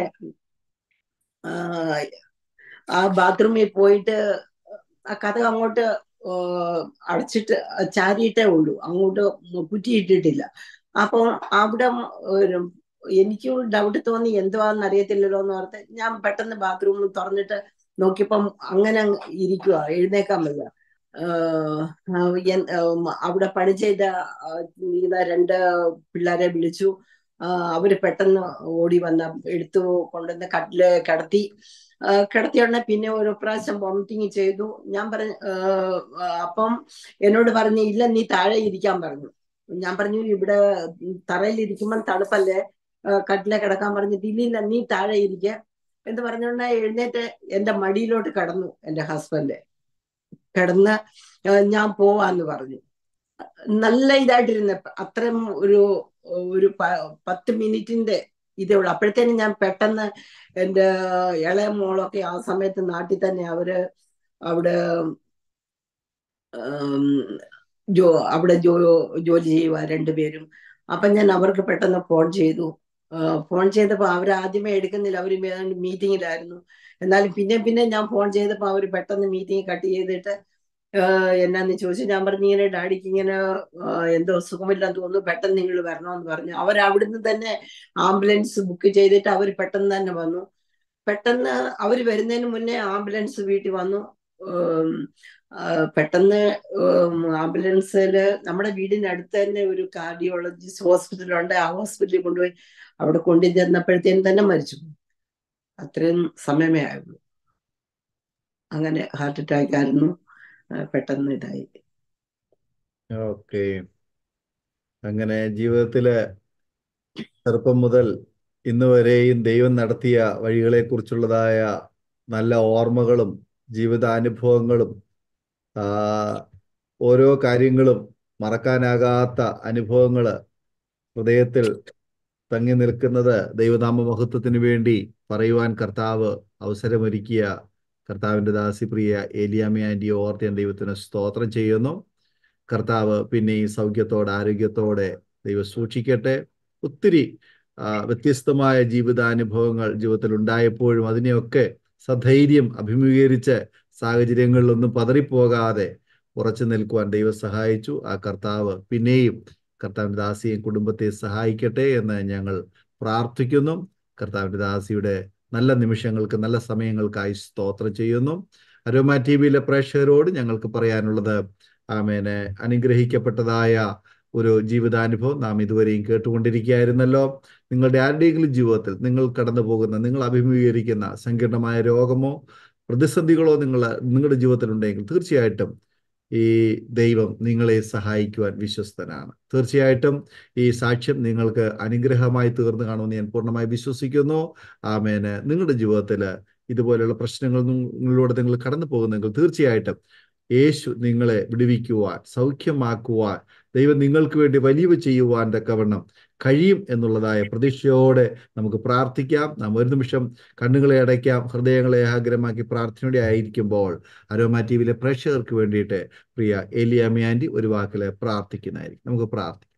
ആ ബാത്റൂമിൽ പോയിട്ട് ആ കഥ അങ്ങോട്ട് അടച്ചിട്ട് ചാരിയിട്ടേ ഉള്ളൂ അങ്ങോട്ട് കുറ്റിയിട്ടിട്ടില്ല അപ്പം അവിടെ ഒരു എനിക്ക് ഡൗട്ട് തോന്നി എന്തുവാന്ന് അറിയത്തില്ലല്ലോ എന്ന് ഓർത്ത് ഞാൻ പെട്ടെന്ന് ബാത്റൂം തുറന്നിട്ട് നോക്കിയപ്പം അങ്ങനെ ഇരിക്കുക എഴുന്നേക്കാൻ വയ്യ അവിടെ പണി ചെയ്ത രണ്ട് പിള്ളേരെ വിളിച്ചു അവര് പെട്ടെന്ന് ഓടി വന്ന എടുത്തു കൊണ്ടുവന്ന് കട്ടില് കിടത്തി കിടത്തിയ ഉടനെ പിന്നെ ഒരു പ്രാവശ്യം വോമിറ്റിങ് ചെയ്തു ഞാൻ പറഞ്ഞ അപ്പം എന്നോട് പറഞ്ഞു ഇല്ല നീ താഴെ ഇരിക്കാൻ പറഞ്ഞു ഞാൻ പറഞ്ഞു ഇവിടെ തറയിൽ ഇരിക്കുമ്പോൾ തണുപ്പല്ലേ കട്ടിലെ കിടക്കാൻ പറഞ്ഞിട്ട് ഇല്ലില്ല നീ താഴെ ഇരിക്ക എന്ന് പറഞ്ഞുകൊണ്ട് എഴുന്നേറ്റ് എന്റെ മടിയിലോട്ട് കടന്നു എന്റെ ഹസ്ബൻഡ് കിടന്ന് ഞാൻ പോവാന്ന് പറഞ്ഞു നല്ല ഇതായിട്ടിരുന്ന അത്രയും ഒരു ഒരു പത്ത് മിനിറ്റിന്റെ ഇതേ ഉള്ളൂ അപ്പോഴത്തേനും ഞാൻ പെട്ടെന്ന് എൻ്റെ ഇളയ മോളൊക്കെ ആ സമയത്ത് നാട്ടിൽ തന്നെ അവര് അവിടെ ജോ അവിടെ ജോ ജോലി ചെയ്യുക രണ്ടുപേരും അപ്പൊ ഞാൻ അവർക്ക് പെട്ടെന്ന് ഫോൺ ചെയ്തു ഫോൺ ചെയ്തപ്പോൾ അവർ ആദ്യമേ എടുക്കുന്നില്ല അവർ മീറ്റിങ്ങിലായിരുന്നു എന്നാലും പിന്നെ പിന്നെ ഞാൻ ഫോൺ ചെയ്തപ്പോൾ അവർ പെട്ടെന്ന് മീറ്റിംഗ് കട്ട് ചെയ്തിട്ട് എന്നാന്ന് ചോദിച്ചു ഞാൻ പറഞ്ഞു ഇങ്ങനെ ഡാഡിക്ക് ഇങ്ങനെ എന്തോ സുഖമില്ലാന്ന് തോന്നുന്നു പെട്ടെന്ന് നിങ്ങൾ വരണമെന്ന് പറഞ്ഞു അവർ അവിടുന്ന് തന്നെ ആംബുലൻസ് ബുക്ക് ചെയ്തിട്ട് അവർ പെട്ടെന്ന് തന്നെ വന്നു പെട്ടെന്ന് അവർ വരുന്നതിന് മുന്നേ ആംബുലൻസ് വീട്ടിൽ വന്നു പെട്ടെന്ന് ആംബുലൻസിൽ നമ്മുടെ വീടിന്റെ അടുത്ത് തന്നെ ഒരു കാർഡിയോളജിസ്റ്റ് ഹോസ്പിറ്റലുണ്ട് ആ ഹോസ്പിറ്റലിൽ കൊണ്ടുപോയി അവിടെ കൊണ്ടു ചെന്നപ്പോഴത്തേനും തന്നെ മരിച്ചു അത്രയും സമയമേ ആയുള്ളൂ അങ്ങനെ ഹാർട്ട് അറ്റാക്ക് ആയിരുന്നു പെട്ടെന്ന് ഇതായി ഓക്കെ അങ്ങനെ ജീവിതത്തില് ചെറുപ്പം മുതൽ ഇന്ന് വരെയും ദൈവം നടത്തിയ വഴികളെ കുറിച്ചുള്ളതായ നല്ല ഓർമ്മകളും ജീവിതാനുഭവങ്ങളും ഓരോ കാര്യങ്ങളും മറക്കാനാകാത്ത അനുഭവങ്ങൾ ഹൃദയത്തിൽ തങ്ങി നിൽക്കുന്നത് ദൈവനാമ മഹത്വത്തിന് വേണ്ടി പറയുവാൻ കർത്താവ് അവസരമൊരുക്കിയ കർത്താവിൻ്റെ ദാസിപ്രിയ ഏലിയാമി ആൻറ്റി ഓർത്ത് ഞാൻ ദൈവത്തിന് സ്തോത്രം ചെയ്യുന്നു കർത്താവ് പിന്നെയും സൗഖ്യത്തോടെ ആരോഗ്യത്തോടെ ദൈവം സൂക്ഷിക്കട്ടെ ഒത്തിരി വ്യത്യസ്തമായ ജീവിതാനുഭവങ്ങൾ ജീവിതത്തിൽ ഉണ്ടായപ്പോഴും അതിനെയൊക്കെ സധൈര്യം അഭിമുഖീകരിച്ച് സാഹചര്യങ്ങളിലൊന്നും പതറിപ്പോകാതെ ഉറച്ചു നിൽക്കുവാൻ ദൈവം സഹായിച്ചു ആ കർത്താവ് പിന്നെയും കർത്താവിൻ്റെ ദാസിയെയും കുടുംബത്തെ സഹായിക്കട്ടെ എന്ന് ഞങ്ങൾ പ്രാർത്ഥിക്കുന്നു കർത്താവിൻ്റെ ദാസിയുടെ നല്ല നിമിഷങ്ങൾക്ക് നല്ല സമയങ്ങൾക്കായി സ്തോത്രം ചെയ്യുന്നു അരോമ ടി വിയിലെ പ്രേക്ഷകരോട് ഞങ്ങൾക്ക് പറയാനുള്ളത് ആമേനെ അനുഗ്രഹിക്കപ്പെട്ടതായ ഒരു ജീവിതാനുഭവം നാം ഇതുവരെയും കേട്ടുകൊണ്ടിരിക്കുകയായിരുന്നല്ലോ നിങ്ങളുടെ ആരുടെയെങ്കിലും ജീവിതത്തിൽ നിങ്ങൾ കടന്നു പോകുന്ന നിങ്ങൾ അഭിമുഖീകരിക്കുന്ന സങ്കീർണമായ രോഗമോ പ്രതിസന്ധികളോ നിങ്ങൾ നിങ്ങളുടെ ജീവിതത്തിൽ ഉണ്ടെങ്കിൽ തീർച്ചയായിട്ടും ഈ ദൈവം നിങ്ങളെ സഹായിക്കുവാൻ വിശ്വസ്തനാണ് തീർച്ചയായിട്ടും ഈ സാക്ഷ്യം നിങ്ങൾക്ക് അനുഗ്രഹമായി തീർന്നു കാണുമെന്ന് ഞാൻ പൂർണ്ണമായി വിശ്വസിക്കുന്നു ആമേന് നിങ്ങളുടെ ജീവിതത്തിൽ ഇതുപോലെയുള്ള പ്രശ്നങ്ങളിലൂടെ നിങ്ങൾ കടന്നു പോകുന്നെങ്കിൽ തീർച്ചയായിട്ടും യേശു നിങ്ങളെ വിടുവിക്കുവാൻ സൗഖ്യമാക്കുവാൻ ദൈവം നിങ്ങൾക്ക് വേണ്ടി വലിയവ ചെയ്യുവാൻ തക്കവണ്ണം കഴിയും എന്നുള്ളതായ പ്രതീക്ഷയോടെ നമുക്ക് പ്രാർത്ഥിക്കാം നാം ഒരു നിമിഷം കണ്ണുകളെ അടയ്ക്കാം ഹൃദയങ്ങളെ ഏകാഗ്രമാക്കി പ്രാർത്ഥനയോടെ ആയിരിക്കുമ്പോൾ അരോമ ടി വിയിലെ പ്രേക്ഷകർക്ക് വേണ്ടിയിട്ട് പ്രിയ ഏലിയാമി ആൻറ്റി ഒരു വാക്കില് പ്രാർത്ഥിക്കുന്നതായിരിക്കും നമുക്ക് പ്രാർത്ഥിക്കാം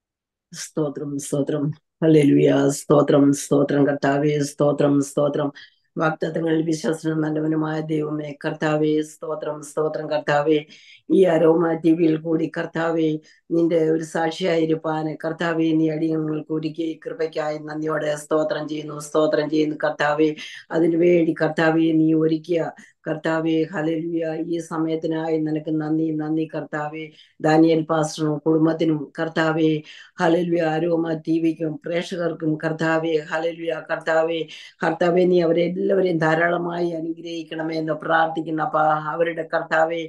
സ്തോത്രം സ്തോത്രം ഹല്ലേലൂയ സ്തോത്രം സ്തോത്രം കർത്താവേ സ്തോത്രം സ്തോത്രം വാക്തത്വങ്ങളിൽ വിശ്വസനും നല്ലവനുമായ ദൈവമേ കർത്താവേ സ്തോത്രം സ്തോത്രം കർത്താവേ ഈ അരോമ ടി വിയിൽ കൂടി കർത്താവേ നിന്റെ ഒരു സാക്ഷിയായിരിക്കാൻ കർത്താവെ നീ അടിയങ്ങൾക്ക് ഒരുക്കി കൃപയ്ക്കായി നന്ദിയോടെ സ്തോത്രം ചെയ്യുന്നു സ്തോത്രം ചെയ്യുന്നു കർത്താവെ അതിനു വേണ്ടി കർത്താവെ നീ ഒരുക്കിയ കർത്താവെ ഹലലുയ ഈ സമയത്തിനായി നിനക്ക് നന്ദി നന്ദി കർത്താവെ ദാനിയൽ പാസ്റ്ററും കുടുംബത്തിനും കർത്താവെ ഹലലുയ അരോമ ടി വിക്കും പ്രേക്ഷകർക്കും കർത്താവെ ഹലലുയ കർത്താവെ കർത്താവെ നീ അവരെ എല്ലാവരെയും ധാരാളമായി അനുഗ്രഹിക്കണമേ എന്ന് പ്രാർത്ഥിക്കുന്ന അപ്പ അവരുടെ കർത്താവെ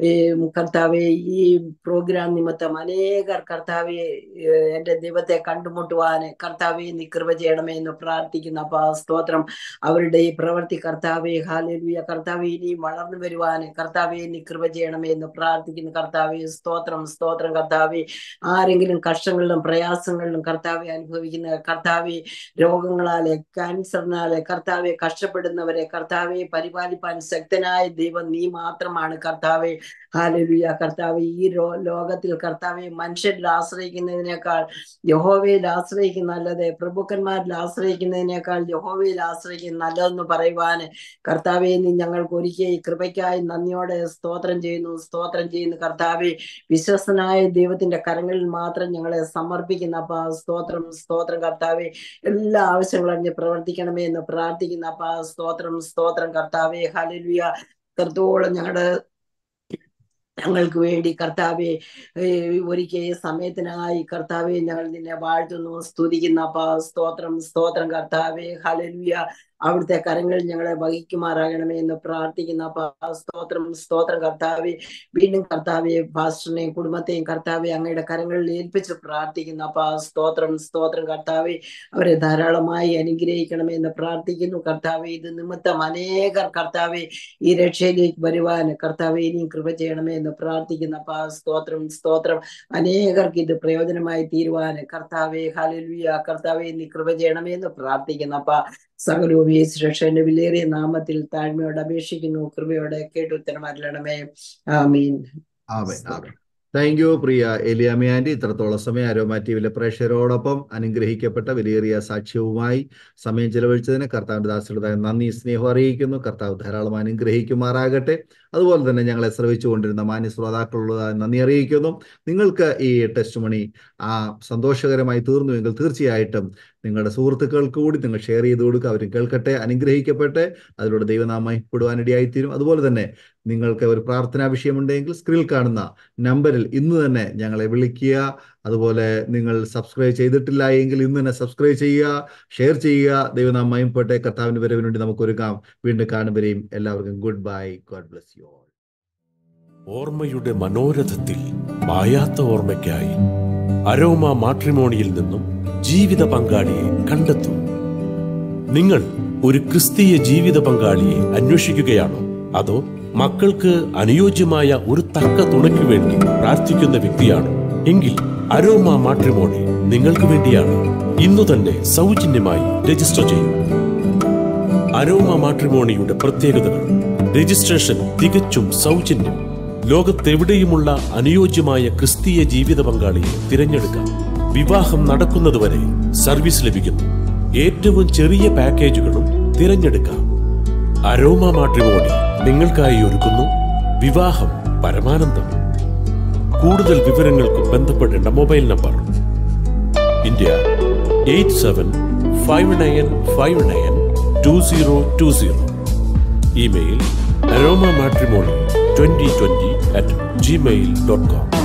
കർത്താവെ ഈ പ്രോഗ്രാം നിമിത്തം അനേകർ കർത്താവെ എന്റെ ദൈവത്തെ കണ്ടുമുട്ടുവാന് കർത്താവെ നീ കൃപ ചെയ്യണമേ എന്ന് പ്രാർത്ഥിക്കുന്ന അപ്പ സ്തോത്രം അവരുടെ ഈ പ്രവൃത്തി കർത്താവെ ഹാലലുയ കർത്താവെ ഇനി വളർന്നു വരുവാന് കർത്താവെ നീ കൃപ ചെയ്യണമേ എന്ന് പ്രാർത്ഥിക്കുന്ന കർത്താവെ സ്തോത്രം സ്തോത്രം കർത്താവെ ആരെങ്കിലും കഷ്ടങ്ങളിലും പ്രയാസങ്ങളിലും കർത്താവെ അനുഭവിക്കുന്ന കർത്താവെ രോഗങ്ങളാലെ ക്യാൻസറിനാലെ കർത്താവെ കഷ്ടപ്പെടുന്നവരെ കർത്താവെ പരിപാലിപ്പാൻ ശക്തനായ ദൈവം നീ മാത്രമാണ് കർത്താവെ ഹാലലുയ കർത്താവെ ഈ ലോകത്തിൽ കർത്താവെ മനുഷ്യരിൽ ആശ്രയിക്കുന്നതിനേക്കാൾ യഹോവയിൽ ആശ്രയിക്കുന്ന നല്ലത് പ്രഭുക്കന്മാരിൽ ആശ്രയിക്കുന്നതിനേക്കാൾ യഹോവയിൽ ആശ്രയിക്കുന്ന നല്ലതെന്ന് പറയുവാന് കർത്താവെ നീ ഞങ്ങൾക്ക് ഞങ്ങൾക്ക് ഒരുക്കിയ ഈ കൃപയ്ക്കായി നന്ദിയോടെ സ്തോത്രം ചെയ്യുന്നു സ്തോത്രം ചെയ്യുന്നു കർത്താവെ വിശ്വസനായ ദൈവത്തിന്റെ കരങ്ങളിൽ മാത്രം ഞങ്ങളെ സമർപ്പിക്കുന്ന അപ്പ സ്തോത്രം സ്തോത്രം കർത്താവെ എല്ലാ ആവശ്യങ്ങളും അറിഞ്ഞ് പ്രവർത്തിക്കണമേ എന്ന് പ്രാർത്ഥിക്കുന്ന അപ്പ സ്തോത്രം സ്തോത്രം കർത്താവെ ഹലിയ കർത്തോളം ഞങ്ങളുടെ ഞങ്ങൾക്ക് വേണ്ടി കർത്താവെ ഒരിക്കൽ സമയത്തിനായി കർത്താവെ ഞങ്ങൾ നിന്നെ വാഴ്ത്തുന്നു സ്തുതിക്കുന്ന അപ്പ സ്തോത്രം സ്തോത്രം കർത്താവെ ഹലലുയ അവിടുത്തെ കരങ്ങളിൽ ഞങ്ങളെ വഹിക്കുമാറാകണമേ എന്ന് പ്രാർത്ഥിക്കുന്ന അപ്പ സ്തോത്രം സ്തോത്രം കർത്താവെ വീണ്ടും കർത്താവെ പാസ്റ്ററിനെയും കുടുംബത്തെയും കർത്താവെ അങ്ങയുടെ കരങ്ങളിൽ ഏൽപ്പിച്ച് പ്രാർത്ഥിക്കുന്ന അപ്പ സ്തോത്രം സ്തോത്രം കർത്താവെ അവരെ ധാരാളമായി അനുഗ്രഹിക്കണമേ എന്ന് പ്രാർത്ഥിക്കുന്നു കർത്താവെ ഇത് നിമിത്തം അനേകർ കർത്താവെ ഈ രക്ഷയിലേക്ക് വരുവാൻ കർത്താവെ ഇനിയും കൃപ ചെയ്യണമേ എന്ന് പ്രാർത്ഥിക്കുന്ന അപ്പ സ്തോത്രം സ്തോത്രം അനേകർക്ക് ഇത് പ്രയോജനമായി തീരുവാൻ കർത്താവെ ഹലലുയ കർത്താവെ നീ കൃപ ചെയ്യണമേ എന്ന് പ്രാർത്ഥിക്കുന്ന അപ്പ സകലവും യേശു രക്ഷന്റെ വിലയേറിയ നാമത്തിൽ താഴ്മയോടെ അപേക്ഷിക്കുന്നു കൃപയോടെ കേട്ടു ഉത്തരം അരളണമേ ആമീൻ ആമേൻ ആമേൻ താങ്ക് യു പ്രിയ എലിയാമി ആൻറ്റി ഇത്രത്തോളം സമയം അരോമ ടി വിയിലെ പ്രേക്ഷകരോടൊപ്പം അനുഗ്രഹിക്കപ്പെട്ട വിലയേറിയ സാക്ഷ്യവുമായി സമയം ചെലവഴിച്ചതിന് കർത്താവിൻ്റെ ദാസരുടേതായ നന്ദി സ്നേഹം അറിയിക്കുന്നു കർത്താവ് ധാരാളം അനുഗ്രഹിക്കുമാറാകട്ടെ അതുപോലെ തന്നെ ഞങ്ങളെ ശ്രവിച്ചുകൊണ്ടിരുന്ന മാന്യ ശ്രോതാക്കളുള്ളതായ നന്ദി അറിയിക്കുന്നു നിങ്ങൾക്ക് ഈ ടെസ്റ്റ് മണി ആ സന്തോഷകരമായി തീർന്നുവെങ്കിൽ തീർച്ചയായിട്ടും നിങ്ങളുടെ സുഹൃത്തുക്കൾക്ക് കൂടി നിങ്ങൾ ഷെയർ ചെയ്ത് കൊടുക്കുക അവർ കേൾക്കട്ടെ അനുഗ്രഹിക്കട്ടെ അതിലൂടെ ദൈവനാമപ്പെടുവാനിടയായിത്തീരും അതുപോലെ തന്നെ നിങ്ങൾക്ക് ഒരു പ്രാർത്ഥനാ വിഷയമുണ്ടെങ്കിൽ സ്ക്രീനിൽ കാണുന്ന നമ്പറിൽ ഇന്ന് തന്നെ ഞങ്ങളെ വിളിക്കുക അതുപോലെ നിങ്ങൾ സബ്സ്ക്രൈബ് ചെയ്തിട്ടില്ല എങ്കിൽ ഇന്ന് തന്നെ സബ്സ്ക്രൈബ് ചെയ്യുക ഷെയർ ചെയ്യുക ദൈവനാം മയംപെട്ടെ കർത്താവിന് വരവിന് വേണ്ടി നമുക്ക് ഒരുക്കാം വീണ്ടും കാണുവരെയും എല്ലാവർക്കും goodbye God bless you all ഓർമ്മയുടെ മനോരഥത്തിൽ മായാത്ത ഓർമ്മയ്ക്കായി അരോമ മാട്രിമോണിയിൽ നിന്നും ജീവിത പങ്കാളിയെ കണ്ടെത്തൂ നിങ്ങൾ ഒരു ക്രിസ്തീയ ജീവിത പങ്കാളിയെ അന്വേഷിക്കുകയാണോ അതോ മക്കൾക്ക് അനുയോജ്യമായ ഒരു തക്ക തുണയ്ക്ക് വേണ്ടി പ്രാർത്ഥിക്കുന്ന വ്യക്തിയാണോ എങ്കിൽ അരോമ മാട്രിമോണി നിങ്ങൾക്ക് വേണ്ടിയാണ് ഇന്നു തന്നെ സൗജന്യമായി രജിസ്റ്റർ ചെയ്യൂ അരോമ മാട്രിമോണിയുടെ പ്രത്യേകതകൾ രജിസ്ട്രേഷൻ തികച്ചും സൗജന്യം ലോകത്തെവിടെയുമുള്ള അനുയോജ്യമായ ക്രിസ്തീയ ജീവിത പങ്കാളിയെ തിരഞ്ഞെടുക്കാം വിവാഹം നടക്കുന്നതുവരെ സർവീസ് ലഭിക്കുന്നു ഏറ്റവും ചെറിയ പാക്കേജുകളും തിരഞ്ഞെടുക്കാം അരോമ മാട്രിമോണി നിങ്ങൾക്കായി ഒരുക്കുന്നു വിവാഹം പരമാനന്ദം കൂടുതൽ വിവരങ്ങൾക്ക് ബന്ധപ്പെടേണ്ട mobile number India eight seven five nine five nine two zero two zero email Aroma matrimony twenty twenty at Gmail dot com